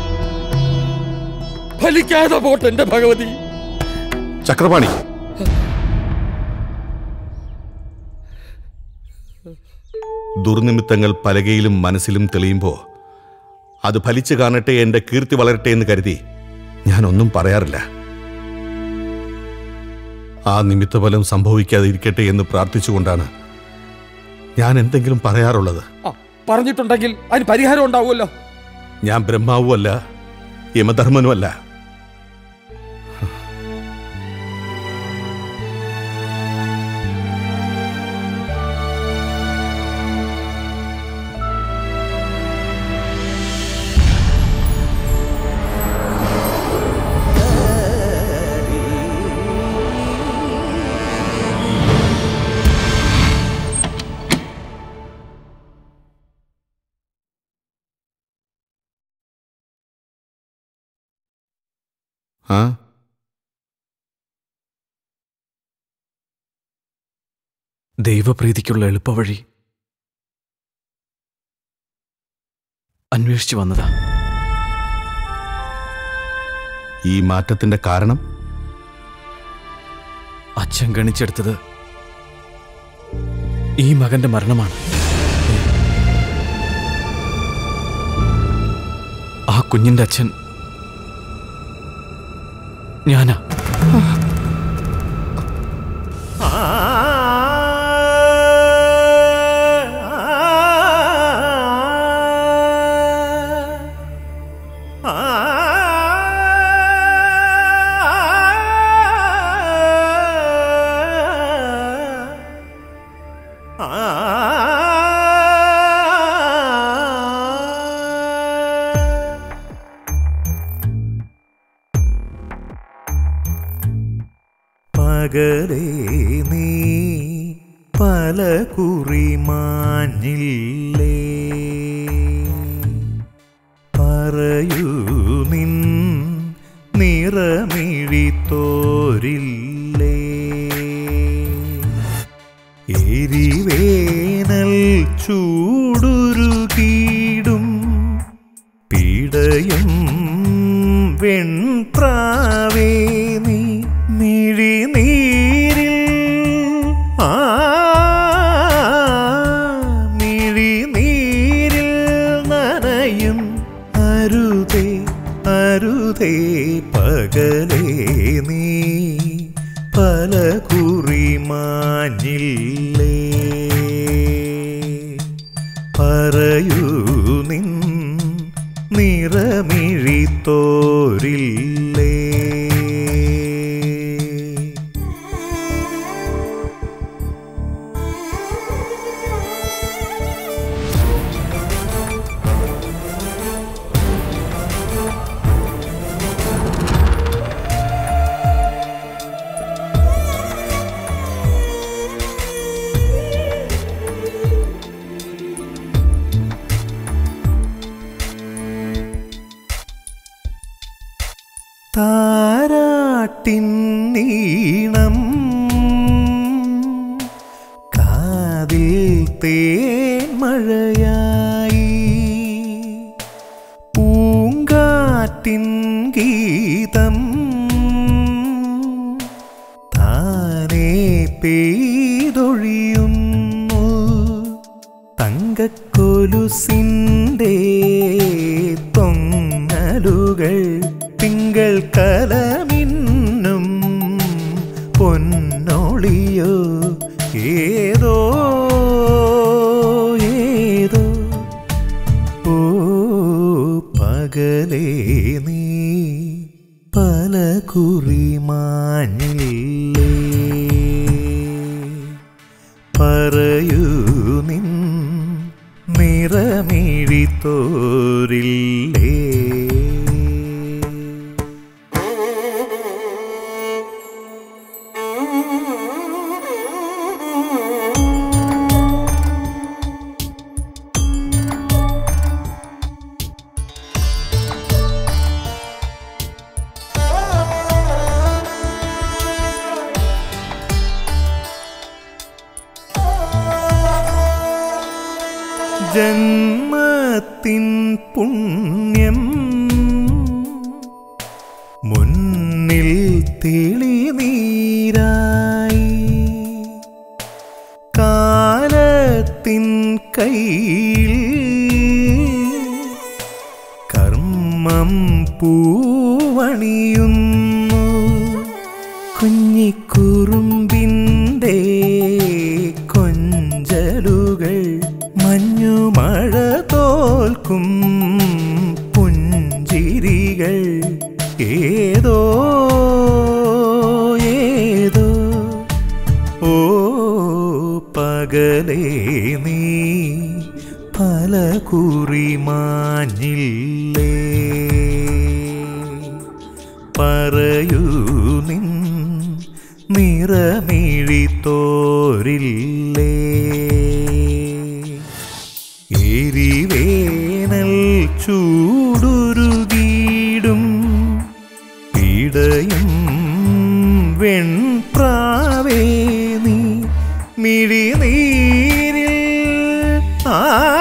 ഫലിക്കാതെ പോട്ടെ എന്റെ ഭഗവതി ചക്രപാണി ദുർനിമിത്തങ്ങൾ പലകയിലും മനസ്സിലും തെളിയുമ്പോ അത് ഫലിച്ചു കാണട്ടെ എന്റെ കീർത്തി വളരട്ടെ എന്ന് കരുതി ഞാനൊന്നും പറയാറില്ല ആ നിമിത്തഫലം സംഭവിക്കാതിരിക്കട്ടെ എന്ന് പ്രാർത്ഥിച്ചുകൊണ്ടാണ് ഞാൻ എന്തെങ്കിലും പറയാറുള്ളത് ആ, പറഞ്ഞിട്ടുണ്ടെങ്കിൽ അതിന് പരിഹാരം ഉണ്ടാവുമല്ലോ ഞാൻ ബ്രഹ്മാവുമല്ല യമധർമ്മനുമല്ല ആ ദൈവപ്രീതിക്കുള്ള എളുപ്പവഴി അന്വേഷിച്ചു വന്നതാ ഈ മാറ്റത്തിന്റെ കാരണം അച്ഛൻ ഗണിച്ചെടുത്തത് ഈ മകന്റെ മരണമാണ് ആ കുഞ്ഞിന്റെ അച്ഛൻ ഞാനാ ആ പകലേ നീ പല കുറി മാഞ്ഞില്ലേ പറയൂ നിൻ നിറമിഴി തോരില്ലേ എരിവേനൽ ചൂടുരുകീടും പീഡയും വെൺപ്രാവേ നീ മിഴിനീരിൽ ആ മിഴിനീരിൽ നനയും അരുതേ അരുതേ പകലേ നീ പല കുറി മാഞ്ഞില്ലേ പറയൂ നിൻ നിറമിഴി തോരില്ലേ താരാട്ടിൻ നീണം കാതിൽ തേൻ മഴയായി പൂങ്കാറ്റിൻ ഗീതം താനേ പെയ്തൊഴിയുന്നു തങ്കക്കൊലുസിൻ്റെ തൊങ്ങലുകൾ തിങ്കൾ കലമിന്നും പൊന്നൊളിയോ ഏതോ ഏതോ ഓ പകലേ നീ പല കുറി മാഞ്ഞില്ലേ പറയൂ നിൻ നിറമിഴി തോരില്ലേ ജന്മത്തിൻ പുണ്യം മുന്നിൽ തെളിനീരായി കാലത്തിൻ കയ്യിൽ കർമ്മം പൂവണിയുന്നു കുഞ്ഞിക്കുറുമ്പിൻ്റെ കൊഞ്ചലുകൾ മഞ്ഞുമഴ തോൽക്കും പുഞ്ചിരികൾ ഏതോ ഏതോ ഓ പകലേ നീ പല കുറി മാഞ്ഞില്ലേ പറയൂ നിൻ നിറമിഴി തോരില്ലേ എരിവേനൽ ചൂടുരുകീടും പീഡയും വെൺപ്രാവേ നീ മിഴിനീരിൽ ആ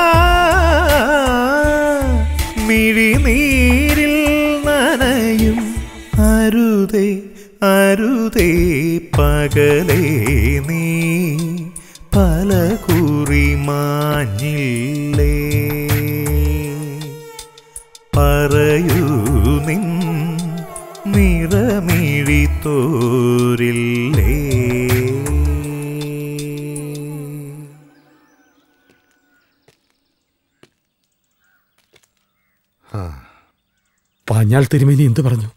മിഴിനീരിൽ നനയും അരുതേ അരുതേ പകലേ നീ പല കുറി മാഞ്ഞില്ലേ പറയൂ നിൻ നിറമിഴി തോരില്ലേ പാഞ്ഞാൾ തിരുമേനി എന്ത് പറഞ്ഞു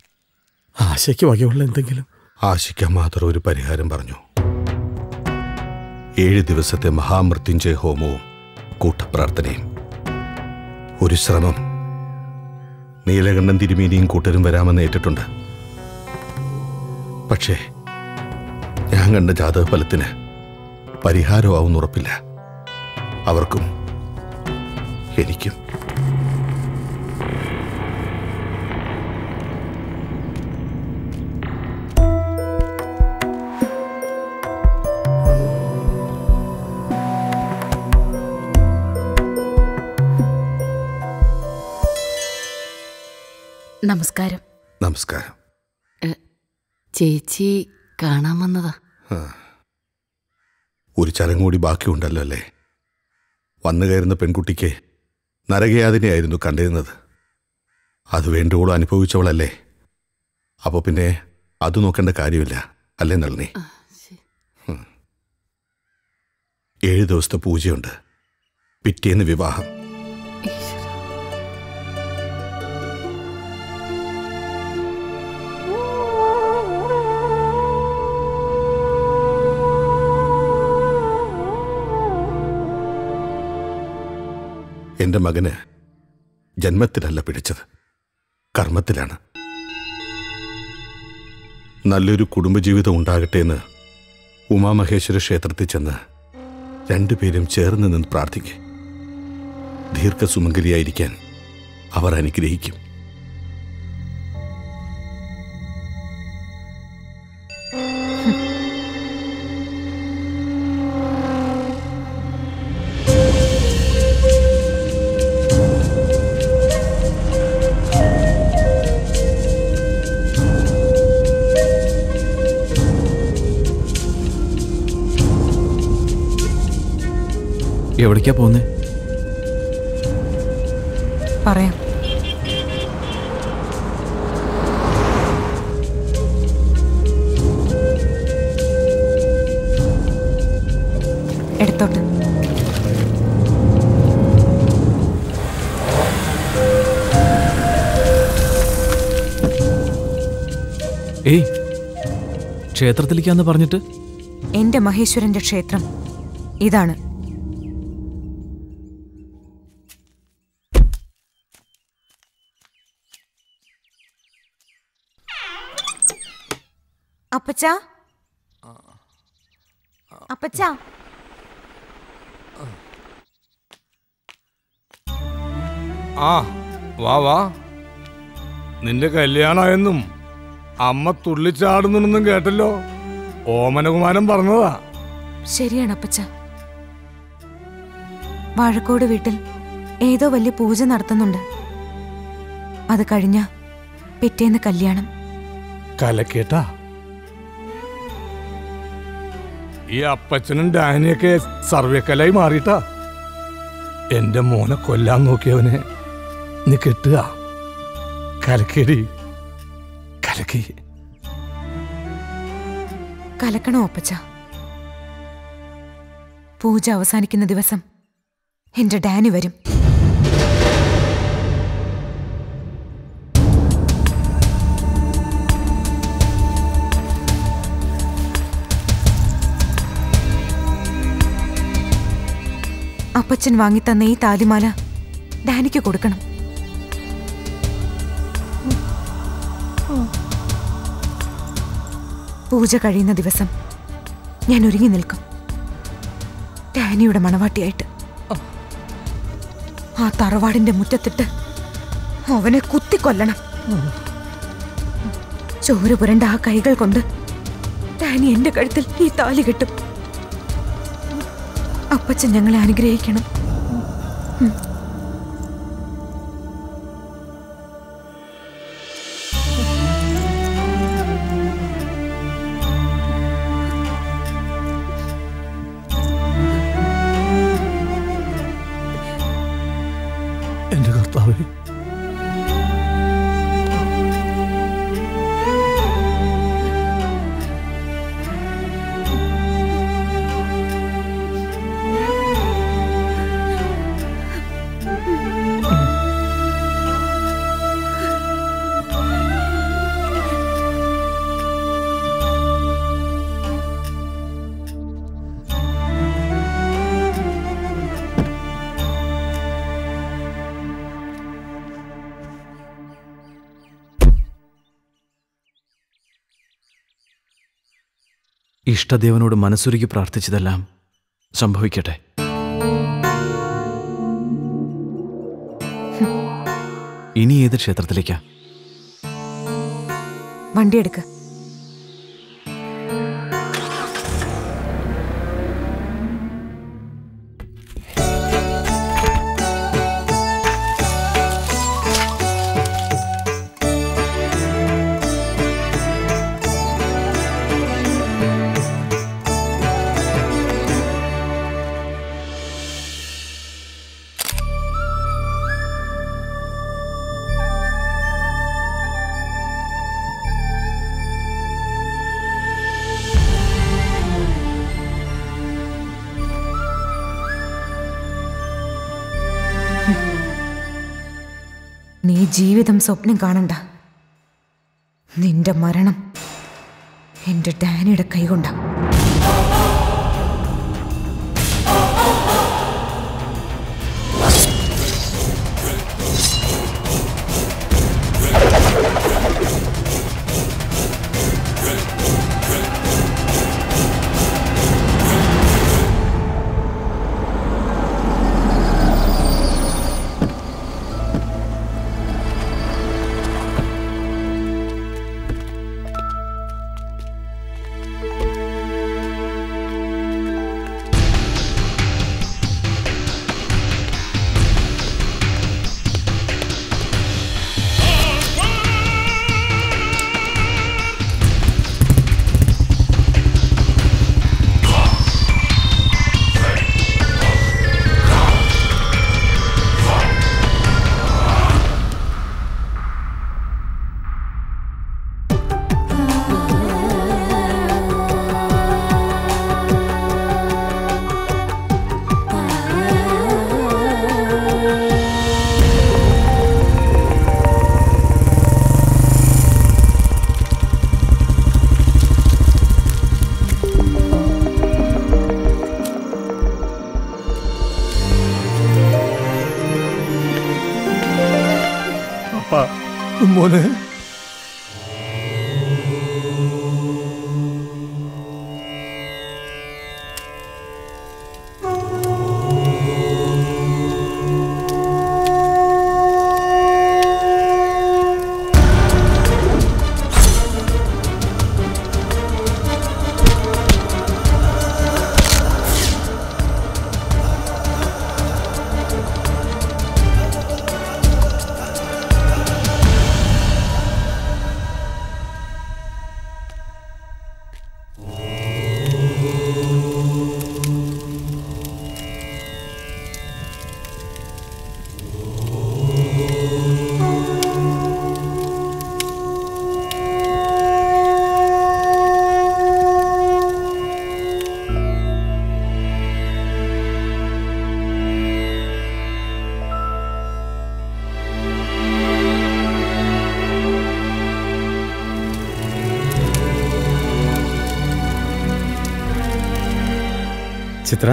ആശയ്ക്ക് വകയുള്ള എന്തെങ്കിലും ആശിക്കാൻ മാത്രം ഒരു പരിഹാരം പറഞ്ഞു ഏഴ് ദിവസത്തെ മഹാമൃത്യുഞ്ജയ ഹോമവും കൂട്ടപ്രാർത്ഥനയും ഒരു ശ്രമം നീലകണ്ഠൻ തിരുമേനിയും കൂട്ടരും വരാമെന്ന് ഏറ്റിട്ടുണ്ട് പക്ഷേ ഞാൻ കണ്ട ജാതക ഫലത്തിന് പരിഹാരമാവും ഉറപ്പില്ല അവർക്കും എനിക്കും നമസ്കാരം നമസ്കാരം ചേച്ചി കാണാൻ വന്നതാ ആ. ഒരു ചലം കൂടി ബാക്കിയുണ്ടല്ലോ അല്ലേ വന്നു കയറുന്ന പെൺകുട്ടിക്ക് നരകയാതനയായിരുന്നു കണ്ടിരുന്നത് അത് വേണ്ടുവോളം അനുഭവിച്ചവളല്ലേ അപ്പോൾ പിന്നെ അത് നോക്കേണ്ട കാര്യമില്ല അല്ലേ നളിനി ഉം. ഏഴ് ദിവസത്തെ പൂജയുണ്ട് പിറ്റേന്ന് വിവാഹം എന്റെ മകന് ജന്മത്തിലല്ല പിടിച്ചത് കർമ്മത്തിലാണ് നല്ലൊരു കുടുംബജീവിതം ഉണ്ടാകട്ടെ എന്ന് ഉമാമഹേശ്വര ക്ഷേത്രത്തിൽ ചെന്ന് രണ്ടുപേരും ചേർന്ന് നിന്ന് പ്രാർത്ഥിക്കെ ദീർഘസുമംഗലിയായിരിക്കാൻ അവർ അനുഗ്രഹിക്കും എവിടേക്കാ പോകുന്നേ പറയാം എടുത്തോട്ട് ഏയ് ക്ഷേത്രത്തിലേക്കാന്ന് പറഞ്ഞിട്ട് എന്റെ മഹേശ്വരന്റെ ക്ഷേത്രം ഇതാണ് അപ്പച്ച അപ്പച്ച ആ വാ വാ നിന്റെ കല്യാണമായെന്നും അമ്മ തുള്ളിച്ചാടുന്നുണ്ടെന്നും കേട്ടല്ലോ ഓമനകുമാരൻ പറഞ്ഞതാ ശരിയാണ് അപ്പച്ച വാഴക്കോട് വീട്ടിൽ ഏതോ വലിയ പൂജ നടത്തുന്നുണ്ട് അത് കഴിഞ്ഞ പിറ്റേന്ന് കല്യാണം കലക്കേട്ടാ ഈ അപ്പച്ചനും ഡാനിയൊക്കെ സർവേക്കലായി മാറിയിട്ടാ എന്റെ മോനെ കൊല്ലാൻ നോക്കിയവനെ നീ കെട്ടുക കലക്കേടി കലക്കി കലക്കണോ അപ്പച്ച പൂജ അവസാനിക്കുന്ന ദിവസം എന്റെ ഡാനി വരും അപ്പച്ചൻ വാങ്ങിത്തന്ന ഈ താലിമാല ഡാനിക്ക് കൊടുക്കണം പൂജ കഴിയുന്ന ദിവസം ഞാൻ ഒരുങ്ങി നിൽക്കും ഡാനിയുടെ മണവാട്ടിയായിട്ട് ആ തറവാടിന്റെ മുറ്റത്തിട്ട് അവനെ കുത്തിക്കൊല്ലണം ചോര പുരണ്ട ആ കൈകൾ കൊണ്ട് ഡാനി എന്റെ കഴുത്തിൽ ഈ താലി കെട്ടും അപ്പച്ചൻ ഞങ്ങളെ അനുഗ്രഹിക്കണം ഉം. എന്റെ കർത്താവേ ഇഷ്ടദേവനോട് മനസ്സുരുകി പ്രാർത്ഥിച്ചതെല്ലാം സംഭവിക്കട്ടെ ഇനി ഏത് ക്ഷേത്രത്തിലേക്കാ വണ്ടി എടുക്ക് നീ ജീവിതം സ്വപ്നം കാണണ്ട നിന്റെ മരണം എന്റെ ഡാനിയുടെ കൈകൊണ്ടാ അപ്പാ മോനെ ചിത്ര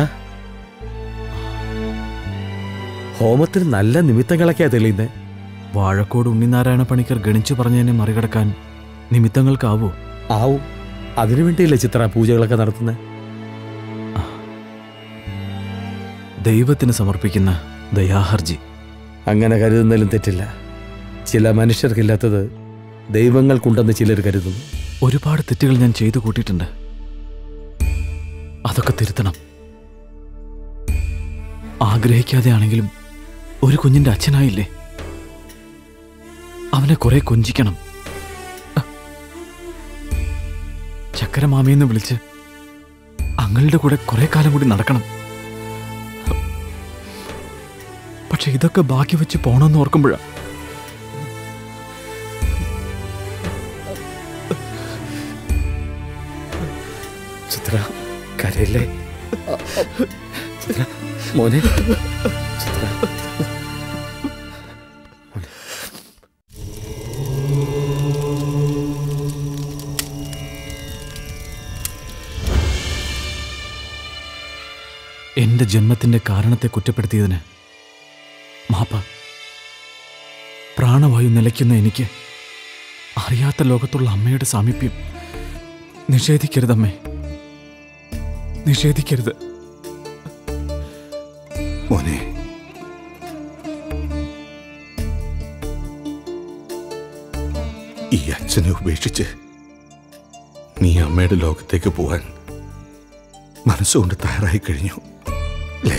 ഹോമത്തിന് നല്ല നിമിത്തങ്ങളൊക്കെയാ തെളിയുന്നേ വാഴക്കോട് ഉണ്ണിനാരായണ പണിക്കർ ഗണിച്ചു പറഞ്ഞതിനെ മറികടക്കാൻ നിമിത്തങ്ങൾക്കാവോ ആവും അതിനുവേണ്ടിയല്ലേ ചിത്ര പൂജകളൊക്കെ നടത്തുന്നത് ദൈവത്തിന് സമർപ്പിക്കുന്ന ദയാഹർജി അങ്ങനെ കരുതുന്നതിലും തെറ്റില്ല ചില മനുഷ്യർക്കില്ലാത്തത് ദൈവങ്ങൾക്കുണ്ടെന്ന് ചിലർ കരുതുന്നു ഒരുപാട് തെറ്റുകൾ ഞാൻ ചെയ്തു കൂട്ടിയിട്ടുണ്ട് അതൊക്കെ തിരുത്തണം ആഗ്രഹിക്കാതെ ആണെങ്കിലും ഒരു കുഞ്ഞിന്റെ അച്ഛനായില്ലേ അവനെ കുറെ കൊഞ്ചിക്കണം ചക്കരമാമയെന്ന് വിളിച്ച് അങ്ങളുടെ കൂടെ കുറെ കാലം കൂടി നടക്കണം പക്ഷെ ഇതൊക്കെ ബാക്കി വെച്ച് പോണമെന്ന് ഓർക്കുമ്പോഴാ ചിത്ര കരയില്ലേ ചിത്ര മോനെ ചിത്ര എന്റെ ജന്മത്തിന്റെ കാരണത്തെ കുറ്റപ്പെടുത്തിയതിന് മാപ്പ പ്രാണവായു നിലയ്ക്കുന്ന എനിക്ക് അറിയാത്ത ലോകത്തുള്ള അമ്മയുടെ സാമീപ്യം നിഷേധിക്കരുതമ്മേ നിഷേധിക്കരുത് മോനെ ഈ അച്ഛനെ ഉപേക്ഷിച്ച് നീ അമ്മയുടെ ലോകത്തേക്ക് പോവാൻ മനസ്സുകൊണ്ട് തയ്യാറായി കഴിഞ്ഞു അല്ലേ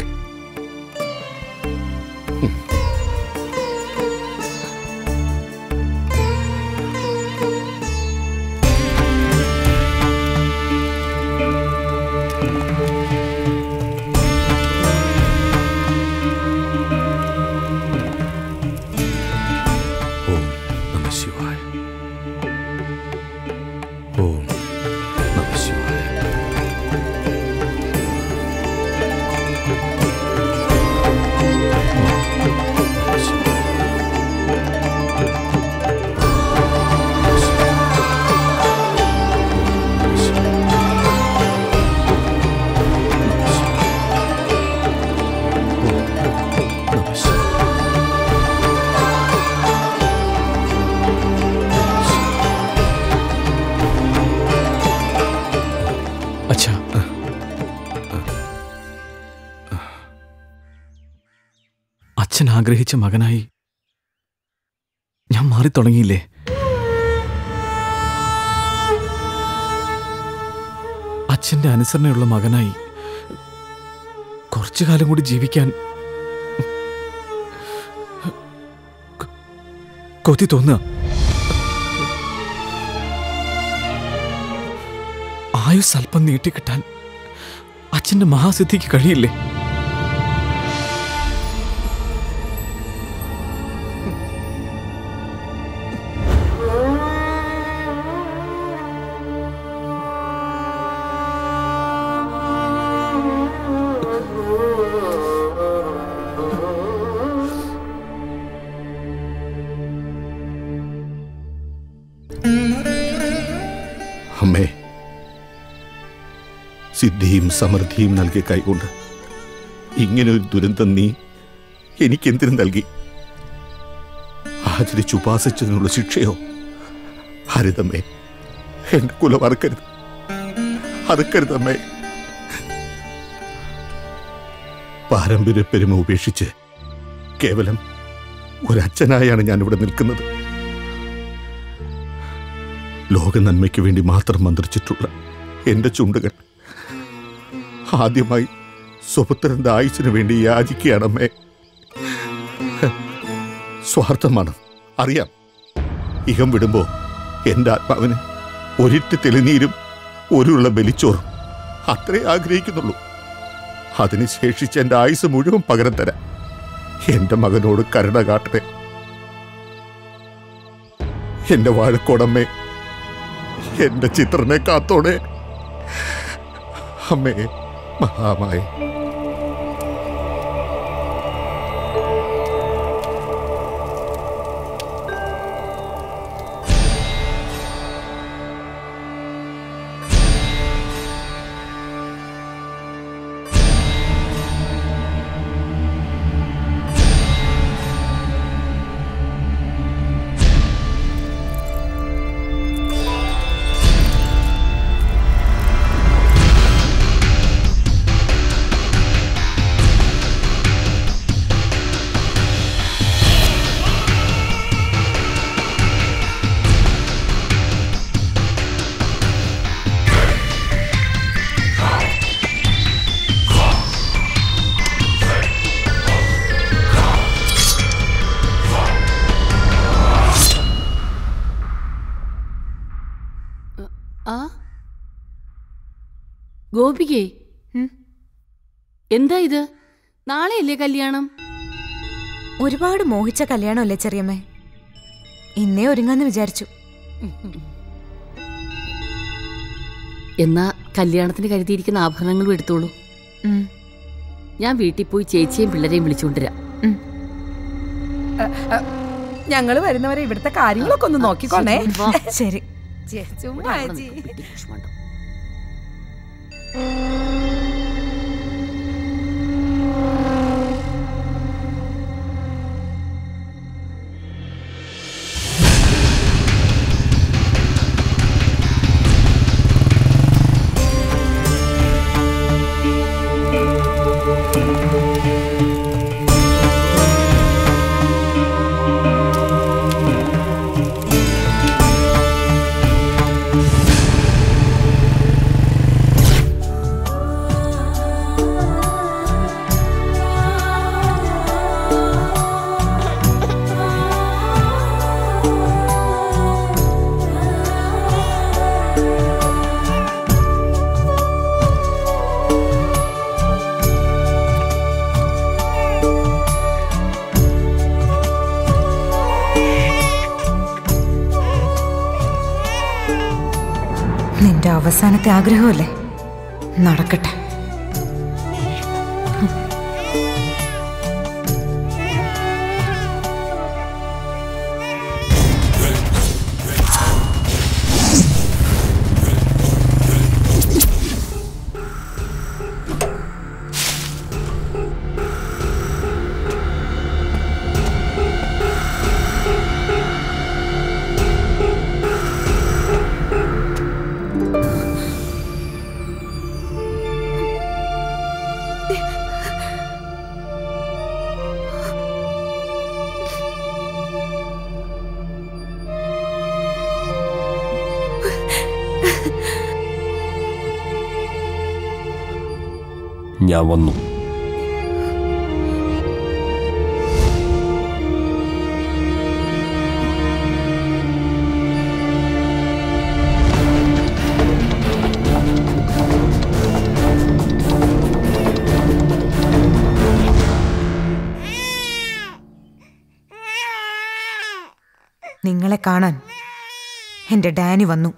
ഓം നമ ശിവായ ഓം നമ ശിവായ അച്ഛാ അച്ഛൻ ആഗ്രഹിച്ച മകനായി ഞാൻ മാറി തുടങ്ങിയില്ലേ അച്ഛന്റെ അനുസരണയുള്ള മകനായി കുറച്ചു കാലം കൂടി ജീവിക്കാൻ കൊ- കൊതി തോന്നുക ആയുസ് അല്പം നീട്ടിക്കിട്ടാൻ അച്ഛന്റെ മഹാസിദ്ധിക്ക് കഴിയില്ലേ അമ്മേ സിദ്ധിയും സമൃദ്ധിയും നൽകിയ കൈകൊണ്ട് ഇങ്ങനെ ഒരു ദുരന്തം നീ എനിക്കെന്തിനു നൽകി ആചരിച്ച് ഉപാസിച്ചതിനുള്ള ശിക്ഷയോ ഹരിതമ്മേ എന്റെ കുലം അറുക്കരുത് അറുക്കരുതമ്മേ പാരമ്പര്യ പെരുമ ഉപേക്ഷിച്ച് കേവലം ഒരച്ഛനായാണ് ഞാൻ ഇവിടെ നിൽക്കുന്നത് ലോക നന്മയ്ക്ക് വേണ്ടി മാത്രം മന്ത്രിച്ചിട്ടുള്ള എന്റെ ചുണ്ടുകൾ ആദ്യമായി സ്വപുത്രന്റെ ആയുസിന് വേണ്ടി യാചിക്കുകയാണമ്മേ സ്വാർത്ഥമാണ് അറിയാം ഇഹം വിടുമ്പോ എന്റെ ആത്മാവിന് ഒരിറ്റ് തെളിനീരും ഒരുള്ള ബലിച്ചോറും അത്രേ ആഗ്രഹിക്കുന്നുള്ളൂ അതിന് ശേഷിച്ച് എന്റെ ആയുസ് മുഴുവൻ പകരം തരാം എന്റെ മകനോട് കരുണ കാട്ടണേ എന്റെ വാഴക്കോടമ്മേ എന്റെ ചിത്രനെ കാത്തോടെ അമ്മേ മഹാമായ ആ ഗോപികേ എന്താ ഇത് നാളെയല്ലേ കല്യാണം ഒരുപാട് മോഹിച്ച കല്യാണമല്ലേ ചെറിയമ്മേ ഇന്നേ ഒരുങ്ങാന്ന് വിചാരിച്ചു എന്നാ കല്യാണത്തിന് കരുതിയിരിക്കുന്ന ആഭരണങ്ങളും എടുത്തോളൂ ഉം. ഞാൻ വീട്ടിൽ പോയി ചേച്ചിയും പിള്ളേരെയും വിളിച്ചുകൊണ്ടുവരാം ഞങ്ങള് വരുന്നവരെ ഇവിടുത്തെ കാര്യങ്ങളൊക്കെ ഒന്ന് നോക്കിക്കോണേ വാ. ശരി ചുമ്മാ ചേച്ചി. ആ അവസാനത്തെ ആഗ്രഹമല്ലേ നടക്കട്ടെ ഞാൻ വന്നു നിങ്ങളെ കാണാൻ എന്റെ ഡാനി വന്നു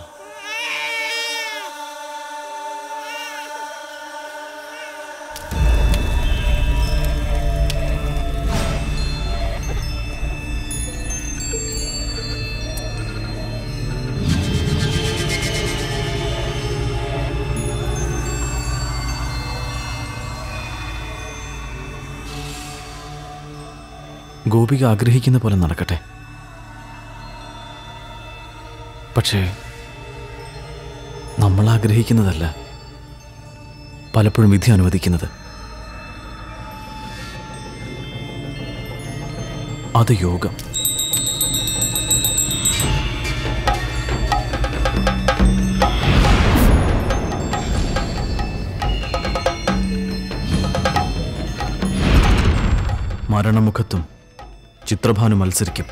ഗോപിക ആഗ്രഹിക്കുന്ന പോലെ നടക്കട്ടെ പക്ഷേ നമ്മൾ ആഗ്രഹിക്കുന്നതല്ല പലപ്പോഴും വിധി അനുവദിക്കുന്നത് അത് യോഗം മരണമുഖത്തും ചിത്രഭാനു മത്സരിക്കും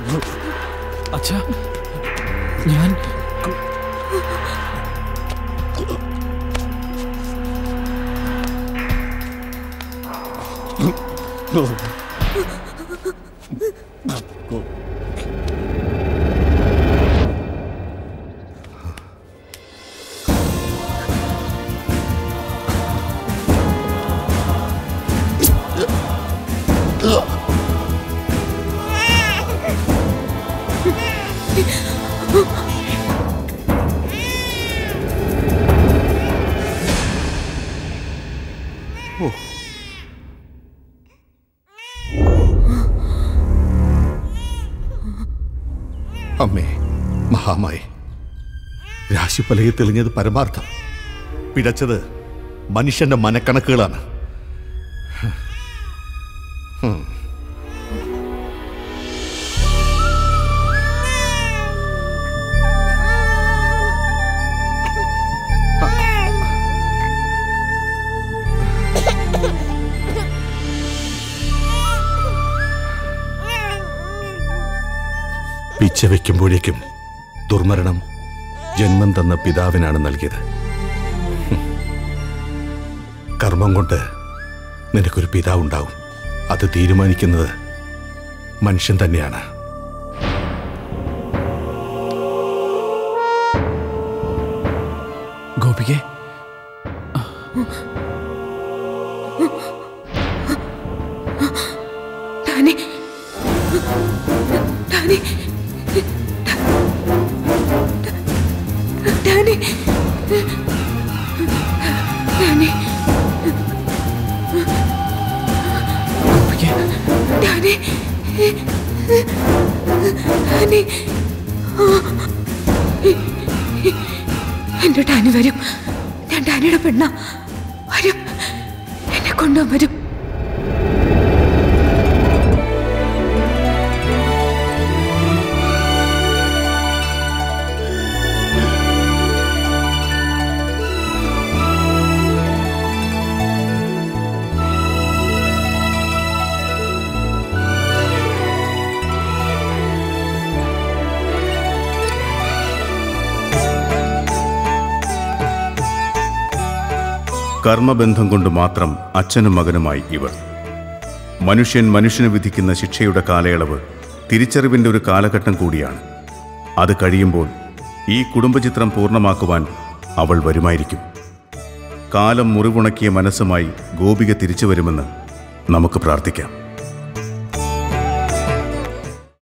അച്ഛാ ഞാൻ ഓ അമ്മേ മഹാമായി രാശിഫലയെ തെളിഞ്ഞത് പരമാർത്ഥം പിഴച്ചത് മനുഷ്യന്റെ മനക്കണക്കുകളാണ് ഹും. പിച്ച വയ്ക്കുമ്പോഴേക്കും ദുർമരണം ജന്മം തന്ന പിതാവിനാണ് നൽകിയത് ഹും. കർമ്മം കൊണ്ട് നിനക്കൊരു പിതാവുണ്ടാവും അത് തീരുമാനിക്കുന്നത് മനുഷ്യൻ തന്നെയാണ് ഗോപികെ Danny Danny Danny Danny Danny Danny എന്റെ ഡാനി വരും ഞാൻ ഡാനിയുടെ പെണ്ണ വരും എന്നെ കൊണ്ടുപോകാൻ വരും കർമ്മബന്ധം കൊണ്ട് മാത്രം അച്ഛനും മകനുമായി ഇവർ മനുഷ്യൻ മനുഷ്യന് വിധിക്കുന്ന ശിക്ഷയുടെ കാലയളവ് തിരിച്ചറിവിൻ്റെ ഒരു കാലഘട്ടം കൂടിയാണ് അത് കഴിയുമ്പോൾ ഈ കുടുംബചിത്രം പൂർണ്ണമാക്കുവാൻ അവൾ വരുമായിരിക്കും കാലം മുറിവുണക്കിയ മനസ്സുമായി ഗോപിക തിരിച്ചു വരുമെന്ന് നമുക്ക് പ്രാർത്ഥിക്കാം